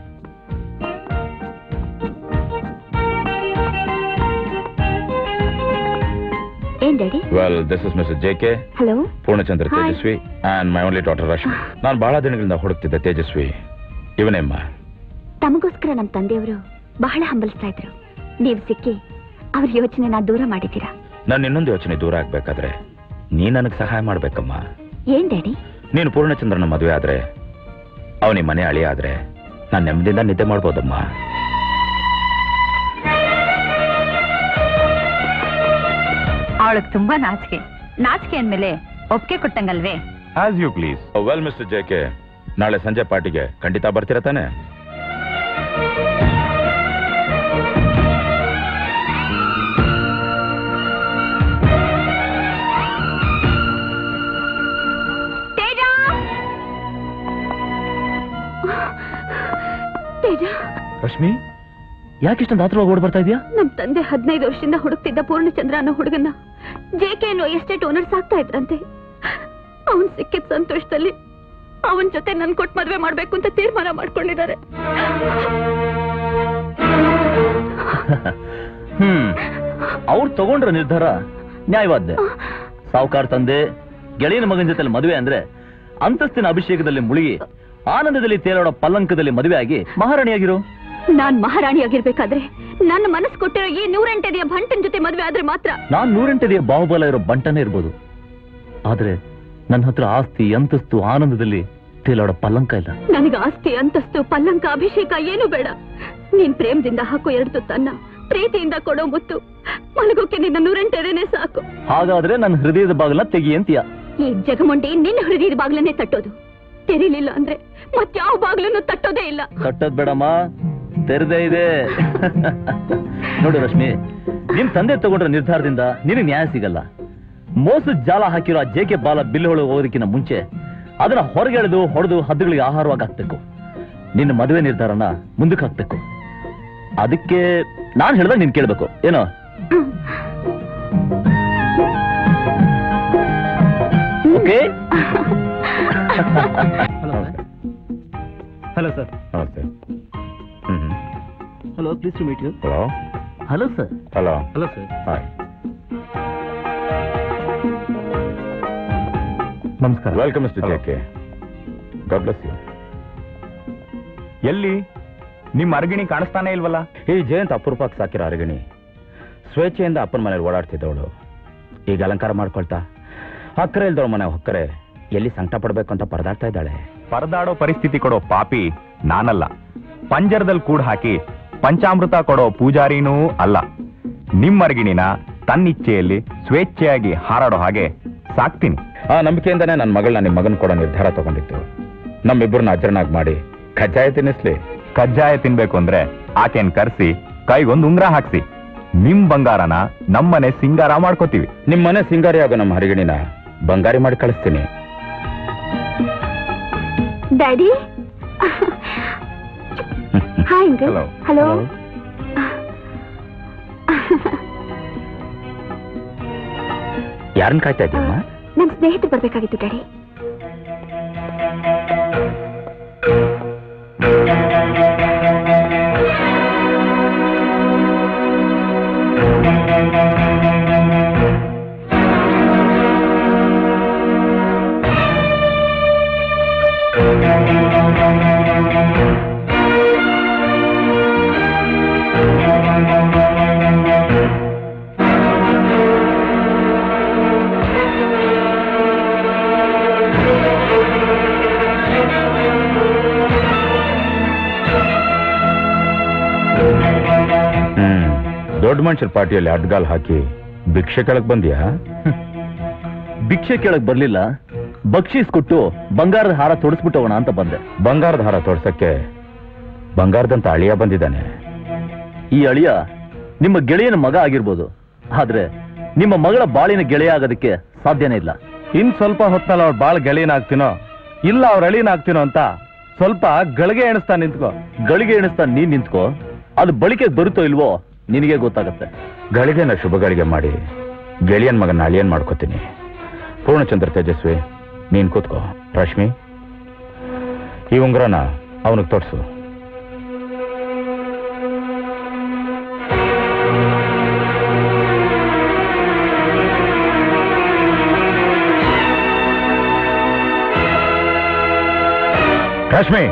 ಏನ್ daddy well this is mister J K hello Purnachandra Hi. Tejaswi and my only daughter Rashmi ನಾನು ಬಹಳ ದಿನಗಳಿಂದ ಹುಡುಕ್ತಿದ್ದೆ ತೇಜಸ್ವಿ ಇವನೇಮ್ಮ ತಮಗೋಸ್ಕರ ನಮ್ಮ ತಂದೆಯವರು ಬಹಳ ಹಂಬಲಿಸ್ತಾ ಇದ್ರು ನೀವು ಸಿಕ್ಕಿ ಅವ್ರ ಯೋಚನೆನ ದೂರ ಮಾಡಿದ್ದೀರಾ ನನ್ನ ಇನ್ನೊಂದು ಯೋಚನೆ ದೂರ ಆಗ್ಬೇಕಾದ್ರೆ ನೀ ನನಗೆ ಸಹಾಯ ಮಾಡ್ಬೇಕಮ್ಮ ಏನ್ ಡ್ಯಾಡಿ ನೀನು ಪೂರ್ಣಚಂದ್ರನ ಮದುವೆ ಆದ್ರೆ ಅವನಿ ಮನೆ ಅಳಿ ಆದ್ರೆ ನಾನು ನೆಮ್ಮದಿಯಿಂದ ನಿದ್ದೆ ಮಾಡ್ಬೋದಮ್ಮ ಅವಳಗ್ ತುಂಬಾ ನಾಚಿಕೆ ನಾಚಿಕೆ ಅಂದ್ಮೇಲೆ ಒಪ್ಪಿಗೆ ಕೊಟ್ಟಂಗಲ್ವೇ as you please well mister J K ನಾಳೆ ಸಂಜೆ ಪಾರ್ಟಿಗೆ ಖಂಡಿತ ಬರ್ತೀರಾ ತಾನೆ ತೇಜ ರಶ್ಮಿ ಯಾಕಿಷ್ಟೊಂದು ಆತ್ರವಾಗಿ ಓಡ್ ಬರ್ತಾ ಇದೆಯಾ ನಮ್ ತಂದೆ ಹದಿನೈದು ವರ್ಷದಿಂದ ಹುಡುಕ್ತಿದ್ದ ಪೂರ್ಣಚಂದ್ರ ಅನ್ನೋ ಹುಡುಗನ್ನ ಜೆ ಕೆ ಅನ್ನೋ ಎಸ್ಟೇಟ್ ಓನರ್ಸ್ ಆಗ್ತಾ ಇದ್ರಂತೆ ಅವನ್ ಸಿಕ್ಕಿದ ಸಂತೋಷದಲ್ಲಿ ಅವನ್ ಜೊತೆ ನನ್ ಕೊಟ್ಟು ಮದ್ವೆ ಮಾಡ್ಬೇಕು ಅಂತ ತೀರ್ಮಾನ ಮಾಡ್ಕೊಂಡಿದ್ದಾರೆ ಹ್ಮ್ ಅವ್ರು ತಗೊಂಡ್ರ ನಿರ್ಧಾರ ನ್ಯಾಯವಾದ್ದೆ ಸಾವುಕಾರ ತಂದೆ ಗೆಳೆಯನ ಮಗನ ಜೊತೆ ಮದುವೆ ಅಂದ್ರೆ ಅಂತಸ್ತಿನ ಅಭಿಷೇಕದಲ್ಲಿ ಮುಳುಗಿ ಆನಂದದಲ್ಲಿ ತೇಲಾಡೋ ಪಲ್ಲಂಕದಲ್ಲಿ ಮದುವೆ ಆಗಿ ಮಹಾರಾಣಿಯಾಗಿರು ನಾನ್ ಮಹಾರಾಣಿಯಾಗಿರ್ಬೇಕಾದ್ರೆ ನನ್ನ ಮನಸ್ಸು ಕೊಟ್ಟಿರೋ ಈ ನೂರೆಂಟನೆಯ ಭಂಟನ್ ಜೊತೆ ಮದ್ವೆ ಆದ್ರೆ ಮಾತ್ರ ನಾನ್ ನೂರೆಂಟದಿಯ ಬಾಹುಬಲ ಇರೋ ಬಂಟನೇ ಇರ್ಬೋದು ಆದ್ರೆ ನನ್ನ ಹತ್ರ ಆಸ್ತಿ ಅಂತಸ್ತು ಆನಂದದಲ್ಲಿ ತೇಲಾಡೋ ಪಲ್ಲಂಕ ಇಲ್ಲ ನನಗೆ ಆಸ್ತಿ ಅಂತಸ್ತು ಪಲ್ಲಂಕ ಅಭಿಷೇಕ ಏನು ಬೇಡ ನೀನ್ ಪ್ರೇಮದಿಂದ ಹಾಕೋ ಎರಡು ತುತ್ತನ್ನ ಪ್ರೀತಿಯಿಂದ ಕೊಡೋ ಮುತ್ತು ಮಲಗೋಕೆ ನಿನ್ನ ನೂರೆಂಟೆರೇನೆ ಸಾಕು ಹಾಗಾದ್ರೆ ನನ್ನ ಹೃದಯದ ಬಾಗಿಲ ತೆಗಿ ಅಂತೀಯ ಈ ಜಗಮುಂಡಿ ನಿನ್ನ ಹೃದಯದ ಬಾಗ್ಲನ್ನೇ ತಟ್ಟೋದು ತೆರೀಲಿಲ್ಲ ಅಂದ್ರೆ ಮತ್ಯಾವ ಬಾಗ್ಲನ್ನು ತಟ್ಟೋದೇ ಇಲ್ಲ ಕಟ್ಟೋದ್ ಬೇಡಮ್ಮ ತೆರೆದೇ ಇದೆ ನೋಡು ರಶ್ಮಿ ನಿಮ್ ತಂದೆ ತಗೊಂಡ್ರ ನಿರ್ಧಾರದಿಂದ ನಿನಗೆ ನ್ಯಾಯ ಸಿಗಲ್ಲ ಮೋಸದ ಜಾಲ ಹಾಕಿರೋ ಆ ಜೇಕೆ ಬಾಲ ಬಿಲ್ಲುಗಳು ಹೋಗೋದಕ್ಕಿಂತ ಮುಂಚೆ ಅದನ್ನ ಹೊರಗೆಳೆದು ಹೊಡೆದು ಹದ್ದುಗಳಿಗೆ ಆಹಾರವಾಗಿ ಹಾಕ್ಬೇಕು ನಿನ್ನ ಮದುವೆ ನಿರ್ಧಾರನ ಮುಂದಕ್ಕೆ ಹಾಕ್ಬೇಕು ಅದಕ್ಕೆ ನಾನ್ ಹೇಳ್ದಾಗ ನೀನ್ ಕೇಳ್ಬೇಕು ಏನೋ ಓಕೆ ಹಲೋ ಸರ್ ನಮಸ್ತೆ hmm hello pleased to meet you hello hello sir hello hello sir hi ನಮಸ್ಕಾರ welcome mister J K God bless you ಎಲ್ಲಿ ನಿಮ್ ಅರ್ಗಿಣಿ ಕಾಣಿಸ್ತಾನೆ ಇಲ್ವಲ್ಲ ಈ ಜಯಂತ್ ಅಪರೂಪಕ್ಕೆ ಸಾಕಿರೋ ಅರಗಿಣಿ ಸ್ವೇಚ್ಛೆಯಿಂದ ಅಪ್ಪನ ಮನೇಲಿ ಓಡಾಡ್ತಿದ್ದವಳು ಈಗ ಅಲಂಕಾರ ಮಾಡ್ಕೊಳ್ತಾ ಅಕ್ಕರೆ ಇಲ್ದವಳ ಮನೆ ಹೊಕ್ಕರೆ ಎಲ್ಲಿ ಸಂಕಟ ಪಡ್ಬೇಕು ಅಂತ ಪರದಾಡ್ತಾ ಇದ್ದಾಳೆ ಪರದಾಡೋ ಪರಿಸ್ಥಿತಿ ಕೊಡೋ ಪಾಪಿ ನಾನಲ್ಲ ಪಂಜರದಲ್ಲಿ ಕೂಡ ಹಾಕಿ ಪಂಚಾಮೃತ ಕೊಡೋ ಪೂಜಾರಿನೂ ಅಲ್ಲ ನಿಮ್ಮ ಅರ್ಗಿಣಿನ ತನ್ನಿಚ್ಛೆಯಲ್ಲಿ ಸ್ವೇಚ್ಛೆಯಾಗಿ ಹಾರಾಡೋ ಹಾಗೆ ಸಾಕ್ತೀನಿ ಆ ನಂಬಿಕೆಯಿಂದನೇ ನನ್ನ ಮಗಳನ್ನ ನಿಮ್ಮ ಮಗನ್ ಕೊಡೋ ನಿರ್ಧಾರ ತಗೊಂಡಿತ್ತು ನಮ್ಮಿಬ್ಬರನ್ನ ಅಜರನಾಗಿ ಮಾಡಿ ಕಜ್ಜಾಯ ತಿನ್ನಿಸ್ಲಿ ಕಜ್ಜಾಯ ತಿನ್ಬೇಕು ಅಂದ್ರೆ ಆಕೆನ್ ಕರ್ಸಿ ಕೈಗೊಂದು ಉಂಗ್ರ ಹಾಕ್ಸಿ ನಿಮ್ ಬಂಗಾರನ ನಮ್ಮನೆ ಸಿಂಗಾರ ಮಾಡ್ಕೋತೀವಿ ನಿಮ್ಮ ಮನೆ ಸಿಂಗಾರಿ ಆಗೋ ನಮ್ಮ ಹರಿಗಿಣಿನ ಬಂಗಾರಿ ಮಾಡಿ ಕಳಿಸ್ತೀನಿ daddy hi uncle Hello. Hello ಯಾರನ್ನ ಕಾಯ್ತಾ ಇದ್ದೀಯಮ್ಮ ನನ್ನ ಸ್ನೇಹಿತರು ಬರ್ಬೇಕಾಗಿತ್ತು ಡ್ಯಾಡಿ ಹ್ಮ್ ದೊಡ್ಡ ಮನುಷ್ಯರ ಪಾರ್ಟಿಯಲ್ಲಿ ಅಡ್ಗಾಲ್ ಹಾಕಿ ಭಿಕ್ಷೆ ಕೆಳಗ್ ಬಂದ್ಯಾ ಭಿಕ್ಷೆ ಕೇಳಕ್ ಬರ್ಲಿಲ್ಲ ಬಕ್ಷೀಸ್ ಕೊಟ್ಟು ಬಂಗಾರದ ಹಾರ ತೊಡಸ್ಬಿಟ್ಟವಣ ಅಂತ ಬಂದೆ ಬಂಗಾರದ ಹಾರ ತೋರ್ಸಕ್ಕೆ ಬಂಗಾರದಂತ ಅಳಿಯ ಬಂದಿದ್ದಾನೆ ಈ ಅಳಿಯ ನಿಮ್ಮ ಗೆಳೆಯನ ಮಗ ಆಗಿರ್ಬೋದು ಆದ್ರೆ ನಿಮ್ಮ ಮಗಳ ಬಾಳಿನ ಗೆಳೆಯ ಆಗೋದಕ್ಕೆ ಸಾಧ್ಯನೇ ಇಲ್ಲ ಇನ್ ಸ್ವಲ್ಪ ಹೊತ್ತಲ್ಲಿ ಅವ್ರ ಬಾಳ್ ಗೆಳೆಯನಾಗ್ತೀನೋ ಇಲ್ಲ ಅವ್ರ ಅಳಿಯನಾಗ್ತೀನೋ ಅಂತ ಸ್ವಲ್ಪ ಗಳಿಗೆ ಎಣಿಸ್ತಾ ನಿಂತ್ಕೋ ಗಳಿಗೆ ಎಣಿಸ್ತಾ ನೀನ್ ನಿಂತ್ಕೋ ಅದು ಬಳಿಕೆಗೆ ಬರುತ್ತೋ ಇಲ್ವೋ ನಿನಗೆ ಗೊತ್ತಾಗತ್ತೆ ಗಳಿಗೆನ ಶುಭಗಳಿಗೆ ಮಾಡಿ ಗೆಳೆಯನ್ ಮಗನ ಅಳಿಯನ್ ಮಾಡ್ಕೋತೀನಿ ಪೂರ್ಣಚಂದ್ರ ತೇಜಸ್ವಿ ನೀನ್ ಕೂತ್ಕೋ ರಶ್ಮಿ ಈ ಉಂಗ್ರನ ಅವನಿಗೆ ತೊಡ್ಸು ರಶ್ಮಿ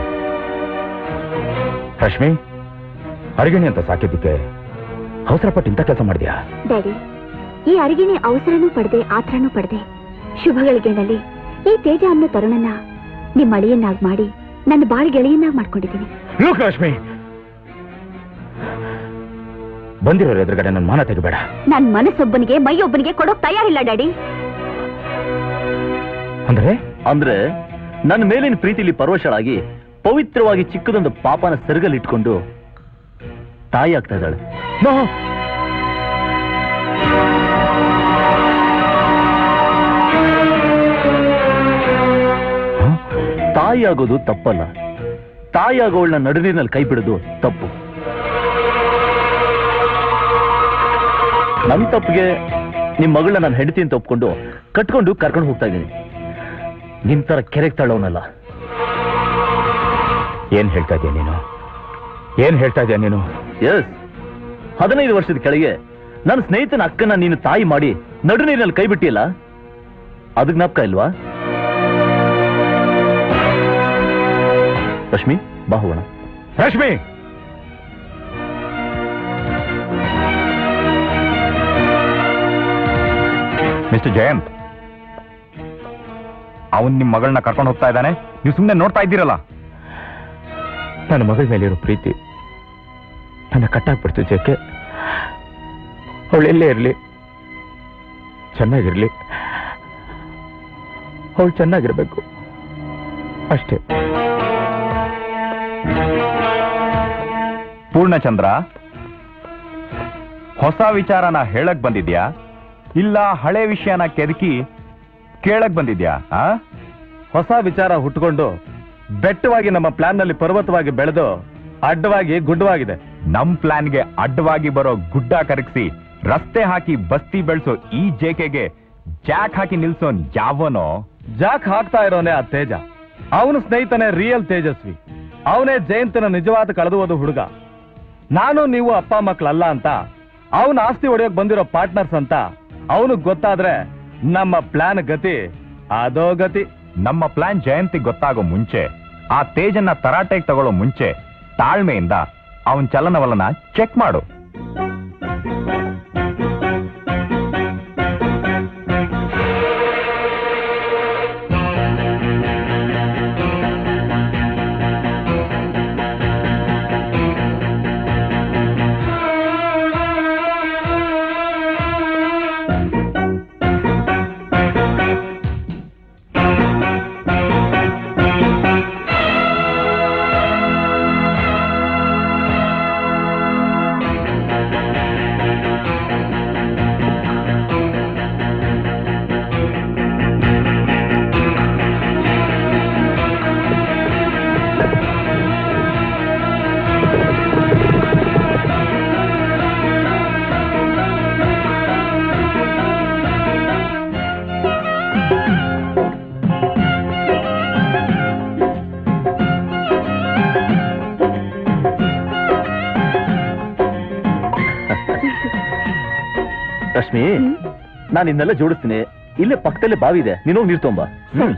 ರಶ್ಮಿ ಅರಿಗಿಣಿ ಅಂತ ಸಾಕಿದ್ದಕ್ಕೆ ಅವಸರಪಟ್ಟು ಇಂಥ ಕೆಲಸ ಮಾಡಿದ್ಯಾ ಡ್ಯಾಡಿ ಈ ಅರಿಗಿಣಿ ಅವಸರನೂ ಪಡೆದೆ ಆತ್ರನೂ ಪಡೆದೆ ಶುಭಗಳಿಗೆನಲ್ಲಿ ಈ ತೇಜ ಅನ್ನೋ ತರುಣನ ನಿಮ್ಮ ಅಳಿಯನ್ನಾಗಿ ಮಾಡಿ ನನ್ನ ಬಾಳ್ ಗೆಳೆಯನ್ನಾಗಿ ಮಾಡ್ಕೊಂಡಿದ್ದೀನಿ ಲೂಕ್ ರಶ್ಮಿ ಬಂದಿರೋರ ಎದುರುಗಡೆ ನನ್ನ ಮಾನ ತೆಗಬೇಡ ನನ್ ಮನಸ್ಸೊಬ್ಬನಿಗೆ ಮೈಯೊಬ್ಬನಿಗೆ ಕೊಡೋಕ್ ತಯಾರಿಲ್ಲ ಡ್ಯಾಡಿ ಅಂದ್ರೆ ಅಂದ್ರೆ ನನ್ನ ಮೇಲಿನ ಪ್ರೀತಿಲಿ ಪರವಶಳಾಗಿ ಪವಿತ್ರವಾಗಿ ಚಿಕ್ಕದೊಂದು ಪಾಪನ ಸೆರಗಲ್ಲಿಟ್ಕೊಂಡು ತಾಯಿ ಆಗ್ತಾ ಇದ್ದಾಳೆ ತಾಯಿ ಆಗೋದು ತಪ್ಪಲ್ಲ ತಾಯಿ ಆಗೋಳನ್ನ ನಡುವಿನಲ್ಲಿ ಕೈ ಬಿಡೋದು ತಪ್ಪು ನನ್ನ ತಪ್ಪಿಗೆ ನಿಮ್ ಮಗಳನ್ನ ನಾನು ಹೆಂಡತಿ ಅಂತ ಒಪ್ಕೊಂಡು ಕಟ್ಕೊಂಡು ಕರ್ಕೊಂಡು ಹೋಗ್ತಾ ಇದ್ದೀನಿ ನಿಮ್ ತರ ಕೆರೆಗೆ ತಳ್ಳವನಲ್ಲ ಏನ್ ಹೇಳ್ತಾ ಇದೀಯ ನೀನು ಏನ್ ಹೇಳ್ತಾ ಇದೀಯ ನೀನು ಎಸ್ ಹದಿನೈದು ವರ್ಷದ ಕೆಳಗೆ ನನ್ನ ಸ್ನೇಹಿತನ ಅಕ್ಕನ ನೀನು ತಾಯಿ ಮಾಡಿ ನಡು ನೀರಿನಲ್ಲಿ ಕೈ ಬಿಟ್ಟಿಯಲ್ಲ ಅದು ಜ್ಞಾಪಕ ಇಲ್ವಾ ರಶ್ಮಿ ಬಾ ಹೋಗೋಣ ರಶ್ಮಿ ಮಿಸ್ಟರ್ ಜಯಂತ್ ಅವನ್ ನಿಮ್ ಮಗಳನ್ನ ಕರ್ಕೊಂಡು ಹೋಗ್ತಾ ಇದ್ದಾನೆ ನೀವು ಸುಮ್ಮನೆ ನೋಡ್ತಾ ಇದ್ದೀರಲ್ಲ ನನ್ನ ಮಗಳ ಮೇಲಿರೋ ಪ್ರೀತಿ ನನ್ನ ಕಟ್ಟಾಕ್ಬಿಡ್ತು ಜಕ್ಕೆ ಅವಳು ಎಲ್ಲೇ ಇರಲಿ ಚೆನ್ನಾಗಿರ್ಲಿ ಅವಳು ಚೆನ್ನಾಗಿರ್ಬೇಕು ಅಷ್ಟೇ ಪೂರ್ಣಚಂದ್ರ ಹೊಸ ವಿಚಾರನ ಹೇಳಕ್ ಬಂದಿದ್ಯಾ ಇಲ್ಲ ಹಳೆ ವಿಷಯನ ಕೆದಕಿ ಕೇಳಕ್ ಬಂದಿದ್ಯಾ ಆ ಹೊಸ ವಿಚಾರ ಹುಟ್ಕೊಂಡು ಬೆಟ್ಟವಾಗಿ ನಮ್ಮ ಪ್ಲಾನ್ ನಲ್ಲಿ ಪರ್ವತವಾಗಿ ಬೆಳೆದು ಅಡ್ಡವಾಗಿ ಗುಡ್ಡವಾಗಿದೆ ನಮ್ ಪ್ಲಾನ್ಗೆ ಅಡ್ಡವಾಗಿ ಬರೋ ಗುಡ್ಡ ಕರಗಿಸಿ ರಸ್ತೆ ಹಾಕಿ ಬಸ್ತಿ ಬೆಳೆಸೋ ಈ ಜೇಕೆಗೆ ಜಾಕ್ ಹಾಕಿ ನಿಲ್ಸೋನ್ ಯಾವನೋ ಜಾಕ್ ಹಾಕ್ತಾ ಇರೋನೆ ಆ ತೇಜ ಅವನು ಸ್ನೇಹಿತನೇ ರಿಯಲ್ ತೇಜಸ್ವಿ ಅವನೇ ಜಯಂತನ ನಿಜವಾದ ಕಳೆದುವುದು ಹುಡುಗ ನಾನು ನೀವು ಅಪ್ಪ ಮಕ್ಕಳಲ್ಲ ಅಂತ ಅವನ ಆಸ್ತಿ ಹೊಡೆಯೋಕ್ ಬಂದಿರೋ ಪಾರ್ಟ್ನರ್ಸ್ ಅಂತ ಅವನಿಗೆ ಗೊತ್ತಾದ್ರೆ ನಮ್ಮ ಪ್ಲಾನ್ ಗತಿ ಅದೋ ಗತಿ ನಮ್ಮ ಪ್ಲಾನ್ ಜಯಂತಿಗೆ ಗೊತ್ತಾಗೋ ಮುಂಚೆ ಆ ತೇಜನ್ನ ತರಾಟೆಗೆ ತಗೊಳ್ಳೋ ಮುಂಚೆ ತಾಳ್ಮೆಯಿಂದ ಅವನ್ ಚಲನವಲನ ಚೆಕ್ ಮಾಡು ರಶ್ಮಿ ನಾನು ಇನ್ನೆಲ್ಲ ಜೋಡಿಸ್ತೀನಿ ಇಲ್ಲೇ ಪಕ್ಕದಲ್ಲೇ ಬಾವಿ ಇದೆ ನೀನು ಹೋಗಿ ನೀರು ತೊಂಬ ಹ್ಮ್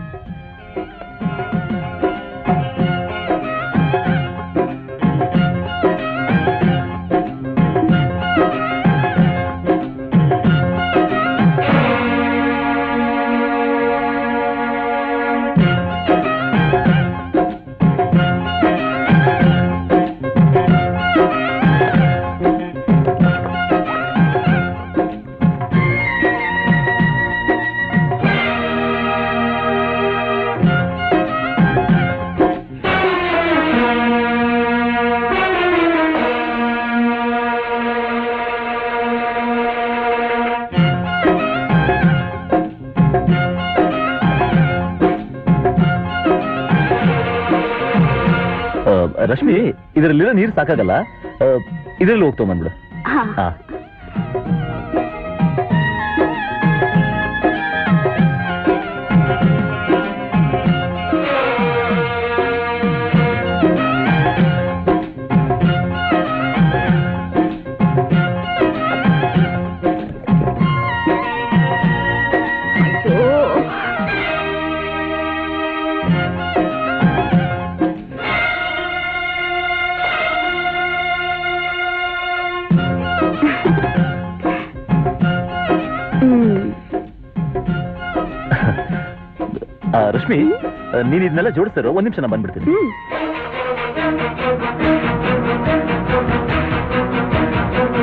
ಆ, ರಶ್ಮಿ ಇದರಲ್ಲಿರೋ ನೀರು ಸಾಕಾಗಲ್ಲ ಇದರಲ್ಲಿ ಹೋಗ್ತಾ ಬಂದ್ಬಿಡು ಹಾ ಹಾ ಆ, ರಶ್ಮಿ ನೀನ್ ಇದನ್ನೆಲ್ಲ ಜೋಡಿಸ್ತಾರೋ ಒಂದ್ ನಿಮಿಷ ನಾನು ಬಂದ್ಬಿಡ್ತೀನಿ ಹ್ಮ್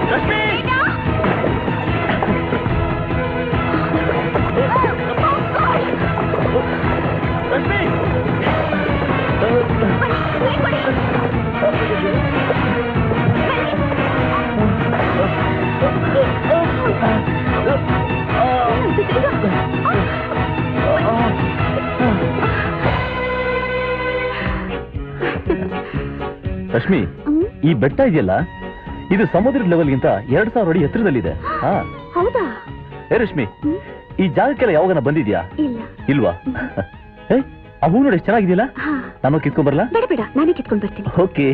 ರಶ್ಮಿ ಈ ಬೆಟ್ಟ ಇದೆಯಲ್ಲ ಇದು ಸಮುದ್ರದ ಲೆವೆಲ್ಗಿಂತ ಎರಡ್ ಸಾವಿರ ಅಡಿ ಎತ್ತರದಲ್ಲಿದೆ ಹಾ ಹೌದಾ ಏ ರಶ್ಮಿ ಈ ಜಾಗಕ್ಕೆಲ್ಲ ಯಾವಾಗನ ಬಂದಿದ್ಯಾ ಇಲ್ಲ ಇಲ್ವಾ ಏ ಆ ಹೂ ನೋಡಿ ಎಷ್ಟು ಚೆನ್ನಾಗಿದೆಯಲ್ಲ ಹಾ ನಾನು ಕಿತ್ಕೊಂಡ್ ಬರಲ್ಲ ಬೇಡ ಬೇಡ ನಾನೇ ಕಿತ್ಕೊಂಡ್ ಬರ್ತೀನಿ ಓಕೆ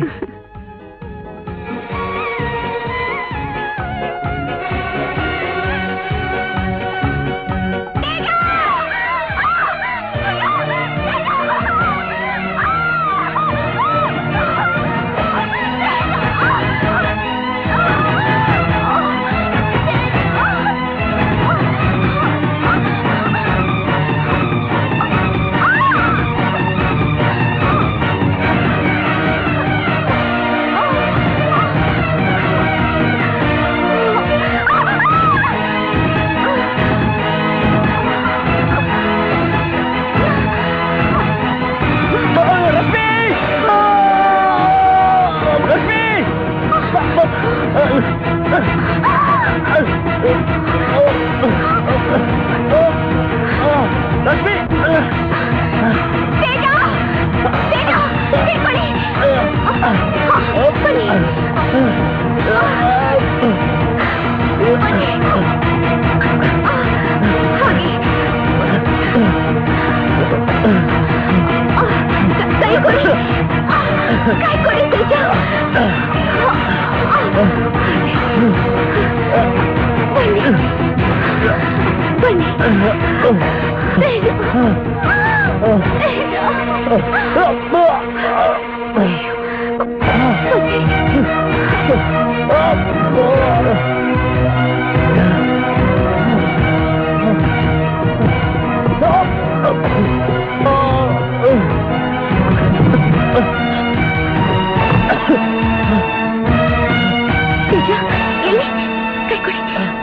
ತೇಜ ಎಲ್ಲಿ ಕೈ ಕೊಡಿ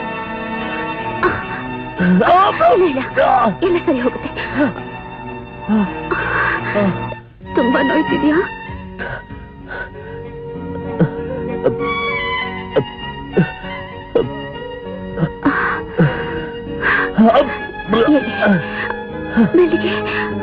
ಇಲ್ಲ ಇಲ್ಲ ಎಲ್ಲ ಸರಿ ಹೋಗುತ್ತೆ ತುಂಬಾ ನೋಯ್ತಿದ್ಯಾ ಮೆಲ್ಲಿಗೆ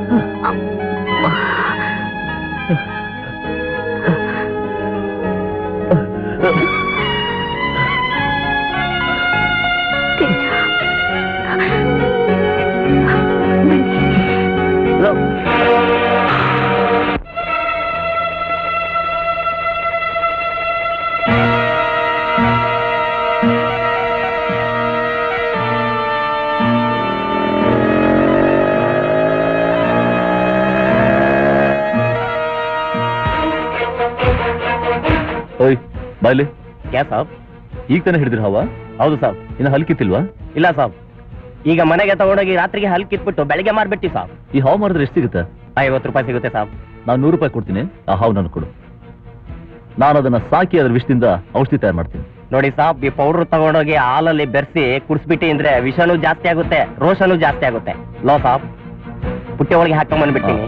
ಓಯ್ ಬಾಯ್ಲಿ ಕ್ಯಾ ಸಾಬ್ ಈಗ ತಾನೇ ಹಿಡಿದ್ರಿ ಹವಾ ಹೌದು ಸಾಬ್ ಇನ್ನು ಹಲ್ಕಿತ್ತಿಲ್ವಾ ಇಲ್ಲ ಸಾಬ್ ಈಗ ಮನೆಗೆ ತಗೊಂಡೋಗಿ ರಾತ್ರಿಗೆ ಹಲ್ ಕಿತ್ಬಿಟ್ಟು ಬೆಳಿಗ್ಗೆ ಮಾರ್ಬಿಟ್ಟಿ ಸಾಬ್ ಈ ಹಾವು ಮಾಡಿದ್ರೆ ಎಷ್ಟು ಸಿಗುತ್ತೆ ಐವತ್ತು ರೂಪಾಯಿ ಸಿಗುತ್ತೆ ಸಾಬ್ ನಾನು ನೂರು ರೂಪಾಯಿ ಕೊಡ್ತೀನಿ ಆ ಹಾವು ನನಗೆ ಕೊಡು ನಾನು ಅದನ್ನ ಸಾಕಿ ಅದ್ರ ವಿಷದಿಂದ ಔಷಧಿ ತಯಾರು ಮಾಡ್ತೀನಿ ನೋಡಿ ಸಾಬ್ ಈ ಪೌಡರ್ ತಗೊಂಡೋಗಿ ಹಾಲಲ್ಲಿ ಬೆರೆಸಿ ಕುಡಿಸ್ಬಿಟ್ಟಿ ಅಂದ್ರೆ ವಿಷನೂ ಜಾಸ್ತಿ ಆಗುತ್ತೆ ರೋಷನೂ ಜಾಸ್ತಿ ಆಗುತ್ತೆ ಲೋ ಸಾಬ್ ಪುಟ್ಟೆ ಒಳಗೆ ಹಾಕೊಂಡ್ ಬಂದ್ಬಿಡ್ತೀನಿ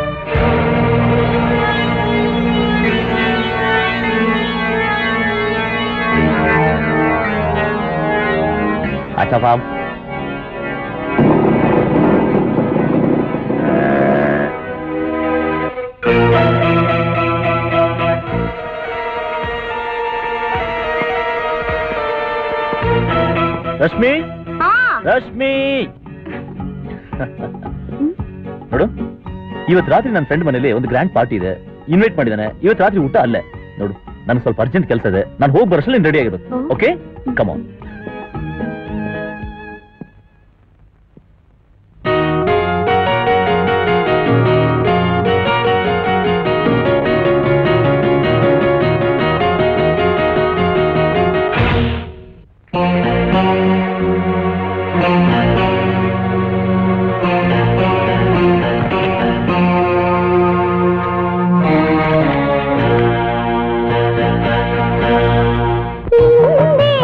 अच्छा साहब ರಶ್ಮಿ ರಶ್ಮಿ ನೋಡು ಇವತ್ತು ರಾತ್ರಿ ನನ್ನ ಫ್ರೆಂಡ್ ಮನೇಲಿ ಒಂದು ಗ್ರ್ಯಾಂಡ್ ಪಾರ್ಟಿ ಇದೆ ಇನ್ವೈಟ್ ಮಾಡಿದ್ದಾನೆ ಇವತ್ತು ರಾತ್ರಿ ಊಟ ಅಲ್ಲೇ ನೋಡು ನನಗೆ ಸ್ವಲ್ಪ ಅರ್ಜೆಂಟ್ ಕೆಲಸ ಇದೆ ನಾನು ಹೋಗಿ ಬರೋಷ್ಟಲ್ಲಿ ರೆಡಿ ಆಗಿರುತ್ತೆ ಓಕೆ ಕಮಾನ್ ಹಿಂದೆ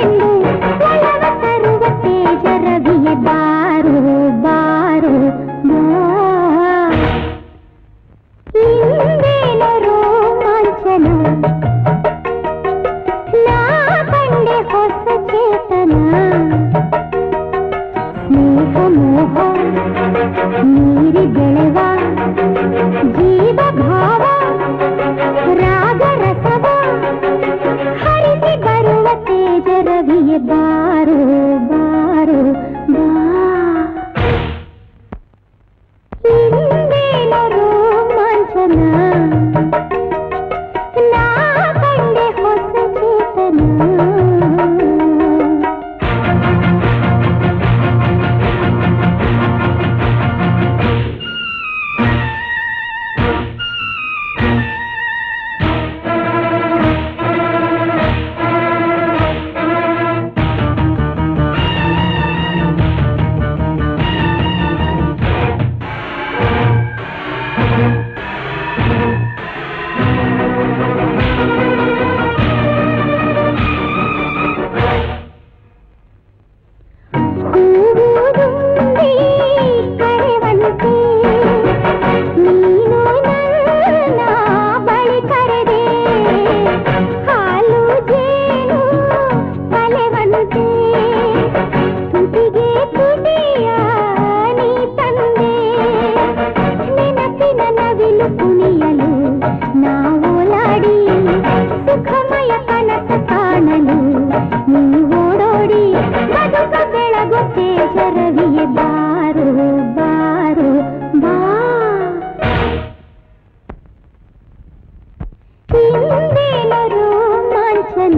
ಎಂದು ಒಲವ ತರುವ ತೇಜ ರವಿಯ ಬಾರು ಬಾರು ಬಾ ಇಂದೇನ ರೋಮಾಂಚನ ನಾ ಕಂಡೆ ಹೊಸ ಚೇತನ ಸ್ನೇಹ ಮೋಹ ನೀರಿ ಬೆಳೆವ ಜೀವ ಭಾವ ರಾಗ ರಸವ ಹರಿಸಿ ಬರುವ ತೇಜ ರವಿಯ ಬಾರು ಬಾರು ಬಾ ಇಂದೇನ ರೋಮಾಂಚನ ನಾ ಕಂಡೆ ಹೊಸ ಚೇತನ ಹೂವುದುಂಬಿ ಕರೆವಂತೆ ನೀನು ನನ್ನ ಬಳಿ ಕರೆದೆ ಹಾಲು ಜೇನು ಕಲೆವಂತೆ ತುಟಿಗೆ ತುಟಿಯ ನೀ ತಂದೆ ನೆನಪಿನ ನವಿಲು ಕುಣಿಯಲು ನಾವೋಲಾಡಿ ಸುಖಮಯ ಕನಸ ಕಾಣಲು ನೀ ಓಡೋಡಿ ಬದುಕ ಬೆಳಗುತ್ತೆ ಜರವಿಯ ಬಾರು ಬಾರು ಬಾ ಹಿಂದೇನ ರೋಮಾಂಚನ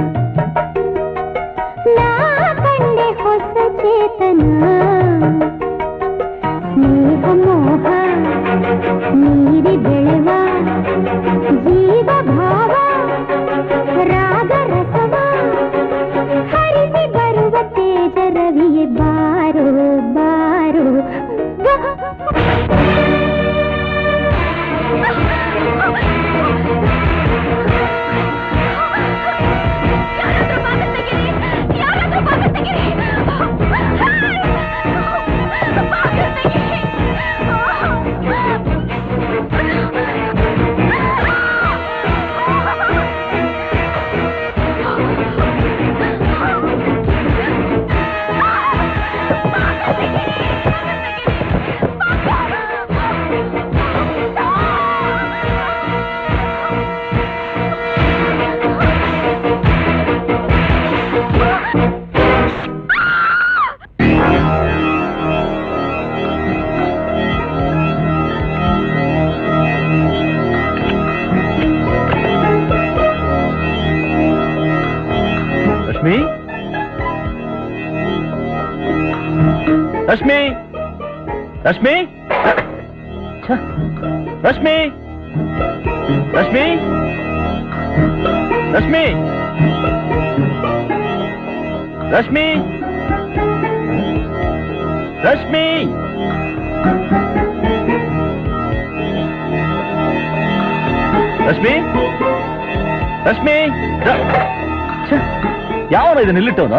ನಾ ಕಂಡೆ ಹೊಸ ಚೇತನ ಸ್ನೇಹ ಮೋಹ ನೀರಿ ಬೆಳೆವ ಜೀವ ಭಾವ ರಾಗ ರಸವ ಹರಿಸಿ ಬರುವ ತೇಜ ರವಿಯ ಬಾರು ಬಾರು ರಶ್ಮಿ ರಶ್ಮಿ ರಶ್ಮಿ ಛ! ರಶ್ಮಿ ರಶ್ಮಿ ರಶ್ಮಿ ರಶ್ಮಿ ರಶ್ಮಿ ರಶ್ಮಿ ರಶ್ಮಿ ರ- ಛ! ಯಾವನ ಇದನ್ನ ಇಲ್ಲಿಟ್ಟವನು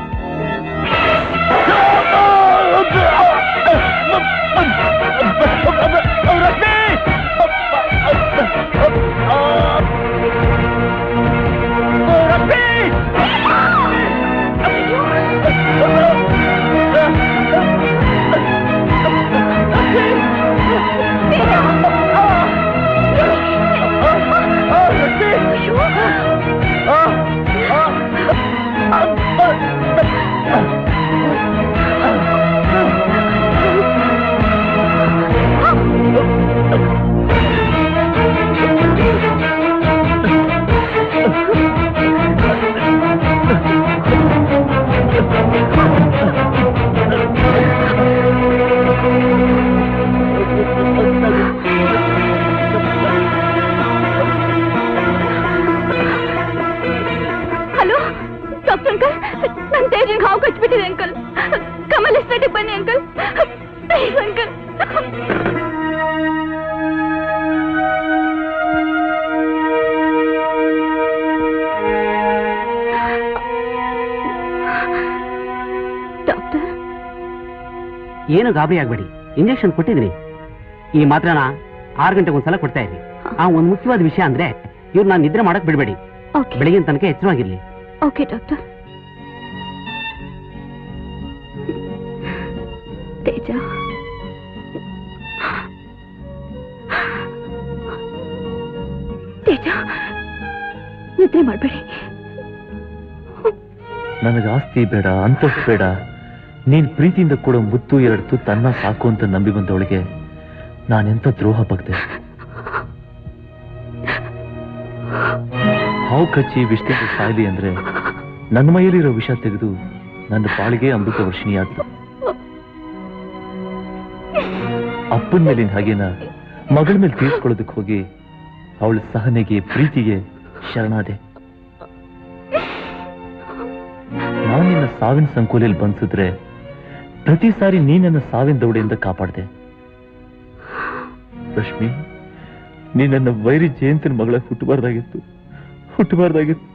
ಹಲೋ ಡಾಕ್ಟರ್ ಅಂಕಲ್ ನನ್ನ ತೇಜಿಗೆ ಹಾವು ಕಚ್ಬಿಟ್ಟಿದೆ ಅಂಕಲ್ ಕಮಲ್ ಎಸ್ಟೇಟಿಗೆ ಬನ್ನಿ ಅಂಕಲ್ ಪ್ಲೀಸ್ ಅಂಕಲ್ ಏನು ಗಾಬರಿ ಆಗ್ಬೇಡಿ ಇಂಜೆಕ್ಷನ್ ಕೊಟ್ಟಿದ್ದೀನಿ ಈ ಮಾತ್ರನ ಆರು ಗಂಟೆಗೆ ಒಂದ್ಸಲ ಕೊಡ್ತಾ ಇರಿ ಆ ಒಂದು ಮುಖ್ಯವಾದ ವಿಷಯ ಅಂದ್ರೆ ಇವ್ರು ನಾನು ನಿದ್ರೆ ಮಾಡಕ್ ಬಿಡಬೇಡಿ ಓಕೆ ಬೆಳಗಿನ ತನಕ ಎಚ್ಚರವಾಗಿರ್ಲಿ ಓಕೆ ಡಾಕ್ಟರ್ ತೇಜ ತೇಜ ನಿದ್ರೆ ಮಾಡಬೇಡಿ ನನಗೆ ಆಸ್ತಿ ಬೇಡ ಅಂತಸ್ತು ಬೇಡ ನೀನ್ ಪ್ರೀತಿಯಿಂದ ಕೊಡೋ ಮುತ್ತು ಎರಡು ತುತ್ತು ಅನ್ನ ಸಾಕು ಅಂತ ನಂಬಿ ಬಂದವಳಿಗೆ ನಾನೆಂತ ದ್ರೋಹ ಬಗ್ದೆ ಹಾವು ಕಚ್ಚಿ ವಿಷ್ಣುಗೆ ಸಾಯ್ಲಿ ಅಂದ್ರೆ ನನ್ನ ಮೈಯಲ್ಲಿರೋ ವಿಷ ತೆಗೆದು ನನ್ನ ಬಾಳಿಗೆ ಅಮೃತ ವರ್ಷಿಣಿಯಾದ್ಲು ಅಪ್ಪನ ಮೇಲಿನ ಹಾಗೇನ ಮಗಳ ಮೇಲೆ ತೀರ್ಸ್ಕೊಳ್ಳೋದಕ್ಕೆ ಹೋಗಿ ಅವಳ ಸಹನೆಗೆ ಪ್ರೀತಿಗೆ ಶರಣಾದೆ ನಾನು ನಿನ್ನ ಸಾವಿನ ಸಂಕೋಲೆಯಲ್ಲಿ ಬಂಧಿಸಿದ್ರೆ ಪ್ರತಿ ಸಾರಿ ನೀ ನನ್ನ ಸಾವಿನ ದೌಡೆಯಿಂದ ಕಾಪಾಡ್ದೆ ರಶ್ಮಿ ನೀ ನನ್ನ ವೈರಿ ಜಯಂತಿನ ಮಗಳ ಹುಟ್ಟಬಾರ್ದಾಗಿತ್ತು ಹುಟ್ಟಬಾರ್ದಾಗಿತ್ತು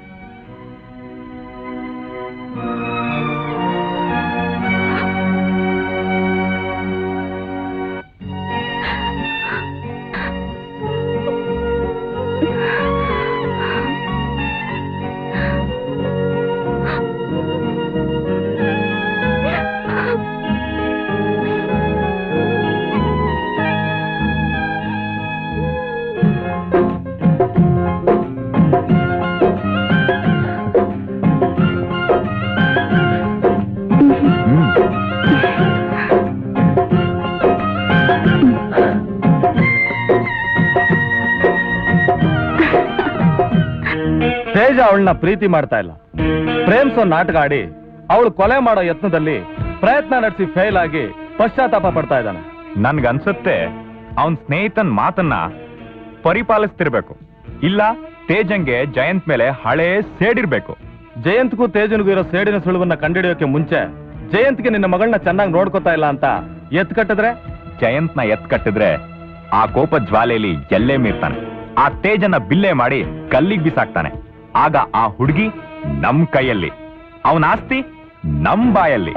ತೇಜ ಅವಳನ್ನ ಪ್ರೀತಿ ಮಾಡ್ತಾ ಇಲ್ಲ ಪ್ರೇಮ್ಸೋ ನಾಟಕ ಆಡಿ ಅವಳು ಕೊಲೆ ಮಾಡೋ ಯತ್ನದಲ್ಲಿ ಪ್ರಯತ್ನ ನಡೆಸಿ ಫೇಲ್ ಆಗಿ ಪಶ್ಚಾತ್ತಾಪ ಪಡ್ತಾ ಇದ್ದಾನೆ ನನ್ಗನ್ಸುತ್ತೆ ಅವನ್ ಸ್ನೇಹಿತನ್ ಮಾತನ್ನ ಪರಿಪಾಲಿಸ್ತಿರ್ಬೇಕು ಇಲ್ಲ ತೇಜಂಗೆ ಜಯಂತ್ ಮೇಲೆ ಹಳೇ ಸೇಡಿರ್ಬೇಕು ಜಯಂತ್ಗೂ ತೇಜನ್ಗೂ ಇರೋ ಸೇಡಿನ ಸುಳುವನ್ನ ಕಂಡಿಡಿಯೋಕೆ ಮುಂಚೆ ಜಯಂತ್ಗೆ ನಿನ್ನ ಮಗಳನ್ನ ಚೆನ್ನಾಗಿ ನೋಡ್ಕೋತಾ ಇಲ್ಲ ಅಂತ ಎತ್ ಕಟ್ಟಿದ್ರೆ ಜಯಂತ್ನ ಎತ್ ಕಟ್ಟಿದ್ರೆ ಆ ಕೋಪ ಜ್ವಾಲೆಯಲ್ಲಿ ಎಲ್ಲೇ ಮೀರ್ತಾನೆ ಆ ತೇಜನ ಬಿಲ್ಲೆ ಮಾಡಿ ಕಲ್ಲಿಗೆ ಬಿಸಾಕ್ತಾನೆ ಆಗ ಆ ಹುಡುಗಿ ನಮ್ ಕೈಯಲ್ಲಿ ಅವನ ಆಸ್ತಿ ನಮ್ ಬಾಯಲ್ಲಿ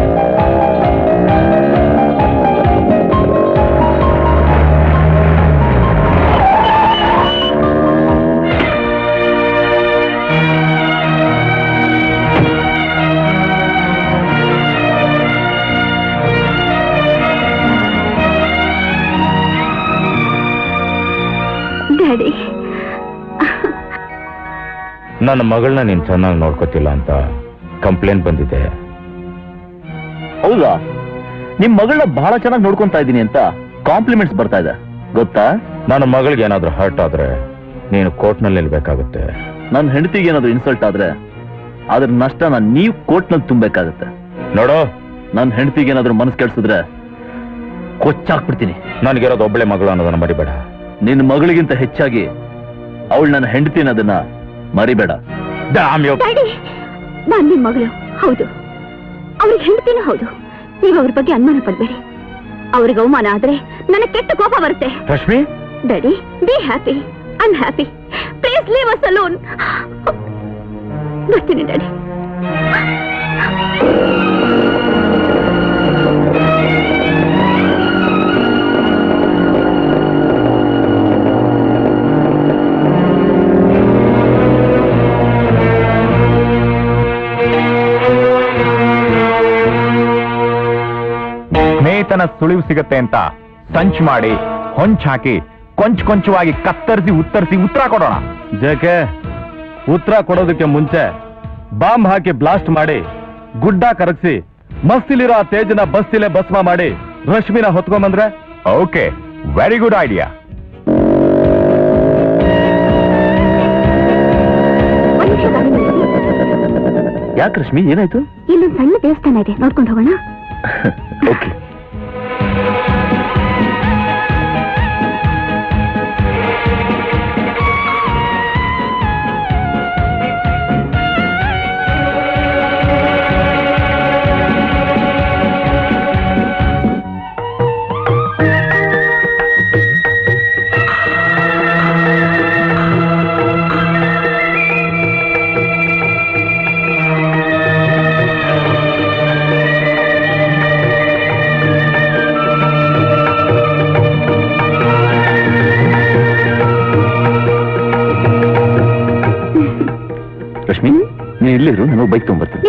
ಡ್ಯಾಡಿ ನನ್ನ ಮಗಳನ್ನ ನೀನ್ ಚೆನ್ನಾಗಿ ನೋಡ್ಕೋತಿಲ್ಲ ಅಂತ ಕಂಪ್ಲೇಂಟ್ ಬಂದಿದೆ ಹೌದಾ ನಿಮ್ ಮಗಳನ್ನ ಬಹಳ ಚೆನ್ನಾಗಿ ನೋಡ್ಕೊಂತಾ ಇದ್ದೀನಿ ಅಂತ ಕಾಂಪ್ಲಿಮೆಂಟ್ಸ್ ಬರ್ತಾ ಇದೆ ಗೊತ್ತಾ ನನ್ನ ಮಗಳಿಗೆ ಏನಾದ್ರೂ ಹರ್ಟ್ ಆದ್ರೆ ನೀನು ಕೋರ್ಟ್ನಲ್ಲಿ ನಿಲ್ಬೇಕಾಗುತ್ತೆ ನನ್ನ ಹೆಂಡತಿಗೆ ಏನಾದ್ರು ಇನ್ಸಲ್ಟ್ ಆದ್ರೆ ಅದ್ರ ನಷ್ಟನ ನೀವ್ ಕೋರ್ಟ್ನಲ್ಲಿ ತುಂಬಬೇಕಾಗತ್ತೆ ನೋಡು ನನ್ನ ಹೆಂಡತಿಗೆ ಏನಾದ್ರು ಮನಸ್ಸು ಕೆಡ್ಸಿದ್ರೆ ಕೊಚ್ಚಾಕ್ಬಿಡ್ತೀನಿ ನನಗಿರೋದು ಒಬ್ಬಳೆ ಮಗಳು ಅನ್ನೋದನ್ನ ಮರಿಬೇಡ ನಿನ್ನ ಮಗಳಿಗಿಂತ ಹೆಚ್ಚಾಗಿ ಅವಳು ನನ್ನ ಹೆಂಡತಿ ಅನ್ನೋದನ್ನ ಮರಿಬೇಡ ಡ್ಯಾಮ್ ಯೋ ಡ್ಯಾಡಿ ನಾನ್ ನಿಮ್ ಮಗಳು ಹೌದು ಅವ್ರಿಗೆ ಹೆಂಡತಿನೂ ಹೌದು ನೀವು ಅವ್ರ ಬಗ್ಗೆ ಅನುಮಾನ ಪಡ್ಬೇಡಿ ಅವ್ರಿಗೆ ಅವಮಾನ ಆದ್ರೆ ನನಗೆ ಕೆಟ್ಟ ಕೋಪ ಬರುತ್ತೆ Rashmi daddy be happy I'm happy please leave us alone ಬರ್ತೀನಿ ಡ್ಯಾಡಿ ಸ್ನೇಹಿತನ ಸುಳಿವು ಸಿಗತ್ತೆ ಅಂತ ಸಂಚ್ ಮಾಡಿ ಹೊಂಚ್ ಹಾಕಿ ಕೊಂಚ ಕೊಂಚವಾಗಿ ಕತ್ತರಿಸಿ ಉತ್ತರಿಸಿ ಉತ್ತರ ಕೊಡೋಣ ಜೇಕೆ ಉತ್ತರ ಕೊಡೋದಕ್ಕೆ ಮುಂಚೆ ಬಾಂಬ್ ಹಾಕಿ ಬ್ಲಾಸ್ಟ್ ಮಾಡಿ ಗುಡ್ಡ ಕರಗಿಸಿ ಮಸ್ತಿಲಿರೋ ಆ ತೇಜನ ಬಸ್ತಿಲೆ ಭಸ್ಮ ಮಾಡಿ ರಶ್ಮಿನ ಹೊತ್ಕೊಂಬಂದ್ರೆ ಓಕೆ ವೆರಿ ಗುಡ್ ಐಡಿಯಾ ಯಾಕೆ ರಶ್ಮಿ ಏನಾಯ್ತು ಇಲ್ಲೊಂದು ಸಣ್ಣ ದೇವಸ್ಥಾನ ಇದೆ ನೋಡ್ಕೊಂಡು ಹೋಗೋಣ ಓಕೆ ಡ್ಯಾಡಿ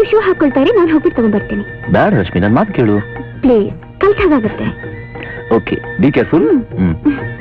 ನೀವು ಶೂ ಹಾಕೊಳ್ತಾರೆ ನಾನು ಹೋಗ್ಬಿಟ್ಟು ತಗೊಂಡ್ಬರ್ತೀನಿ ಬೇಡ ರಶ್ಮಿ ನನ್ನ ಮಾತು ಕೇಳು ಪ್ಲೀಸ್ ಕಲ್ತಾಗುತ್ತೆ okay be careful hmm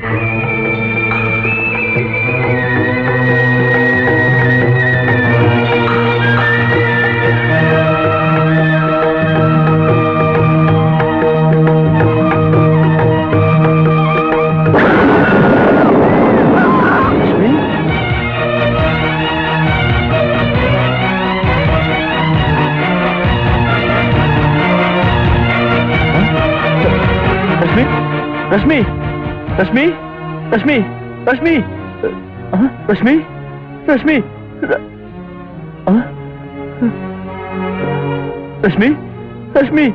Rashmi Rashmi Rashmi Rashmi Rashmi ಆ, ರಶ್ಮಿ ರಶ್ಮಿ ರ- ಆ? ರಶ್ಮಿ ರಶ್ಮಿ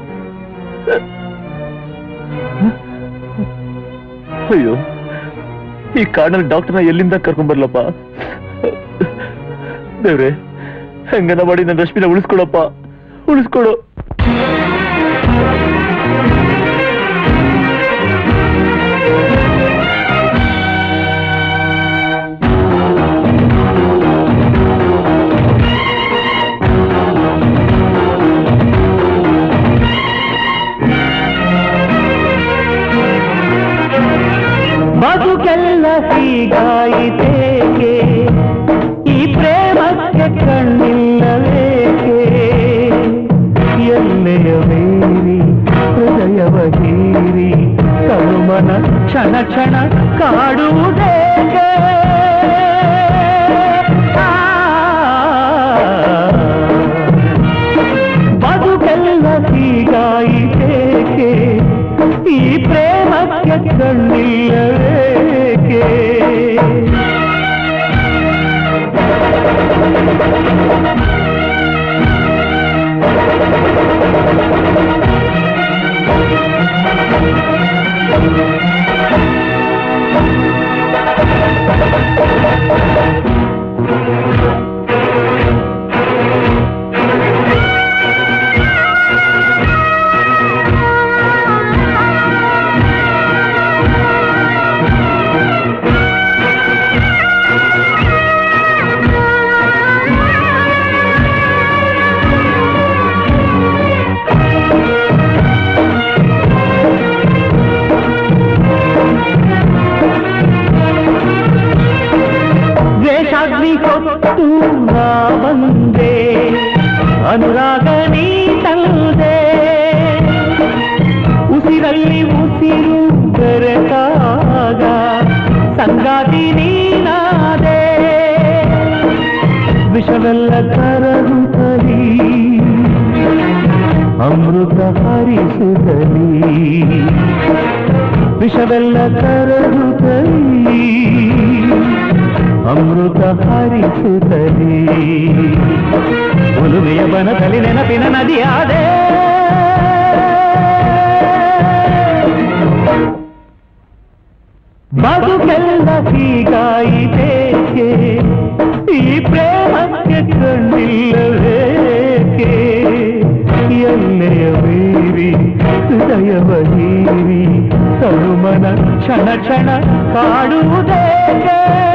ಅಯ್ಯೋ ಈ ಕಾಡಲ್ಲಿ ಡಾಕ್ಟರ್ನ ಎಲ್ಲಿಂದ ಕರ್ಕೊಂಡ್ಬರ್ಲಪ್ಪ ದೇವ್ರೆ ಹೆಂಗನ ಮಾಡಿ ನನ್ನ ರಶ್ಮಿನ ಉಳಿಸ್ಕೊಳಪ್ಪ ಉಳಿಸ್ಕೊಡು ಬದುಕೆಲ್ಲ ಹೀಗಾಯಿತೇಕೆ ಈ ಪ್ರೇಮಕ್ಕೆ ಕಣ್ಣಿಲ್ಲವೇಕೆ ಎಲ್ಲೆಯ ಮೀರಿ ಹೃದಯವ ಹೀರಿ ತನುಮನ ಕ್ಷಣ ಕ್ಷಣ ಕಾಡುವುದೇಕೆ ಬದುಕೆಲ್ಲ ಹೀಗಾಯಿತೇಕೆ ಈ ಪ್ರೇಮಕ್ಕೆ ಕಣ್ಣಿಲ್ಲವೇಕೆ ದ್ವೇಷಾಗ್ನಿ ಕೊಟ್ಟು ನಾ ಬಂದೆ ಅನುರಾಗ ನೀ ತಂದೆ ಉಸಿರಲ್ಲಿ ಉಸಿರು ಬೆರೆತಾಗ ಸಂಗಾತಿ ನೀನಾದೆ ವಿಷವೆಲ್ಲ ಕರಗುತ್ತಲಿ ಅಮೃತ ಹರಿಸುತ್ತಲಿ ವಿಷವೆಲ್ಲ ಕರಗುತ್ತಲಿ ಅಮೃತ ಹರಿಸುತ್ತಲಿ ಉಲುಮೆಯ ಬನದಲ್ಲಿ ನೆನಪಿನ ನದಿಯಾದೆ ಬದುಕೆಲ್ಲ ಹೀಗಾಯಿತೇಕೆ ಈ ಪ್ರೇಮಕ್ಕೆ ಕಣ್ಣಿಲ್ಲವೇಕೆ ಎಲ್ಲೆಯ ಮೀರಿ ಹೃದಯವ ಹೀರಿ ತರುಮನ ಕ್ಷಣ ಕ್ಷಣ ಕಾಡುವುದೇಕೆ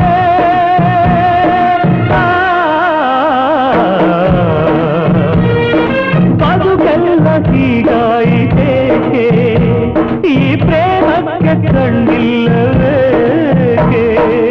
ಬದುಕೆಲ್ಲ ಹೀಗಾಯಿತೇಕೆ ಈ ಪ್ರೇಮಕ್ಕೆ ಕಣ್ಣಿಲ್ಲವೇಕೆ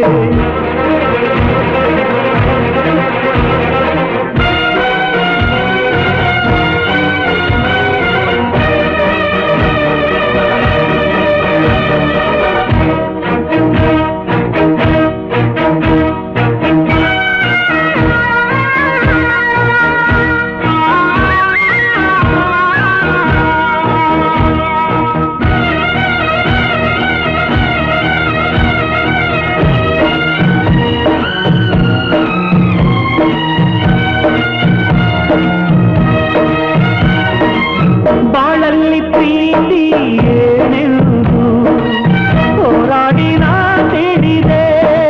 ಬಾಳಲ್ಲಿ ಪ್ರೀತಿ ಏನೆಂದು ಹೋರಾಡಿ ನಾ ತಿಳಿದೆ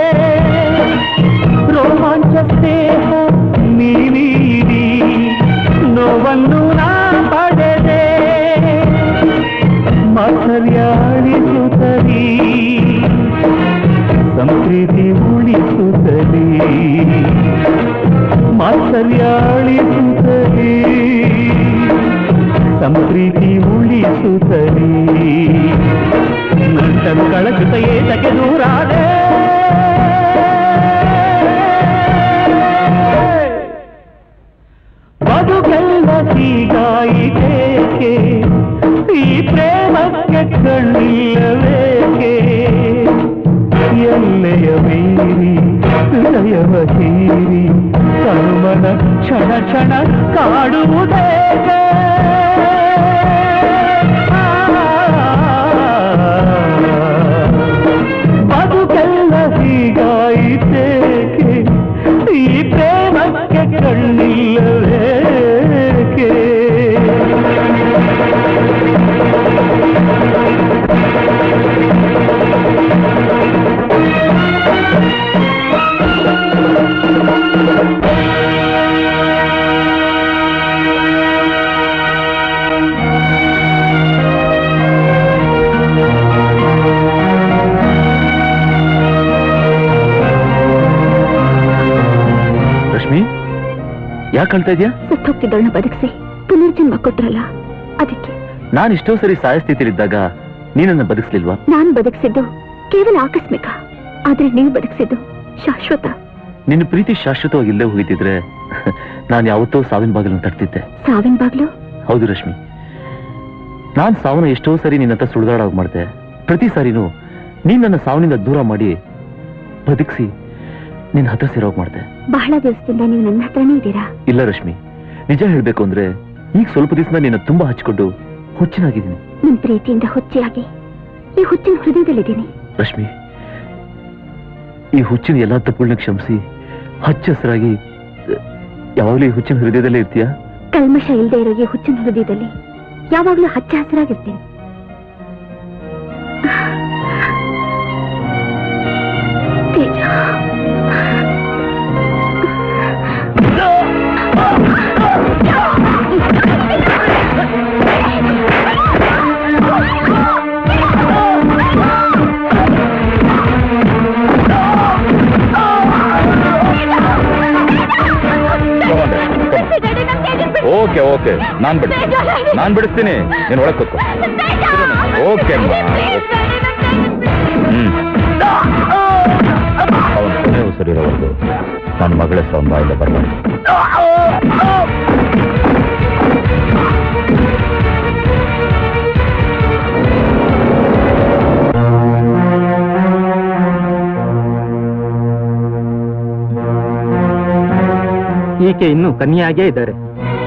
ರೋಮಾಂಚ ಸ್ನೇಹ ನೀಡಿ ನೋವನ್ನು ನಾ ಪಡೆದೆ ಮಾತ್ಸರ್ಯಾಳಿಸುತ್ತಲಿ ಸಂಪ್ರೀತಿ ಉಳಿಸುತ್ತಲಿ ಮಾತ್ಸರ್ಯಾಳಿಸುತ್ತಲಿ ಸಂಪ್ರೀತಿ ಉಳಿಸುತ್ತಲೀ ನಂಟನು ಕಳಚುತ್ತ ಏತಕ್ಕೆ ದೂರಾದೆ ಬದುಕೆಲ್ಲ ಹೀಗಾಯಿತೇಕೆ ಈ ಪ್ರೇಮಕ್ಕೆ ಕಣ್ಣಿಲ್ಲವೇಕೆ ಎಲ್ಲೆಯ ಮೀರಿ ಹೃದಯವ ಹೀರಿ ತನುಮನ ಕ್ಷಣ ಕ್ಷಣ ಕಾಡುವುದೇಕೆ ಬದುಕೆಲ್ಲ ಹೀಗಾಯಿತೇಕೆ ಈ ಪ್ರೇಮಕ್ಕೆ ಕಣ್ಣಿಲ್ಲವೇಕೆ ರಶ್ಮಿ ಯಾಕೆ ಕಳ್ತಾ ಇದೆಯಾ ಸತ್ತೋಗ್ತಿದ್ದವಳನ್ನ ಬದುಕಿಸಿ ಪುನರ್ಜನ್ಮ ಕೊಟ್ರಲ್ಲ ಅದಕ್ಕೆ ನಾನು ಇಷ್ಟೋ ಸರಿ ಸಾಯ ಸ್ಥಿತಿಲಿದ್ದಾಗ ನೀನನ್ನ ಬದುಕಿಸ್ಲಿಲ್ವಾ ನಾನ್ ಬದುಕಿಸಿದ್ದು ಕೇವಲ ಆಕಸ್ಮಿಕ ಆದ್ರೆ ನೀವು ಬದುಕಿಸಿದ್ದು ಶಾಶ್ವತ ನಿನ್ನ ಪ್ರೀತಿ ಶಾಶ್ವತವಾಗಿ ಇಲ್ಲೇ ಹೋಗಿದ್ದಿದ್ರೆ ನಾನು ಯಾವತ್ತೋ ಸಾವಿನ ಬಾಗಿಲನ್ನು ತಟ್ತಿದ್ದೆ ಸಾವಿನ ಬಾಗ್ಲು ಹೌದು ರಶ್ಮಿ ನಾನ್ ಸಾವನ್ನ ಎಷ್ಟೋ ಸರಿ ನಿನ್ನ ಹತ್ರ ಸುಳಿದಾಡೋಗ್ ಮಾಡ್ದೆ ಪ್ರತಿ ಸಾರಿನೂ ನೀನ್ ನನ್ನ ಸಾವಿನಿಂದ ದೂರ ಮಾಡಿ ಬದುಕಿಸಿ ನಿನ್ನ ಹತ್ರ ಸೇರೋಗ್ ಮಾಡ್ದೆ ಬಹಳ ದಿವಸದಿಂದ ನೀವು ನನ್ನ ಹತ್ರನೇ ಇದ್ದೀರಾ ಇಲ್ಲ ರಶ್ಮಿ ನಿಜ ಹೇಳ್ಬೇಕು ಅಂದ್ರೆ ಈಗ ಸ್ವಲ್ಪ ದಿವಸ ನಿನ್ನ ತುಂಬಾ ಹಚ್ಕೊಂಡು ಹುಚ್ಚಿನಾಗಿದ್ದೀನಿ ನಿಮ್ ಪ್ರೀತಿಯಿಂದ ಹುಚ್ಚಿಯಾಗಿ ಈ ಹುಚ್ಚಿನ ಹೃದಯದಲ್ಲಿದ್ದೀನಿ ರಶ್ಮಿ ಈ ಹುಚ್ಚಿನ ಎಲ್ಲಾ ತಪ್ಪುಗಳನ್ನ ಕ್ಷಮಿಸಿ ಹಚ್ಚ ಹಸಿರಾಗಿ ಯಾವಾಗಲೂ ಈ ಹುಚ್ಚಿನ ಹೃದಯದಲ್ಲೇ ಇರ್ತೀಯಾ ಕಲ್ಮಶ ಇಲ್ಲದೆ ಇರೋ ಈ ಹುಚ್ಚಿನ ಹೃದಯದಲ್ಲಿ ಯಾವಾಗ್ಲೂ ಹಚ್ಚ ಹಸಿರಾಗಿರ್ತೀನಿ ತೇಜ ಓಕೆ ಓಕೆ ನಾನ್ ಬಿಡ್ತೀನಿ ನಾನ್ ಬಿಡಿಸ್ತೀನಿ ನೀನ್ ಒಳಗ್ ಕೂತ್ಕೋ ಓಕೆ ಅಮ್ಮ ಹ್ಮ್ ಅವನ ಕೊನೆ ಉಸಿರಿರೋವರೆಗೂ ನನ್ನ ಮಗಳ ಹೆಸರು ಅವನ ಬಾಯಿಂದ ಬರಬಾರ್ದು ಈಕೆ ಇನ್ನು ಕನ್ಯಾಗೇ ಇದ್ದಾರೆ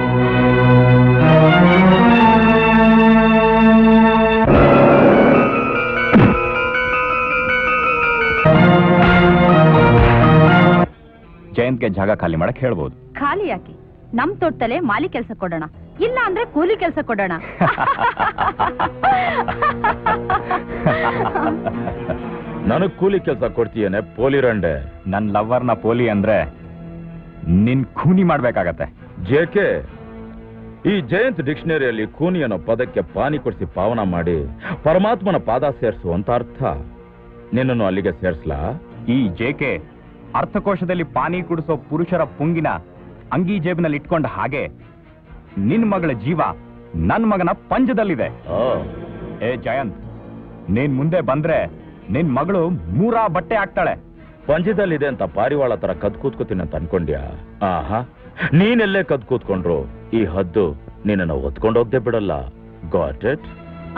ಜಯಂತ್ಗೆ ಜಾಗ ಖಾಲಿ ಮಾಡಕ್ ಹೇಳ್ಬೋದು ಖಾಲಿ ಯಾಕೆ ನಮ್ ತೋಟದಲ್ಲೇ ಮಾಲಿ ಕೆಲಸ ಕೊಡೋಣ ಇಲ್ಲ ಅಂದ್ರೆ ಕೂಲಿ ಕೆಲಸ ಕೊಡೋಣ ನನಗ್ ಕೂಲಿ ಕೆಲಸ ಕೊಡ್ತೀಯನೆ ಪೋಲಿ ರಂಡೆ ನನ್ ಲವ್ವರ್ನ ಪೋಲಿ ಅಂದ್ರೆ ನಿನ್ ಖೂನಿ ಮಾಡ್ಬೇಕಾಗತ್ತೆ ಜೇಕೆ ಈ ಜಯಂತ್ ಡಿಕ್ಷನರಿಯಲ್ಲಿ ಖೂನಿ ಅನ್ನೋ ಪದಕ್ಕೆ ಪಾನಿ ಕೊಡಿಸಿ ಪಾವನ ಮಾಡಿ ಪರಮಾತ್ಮನ ಪಾದ ಸೇರಿಸು ಅಂತ ಅರ್ಥ ನಿನ್ನನ್ನು ಅಲ್ಲಿಗೆ ಸೇರ್ಸ್ಲಾ ಈ ಜೇಕೆ ಅರ್ಥಕೋಶದಲ್ಲಿ ಪಾನಿ ಕುಡಿಸೋ ಪುರುಷರ ಪುಂಗಿನ ಅಂಗಿ ಜೇಬಿನಲ್ಲಿ ಇಟ್ಕೊಂಡ ಹಾಗೆ ನಿನ್ ಮಗಳ ಜೀವ ನನ್ ಮಗನ ಪಂಜದಲ್ಲಿದೆ ಏ ಜಯಂತ್ ನೀನ್ ಮುಂದೆ ಬಂದ್ರೆ ನಿನ್ ಮಗಳು ಮೂರಾ ಬಟ್ಟೆ ಹಾಕ್ತಾಳೆ ಪಂಜದಲ್ಲಿದೆ ಅಂತ ಪಾರಿವಾಳ ತರ ಕದ್ ಕೂತ್ಕೋತೀನಿ ಅಂತ ಅನ್ಕೊಂಡ್ಯಾ ಆಹಾ ನೀನೆಲ್ಲೇ ಕದ್ ಕೂತ್ಕೊಂಡ್ರು ಈ ಹದ್ದು ನಿನ್ನನ್ನು ಹೊತ್ಕೊಂಡೋಗ್ದೆ ಬಿಡಲ್ಲ ಗಾಟ್ ಇಟ್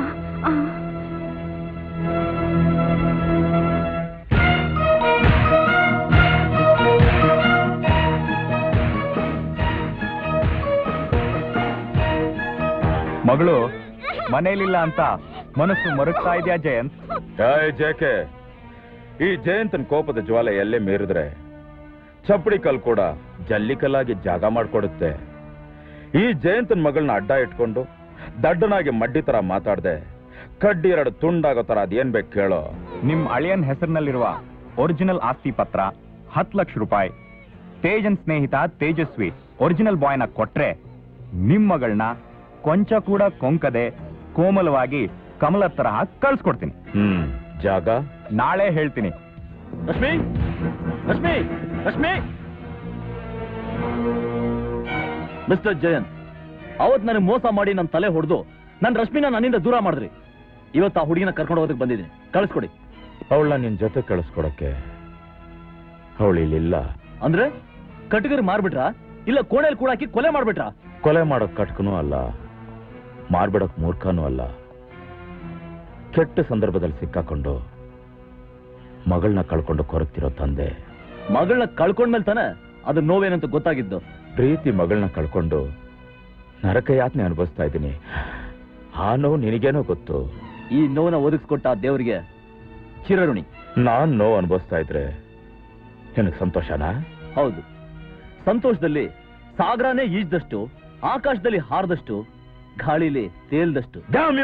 ಮಗಳು ಮನೇಲಿಲ್ಲ ಅಂತ ಮನಸ್ಸು ಮರುಗ್ತಾ ಇದೆಯಾ ಜಯಂತ್ ಜೇಕೆ ಈ ಜಯಂತನ್ ಕೋಪದ ಜ್ವಾಲೆ ಎಲ್ಲೇ ಮೀರಿದ್ರೆ ಚಪ್ಪಡಿ ಕಲ್ ಕೂಡ ಜಲ್ಲಿಕಲ್ಲಾಗಿ ಜಾಗ ಮಾಡ್ಕೊಡುತ್ತೆ ಈ ಜಯಂತನ್ ಮಗಳನ್ನ ಅಡ್ಡ ಇಟ್ಕೊಂಡು ದಡ್ಡನಾಗಿ ಮಡ್ಡಿ ತರ ಮಾತಾಡ್ದೆ ಕಡ್ಡಿ ಎರಡು ತುಂಡಾಗೋ ತರ ಅದೇನ್ ಬೇಕು ಕೇಳೋ ನಿಮ್ ಅಳಿಯನ್ ಹೆಸರಿನಲ್ಲಿರುವ ಒರಿಜಿನಲ್ ಆಸ್ತಿ ಪತ್ರ ಹತ್ತು ಲಕ್ಷ ರೂಪಾಯಿ ತೇಜನ್ ಸ್ನೇಹಿತ ತೇಜಸ್ವಿ ಒರಿಜಿನಲ್ ಬಾಯ್ನ ಕೊಟ್ರೆ ನಿಮ್ ಮಗಳನ್ನ ಕೊಂಚ ಕೂಡ ಕೊಂಕದೆ ಕೋಮಲವಾಗಿ ಕಮಲ ತರಹ ಕಳ್ಸ್ಕೊಡ್ತೀನಿ ಹ್ಮ್ ಜಾಗ ನಾಳೆ ಹೇಳ್ತೀನಿ ರಶ್ಮಿ ರಶ್ಮಿ ರಶ್ಮಿ ಮಿಸ್ಟರ್ ಜಯಂತ್ ಅವತ್ ನನಗೆ ಮೋಸ ಮಾಡಿ ನನ್ನ ತಲೆ ಹೊಡೆದು ನನ್ನ ರಶ್ಮಿನ ನನ್ನಿಂದ ದೂರ ಮಾಡಿದ್ರಿ ಇವತ್ತು ಆ ಹುಡುಗಿನ ಕರ್ಕೊಂಡು ಹೋಗೋದಕ್ಕೆ ಬಂದಿದ್ದೀನಿ ಕಳಿಸ್ಕೊಡಿ ಅವಳನ್ನ ನಿನ್ ಜೊತೆ ಕಳಿಸ್ಕೊಡಕ್ಕೆ ಅವಳು ಇಲ್ಲಿಲ್ಲ ಅಂದ್ರೆ ಕಟಗರಿ ಮಾರ್ಬಿಟ್ರಾ ಇಲ್ಲ ಕೋಣೆಯಲ್ಲಿ ಕೂಡ ಹಾಕಿ ಕೊಲೆ ಮಾಡ್ಬಿಟ್ರಾ ಕೊಲೆ ಮಾಡೋಕ್ ಕಟ್ಕನೂ ಅಲ್ಲ ಮಾರ್ಬಿಡಕ್ ಮೂರ್ಖನೂ ಅಲ್ಲ ಕೆಟ್ಟ ಸಂದರ್ಭದಲ್ಲಿ ಸಿಕ್ಕಾಕೊಂಡು ಮಗಳನ್ನ ಕಳ್ಕೊಂಡು ಕೊರಗ್ತಿರೋ ತಂದೆ ಮಗಳನ್ನ ಕಳ್ಕೊಂಡ್ಮೇಲೆ ತಾನೆ ಅದು ನೋವೇನಂತ ಗೊತ್ತಾಗಿದ್ದು ಪ್ರೀತಿ ಮಗಳನ್ನ ಕಳ್ಕೊಂಡು ನರಕ ಯಾತನೆ ಅನುಭವಿಸ್ತಾ ಇದ್ದೀನಿ ಆ ನೋವು ನಿನಗೇನೋ ಗೊತ್ತು ಈ ನೋವನ್ನ ಒದಗಿಸ್ಕೊಟ್ಟ ಆ ದೇವರಿಗೆ ಚಿರಋಣಿ ನಾನ್ ನೋವು ಅನುಭವಿಸ್ತಾ ಇದ್ರೆ ನಿನಗ್ ಸಂತೋಷನಾ ಹೌದು ಸಂತೋಷದಲ್ಲಿ ಸಾಗರನೇ ಈಜ್ದಷ್ಟು ಆಕಾಶದಲ್ಲಿ ಹಾರದಷ್ಟು ಗಾಳಿಲಿ ತೇಲ್ದಷ್ಟು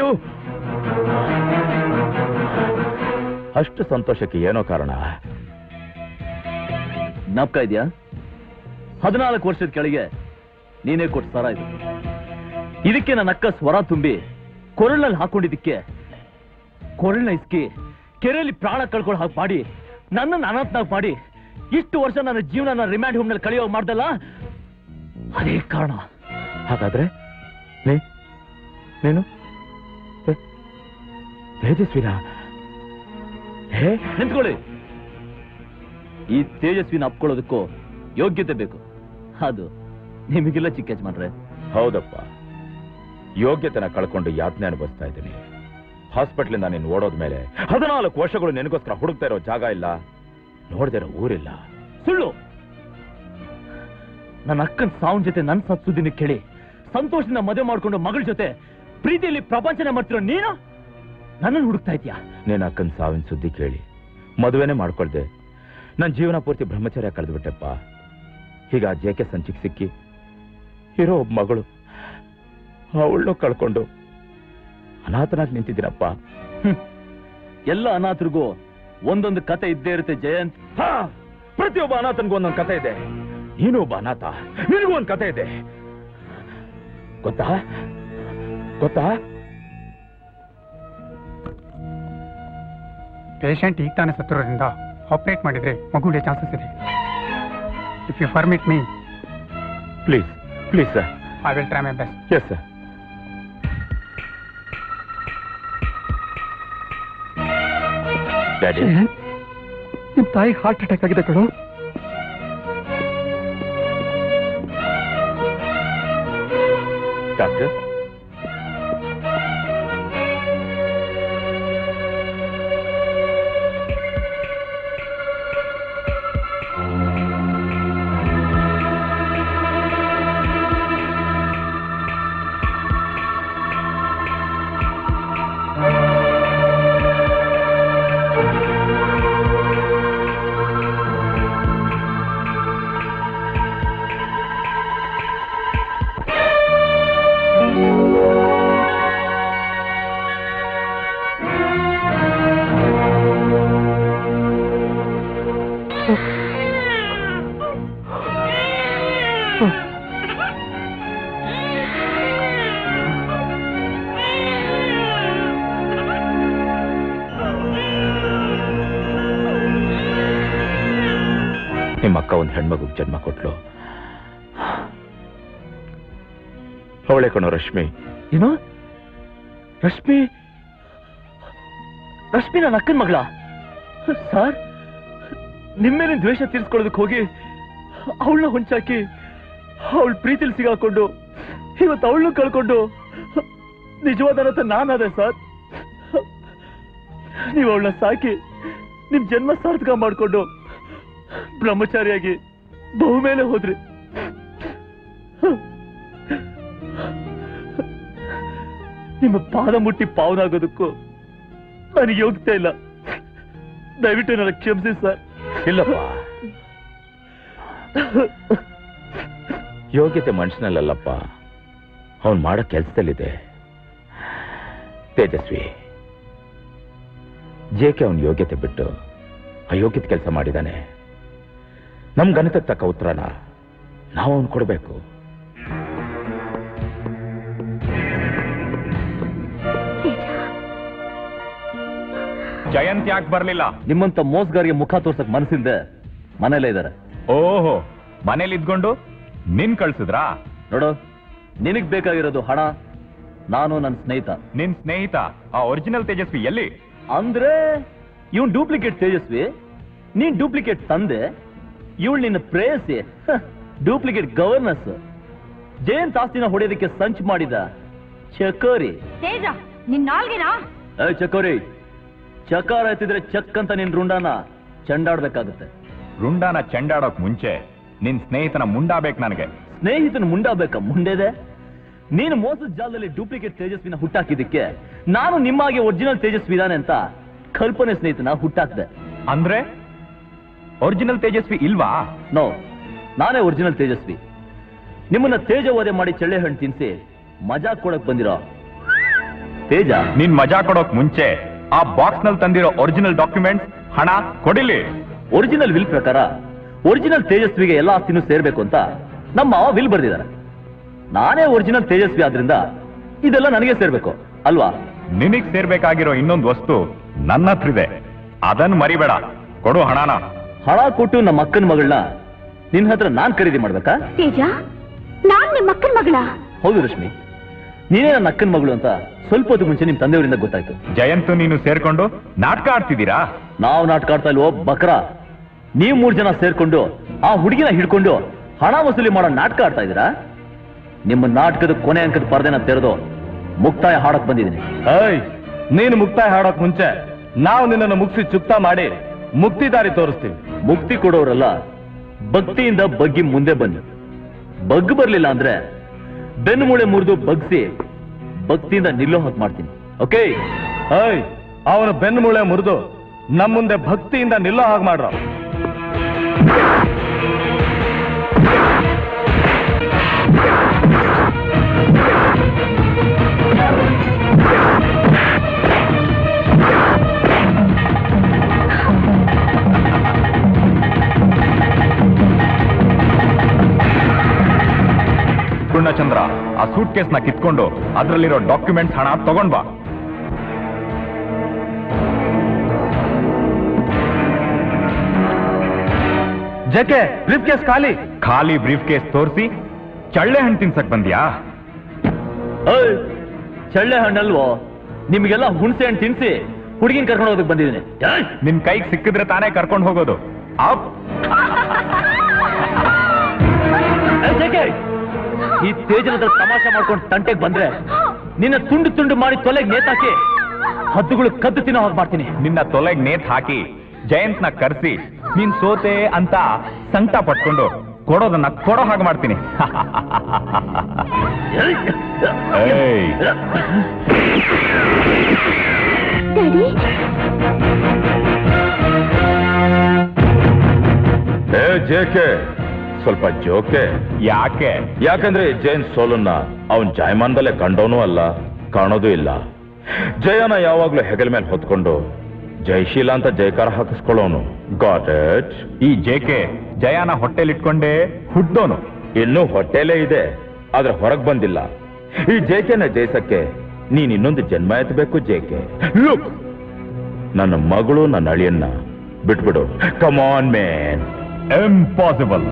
ಅಷ್ಟು ಸಂತೋಷಕ್ಕೆ ಏನೋ ಕಾರಣ ಜ್ಞಾಪಕ ಇದೆಯಾ ಹದಿನಾಲ್ಕು ವರ್ಷದ ಕೆಳಗೆ ನೀನೇ ಕೊಟ್ಟು ಸರ ಇದು ಇದಕ್ಕೆ ನನ್ನ ಅಕ್ಕ ಸ್ವರ ತುಂಬಿ ಕೊರಳಲ್ಲಿ ಹಾಕೊಂಡಿದ್ದಕ್ಕೆ ಕೊರಳನ್ನ ಇಸ್ಕಿ ಕೆರೆಯಲ್ಲಿ ಪ್ರಾಣ ಕಳ್ಕೊಂಡು ಹಾಗೆ ಮಾಡಿ ನನ್ನನ್ನು ಅನಾಥನಾಗಿ ಮಾಡಿ ಇಷ್ಟು ವರ್ಷ ನನ್ನ ಜೀವನ ರಿಮ್ಯಾಂಡ್ ಹೋಮ್ನಲ್ಲಿ ಕಳೆಯೋ ಮಾಡ್ದಲ್ಲ ಅದೇ ಕಾರಣ ಹಾಗಾದ್ರೆ ನೀ ನೀನು ತೇ- ತೇಜಸ್ವಿನ ಹೇ ನಿಂತ್ಕೊಳ್ಳಿ ಈ ತೇಜಸ್ವಿನ ಅಪ್ಕೊಳ್ಳೋದಕ್ಕೂ ಯೋಗ್ಯತೆ ಬೇಕು ಅದು ನಿಮಗೆಲ್ಲ ಚಿಕ್ಕ ಯಜಮಾನ್ರೆ ಹೌದಪ್ಪ ಯೋಗ್ಯತೆನ ಕಳ್ಕೊಂಡು ಯಾತನೆ ಅನುಭವಿಸ್ತಾ ಇದ್ದೀನಿ ಹಾಸ್ಪಿಟ್ಲಿಂದ ನೀನು ಓಡೋದ್ಮೇಲೆ ಹದಿನಾಲ್ಕು ವರ್ಷಗಳು ನಿನಗೋಸ್ಕರ ಹುಡುಕ್ತಾ ಇರೋ ಜಾಗ ಇಲ್ಲ ನೋಡ್ದೇ ಇರೋ ಊರಿಲ್ಲ ಸುಳ್ಳು ನನ್ನ ಅಕ್ಕನ ಸಾವನ್ ಜೊತೆ ನನ್ನ ಸತ್ ಸುದ್ದಿನ ಕೇಳಿ ಸಂತೋಷದಿಂದ ಮದುವೆ ಮಾಡ್ಕೊಂಡು ಮಗಳ ಜೊತೆ ಪ್ರೀತಿಯಲ್ಲಿ ಪ್ರಪಂಚನ ಮಾಡ್ತಿರೋ ನೀನು ನನ್ನನ್ನು ಹುಡುಕ್ತಾ ಇದೀಯಾ ನೀನ್ ಅಕ್ಕನ ಸಾವಿನ ಸುದ್ದಿ ಕೇಳಿ ಮದುವೆನೇ ಮಾಡ್ಕೊಳ್ದೆ ನನ್ನ ಜೀವನ ಪೂರ್ತಿ ಬ್ರಹ್ಮಚರ್ಯ ಕಳೆದ್ಬಿಟ್ಟೆಪ್ಪ ಈಗ ಆ ಜೆ ಕೆ ಸಂಚಿಗೆ ಸಿಕ್ಕಿ ಇರೋ ಒಬ್ಬ ಮಗಳು ಅವಳನ್ನು ಕಳ್ಕೊಂಡು ಅನಾಥನಾಗಿ ನಿಂತಿದ್ದೀನಪ್ಪ ಎಲ್ಲ ಅನಾಥರಿಗೂ ಒಂದೊಂದು ಕತೆ ಇದ್ದೇ ಇರುತ್ತೆ ಜಯಂತ್ ಹಾ ಪ್ರತಿಯೊಬ್ಬ ಅನಾಥನ್ಗೂ ಒಂದೊಂದು ಕತೆ ಇದೆ ನೀನು ಒಬ್ಬ ಅನಾಥ ನಿನಗೂ ಒಂದು ಕತೆ ಇದೆ ಗೊತ್ತಾ ಗೊತ್ತಾ ಪೇಷಂಟ್ ಈಗ ತಾನೇ ಸತ್ತಿರೋದ್ರಿಂದ ಆಪರೇಟ್ ಮಾಡಿದ್ರೆ ಮಗು ಉಳಿಯೋ ಚಾನ್ಸಸ್ ಇದೆ if you permit me please please sir I will try my best yes sir daddy ನಿಮ್ ತಾಯಿ ಹಾರ್ಟ್ ಅಟ್ಯಾಕ್ ಆಗಿದೆ ಕಣೋ ಡಾಕ್ಟರ್ ನಿಮ್ಮ ಅಕ್ಕ ಒಂದು ಹೆಣ್ಮಗುಗ್ ಜನ್ಮ ಕೊಟ್ಲು ಅವಳೆ ಕಣೋ ರಶ್ಮಿ ಏನು ರಶ್ಮಿ ರಶ್ಮಿ ನನ್ನ ಅಕ್ಕನ ಮಗಳ ಸರ್ ನಿಮ್ಮೇಲೆ ದ್ವೇಷ ತೀರ್ಸ್ಕೊಳ್ಳೋದಕ್ಕೆ ಹೋಗಿ ಅವಳನ್ನ ಹೊಂಚಾಕಿ ಅವಳ ಪ್ರೀತಿಲಿ ಸಿಗಾಕೊಂಡು ಇವತ್ತು ಅವಳನ್ನು ಕಳ್ಕೊಂಡು ನಿಜವಾದ ಅನಾಥ ನಾನಾದೆ ಸರ್ ನೀವು ಅವಳನ್ನ ಸಾಕಿ ನಿಮ್ ಜನ್ಮ ಸಾರ್ಥಕ ಮಾಡ್ಕೊಂಡು ಬ್ರಹ್ಮಚಾರಿಯಾಗಿ ಬಹು ಮೇಲೆ ಹೋದ್ರಿ ನಿಮ್ಮ ಪಾದ ಮುಟ್ಟಿ ಪಾವನಾಗೋದಕ್ಕೂ ನನಗೆ ಯೋಗ್ಯತೆ ಇಲ್ಲ ದಯವಿಟ್ಟು ನನ್ನ ಕ್ಷಮಿಸಿ ಸರ್ ಇಲ್ಲಪ್ಪ ಯೋಗ್ಯತೆ ಮನುಷ್ಯನಲ್ಲಪ್ಪ ಅವನ್ ಮಾಡೋ ಕೆಲಸದಲ್ಲಿದೆ ತೇಜಸ್ವಿ ಜೇಕೆ ಅವನ ಯೋಗ್ಯತೆ ಬಿಟ್ಟು ಅಯೋಗ್ಯತೆ ಕೆಲಸ ಮಾಡಿದಾನೆ ನಮ್ ಗಣಿತಕ್ಕೆ ತಕ್ಕ ಉತ್ತರನ ನಾವು ಅವನ್ ಕೊಡ್ಬೇಕು ಜಯಂತ್ ಯಾಕೆ ಬರ್ಲಿಲ್ಲ ನಿಮ್ಮಂತ ಮೋಸ್ಗಾರಿಗೆ ಮುಖ ತೋರ್ಸಕ್ ಮನಸ್ಸಿಲ್ದೆ ಮನೇಲೇ ಇದ್ದಾರೆ ಓಹೋ ಮನೇಲಿ ಇದ್ಕೊಂಡು ನಿನ್ ಕಳ್ಸಿದ್ರಾ ನೋಡು ನಿನಗ್ ಬೇಕಾಗಿರೋದು ಹಣ ನಾನು ನನ್ನ ಸ್ನೇಹಿತ ನಿನ್ ಸ್ನೇಹಿತ ಆ ಒರಿಜಿನಲ್ ತೇಜಸ್ವಿ ಎಲ್ಲಿ ಅಂದ್ರೆ ಇವನ್ ಡೂಪ್ಲಿಕೇಟ್ ತೇಜಸ್ವಿ ನೀನ್ ಡೂಪ್ಲಿಕೇಟ್ ತಂದೆ ಇವಳು ನಿನ್ನ ಪ್ರೇಯಸಿ ಡೂಪ್ಲಿಕೇಟ್ ಗವರ್ನರ್ಸ್ ಜಯಂತ್ ಆಸ್ತಿನ ಹೊಡೆಯೋದಕ್ಕೆ ಸಂಚ್ ಮಾಡಿದ ಚಕೋರಿ ತೇಜ ನಿನ್ ನಾಲ್ಗೆನಾ ಏ ಚಕೋರಿ ಚಕಾರ ಎತ್ತಿದ್ರೆ ಚಕ್ ಅಂತ ನಿನ್ ರುಂಡಾನ ಚಂಡಾಡ್ಬೇಕಾಗುತ್ತೆ ರುಂಡಾನ ಚೆಂಡಾಡೋಕ್ ಮುಂಚೆ ನಿನ್ ಸ್ನೇಹಿತನ ಮುಂಡಾಬೇಕು ನನಗೆ ಸ್ನೇಹಿತನ ಮುಂಡಾಬೇಕಾ ಮುಂಡೆದೆ ನೀನು ಮೋಸದ ಜಾಲದಲ್ಲಿ ಡೂಪ್ಲಿಕೇಟ್ ತೇಜಸ್ವಿನ ಹುಟ್ಟಾಕಿದ್ದಕ್ಕೆ ನಾನು ನಿಮ್ಮಾಗೆ ಒರಿಜಿನಲ್ ತೇಜಸ್ವಿ ಇದಾನೆ ಅಂತ ಕಲ್ಪನೆ ಸ್ನೇಹಿತನ ಹುಟ್ಟಾಕ್ದೆ ಅಂದ್ರೆ ಒರಿಜಿನಲ್ ತೇಜಸ್ವಿ ಇಲ್ವಾ ನೋ ನಾನೇ ಒರಿಜಿನಲ್ ತೇಜಸ್ವಿ ನಿಮ್ಮನ್ನ ತೇಜ ವಧೆ ಮಾಡಿ ಚಳ್ಳೆ ಹಣ್ಣು ತಿನ್ಸಿ ಮಜಾ ಕೊಡಕ್ ಬಂದಿರೋ ತೇಜ ನಿನ್ ಮಜಾ ಕೊಡೋಕ್ ಮುಂಚೆ ಆ ಬಾಕ್ಸ್ ನಲ್ಲಿ ತಂದಿರೋ ಒರಿಜಿನಲ್ ಡಾಕ್ಯುಮೆಂಟ್ಸ್ ಹಣ ಕೊಡಿಲಿ ಒರಿಜಿನಲ್ ವಿಲ್ ಪ್ರಕಾರ ಒರಿಜಿನಲ್ ತೇಜಸ್ವಿಗೆ ಎಲ್ಲ ಆಸ್ತಿನೂ ಸೇರ್ಬೇಕು ಅಂತ ನಮ್ಮ ಮಾವ ವಿಲ್ ಬರ್ದಿದ್ದಾರೆ ನಾನೇ ಒರಿಜಿನಲ್ ತೇಜಸ್ವಿ ಆದ್ರಿಂದ ಇದೆಲ್ಲ ನನಗೆ ಸೇರ್ಬೇಕು ಅಲ್ವಾ ನಿನಗ್ ಸೇರ್ಬೇಕಾಗಿರೋ ಇನ್ನೊಂದು ವಸ್ತು ನನ್ನ ಹತ್ರ ಇದೆ ಅದನ್ನ ಮರಿಬೇಡ ಕೊಡು ಹಣನ ಹಣ ಕೊಟ್ಟು ನಮ್ಮ ಅಕ್ಕನ ಮಗಳನ್ನ ನಿನ್ ಹತ್ರ ನಾನ್ ಖರೀದಿ ಮಾಡ್ಬೇಕಾ ತೇಜ ನಾನ್ ನಿಮ್ಮ ಅಕ್ಕನ ಮಗಳ ಹೌದು ರಶ್ಮಿ ನೀನೇ ನನ್ನ ಅಕ್ಕನ ಮಗಳು ಅಂತ ಸ್ವಲ್ಪ ಹೊತ್ತು ಮುಂಚೆ ನಿಮ್ ತಂದೆಯವರಿಂದ ಗೊತ್ತಾಯ್ತು ಜಯಂತ್ ನೀನು ಸೇರ್ಕೊಂಡು ನಾಟಕ ಆಡ್ತಿದ್ದೀರಾ ನಾವು ನಾಟಕ ಆಡ್ತಾ ಇಲ್ವೋ ಬಕ್ರ ನೀವ್ ಮೂರ್ ಜನ ಸೇರ್ಕೊಂಡು ಆ ಹುಡುಗಿನ ಹಿಡ್ಕೊಂಡು ಹಣ ವಸೂಲಿ ಮಾಡೋ ನಾಟಕ ಆಡ್ತಾ ಇದ್ದೀರಾ ನಿಮ್ಮ ನಾಟಕದ ಕೊನೆ ಅಂಕದ ಪರದೆನ ತೆರೆದು ಮುಕ್ತಾಯ ಹಾಡಕ್ ಬಂದಿದ್ದೀನಿ ಏಯ್ ನೀನು ಮುಕ್ತಾಯ ಹಾಡೋಕ್ ಮುಂಚೆ ನಾವು ನಿನ್ನನ್ನು ಮುಗಿಸಿ ಚುಕ್ತ ಮಾಡಿ ಮುಕ್ತಿ ದಾರಿ ತೋರಿಸ್ತೀವಿ ಮುಕ್ತಿ ಕೊಡೋರಲ್ಲ ಭಕ್ತಿಯಿಂದ ಬಗ್ಗಿ ಮುಂದೆ ಬನ್ನಿ ಬಗ್ ಬರ್ಲಿಲ್ಲ ಅಂದ್ರೆ ಬೆನ್ನು ಮೂಳೆ ಮುರಿದು ಬಗ್ಸಿ ಭಕ್ತಿಯಿಂದ ನಿಲ್ಲೋ ಹಾಗೆ ಮಾಡ್ತೀನಿ ಓಕೆ ಏಯ್ ಅವನು ಬೆನ್ನು ಮೂಳೆ ಮುರಿದು ನಮ್ಮ ಮುಂದೆ ಭಕ್ತಿಯಿಂದ ನಿಲ್ಲೋ ಹಾಗೆ ಮಾಡ್ರ ಪೂರ್ಣಚಂದ್ರ ಆ ಸೂಟ್ ಕೇಸ್ನ ಕಿತ್ಕೊಂಡು ಅದ್ರಲ್ಲಿರೋ ಡಾಕ್ಯುಮೆಂಟ್ಸ್ ಹಣ ತಗೊಂಡ್ ಬಾ ಜಕೆ ಬ್ರೀಫ್ ಕೇಸ್ ಖಾಲಿ ಖಾಲಿ ಬ್ರೀಫ್ ಕೇಸ್ ತೋರಿಸಿ ಚಳ್ಳೆ ಹಣ್ಣು ತಿನ್ಸಕ್ ಬಂದ್ಯಾ ಏಯ್ ಚಳ್ಳೆ ಹಣ್ಣಲ್ವೋ ನಿಮ್ಗೆಲ್ಲ ಹುಣಸೆ ಹಣ್ಣು ತಿನ್ಸಿ ಹುಡುಗಿನ ಕರ್ಕೊಂಡು ಹೋಗಕ್ ಬಂದಿದ್ದೀನಿ ಏಯ್! ನಿನ್ ಕೈಗೆ ಸಿಕ್ಕಿದ್ರೆ ತಾನೇ ಕರ್ಕೊಂಡು ಹೋಗೋದು ಅಪ್ ಏಯ್, ಜಕೆ! ಈ ತೇಜನ ಹತ್ರ ತಮಾಷೆ ಮಾಡ್ಕೊಂಡು ತಂಟೆಗೆ ಬಂದ್ರೆ ನಿನ್ನ ತುಂಡು ತುಂಡು ಮಾಡಿ ತೊಲೆಗೆ ನೇತಾಕಿ ಹದ್ದುಗಳು ಕದ್ದು ತಿನ್ನೋ ಹಾಗೆ ಮಾಡ್ತೀನಿ ನಿನ್ನ ತೊಲೆಗ್ ನೇತ್ ಹಾಕಿ ಜಯಂತ್ನ ಕರ್ಸಿ ನೀನ್ ಸೋತೆ ಅಂತ ಸಂಕಟ ಪಟ್ಕೊಂಡು ಕೊಡೋದನ್ನ ಕೊಡೋ ಹಾಗೆ ಮಾಡ್ತೀನಿ ಏಯ್ ಡ್ಯಾಡಿ ಏ ಜೇಕೆ ಸ್ವಲ್ಪ ಜೋಕೆ ಯಾಕೆ ಯಾಕಂದ್ರೆ ಜೈನ್ ಸೋಲನ್ನ ಅವನ್ ಜಾಯಮಾನದಲ್ಲೇ ಕಂಡವನೂ ಅಲ್ಲ ಕಾಣೋದು ಇಲ್ಲ ಜಯನ ಯಾವಾಗ್ಲೂ ಹೆಗಲ ಮೇಲೆ ಹೊತ್ಕೊಂಡು ಜಯಶೀಲ ಅಂತ ಜಯಕಾರ ಹಾಕಿಸ್ಕೊಳ್ಳೋನು ಗಾಟ್ ಇಟ್ ಈ ಜೇಕೆ ಜಯನ ಹೊಟ್ಟೆಲಿಟ್ಕೊಂಡೇ ಹುಟ್ಟೋನು ಇನ್ನೂ ಹೊಟ್ಟೆಲೇ ಇದೆ ಆದ್ರೆ ಹೊರಗ್ ಬಂದಿಲ್ಲ ಈ ಜೇಕೆನ ಜಯಿಸಕ್ಕೆ ನೀನ್ ಇನ್ನೊಂದು ಜನ್ಮ ಎತ್ತಬೇಕು ಜೇಕೆ ಲುಕ್ ನನ್ನ ಮಗಳು ನನ್ನ ಅಳಿಯನ್ನ ಬಿಟ್ಬಿಡು ಕಮಾನ್ ಮೇನ್ ಇಂಪಾಸಿಬಲ್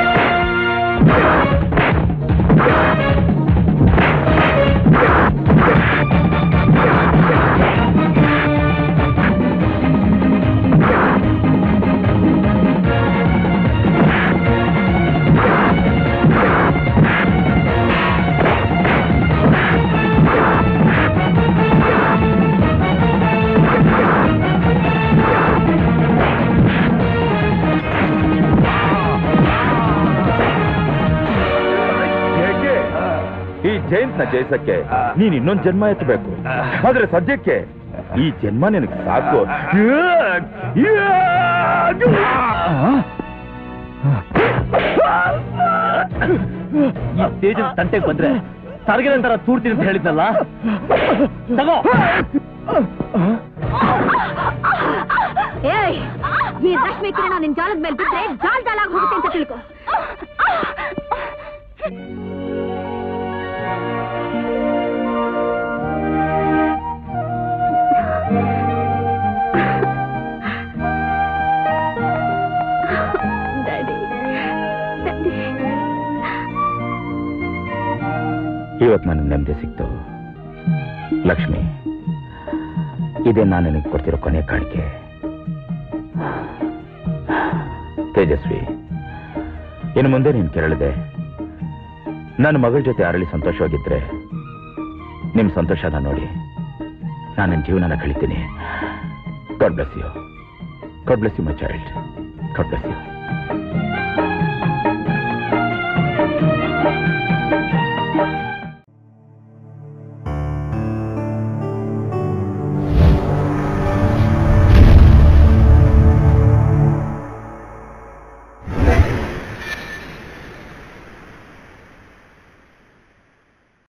ಜೇಕೆ ಈ ಜೈಂಟ್ನ ಜಯಿಸಕ್ಕೆ ನೀನ್ ಇನ್ನೊಂದ್ ಜನ್ಮ ಎತ್ತಬೇಕು ಆದ್ರೆ ಸದ್ಯಕ್ಕೆ ಈ ಜನ್ಮ ನಿನಗೆ ಸಾಕು ಈ ತೇಜನ ತಂಟೆಗೆ ಬಂದ್ರೆ ತರಗಿನ ತರ ತೂಡ್ತೀನಿ ಅಂತ ಹೇಳಿದ್ನಲ್ಲ ತಗೋ ಏಯ್ ಈ ರಶ್ಮಿ ಕಿರಣ ನಿನ್ ಜಾಲದ ಮೇಲೆ ಬಿಟ್ರೆ ಜಾಲ್ ಜಾಲ ಆಗಿ ಹೋಗುತ್ತೆ ಅಂತ ತಿಳ್ಕೊ ಡ್ಯಾಡಿ ಡ್ಯಾಡಿ ಇವತ್ತು ನನಗೆ ನೆಮ್ಮದಿ ಸಿಕ್ತು ಲಕ್ಷ್ಮಿ ಇದೇ ನಾನು ನಿನಗೆ ಕೊಡ್ತಿರೋ ಕೊನೆಯ ಕಾಣಿಕೆ ತೇಜಸ್ವಿ ಇನ್ನು ಮುಂದೆ ನೀನು ಕೇಳಿದೆ ನನ್ನ ಮಗಳ ಜೊತೆ ಅರಳಿ ಸಂತೋಷವಾಗಿದ್ರೆ ನಿಮ್ಮ ಸಂತೋಷನ ನೋಡಿ ನಾನು ನನ್ನ ಜೀವನನ ಕಳಿತೀನಿ God bless you God bless you my child God bless you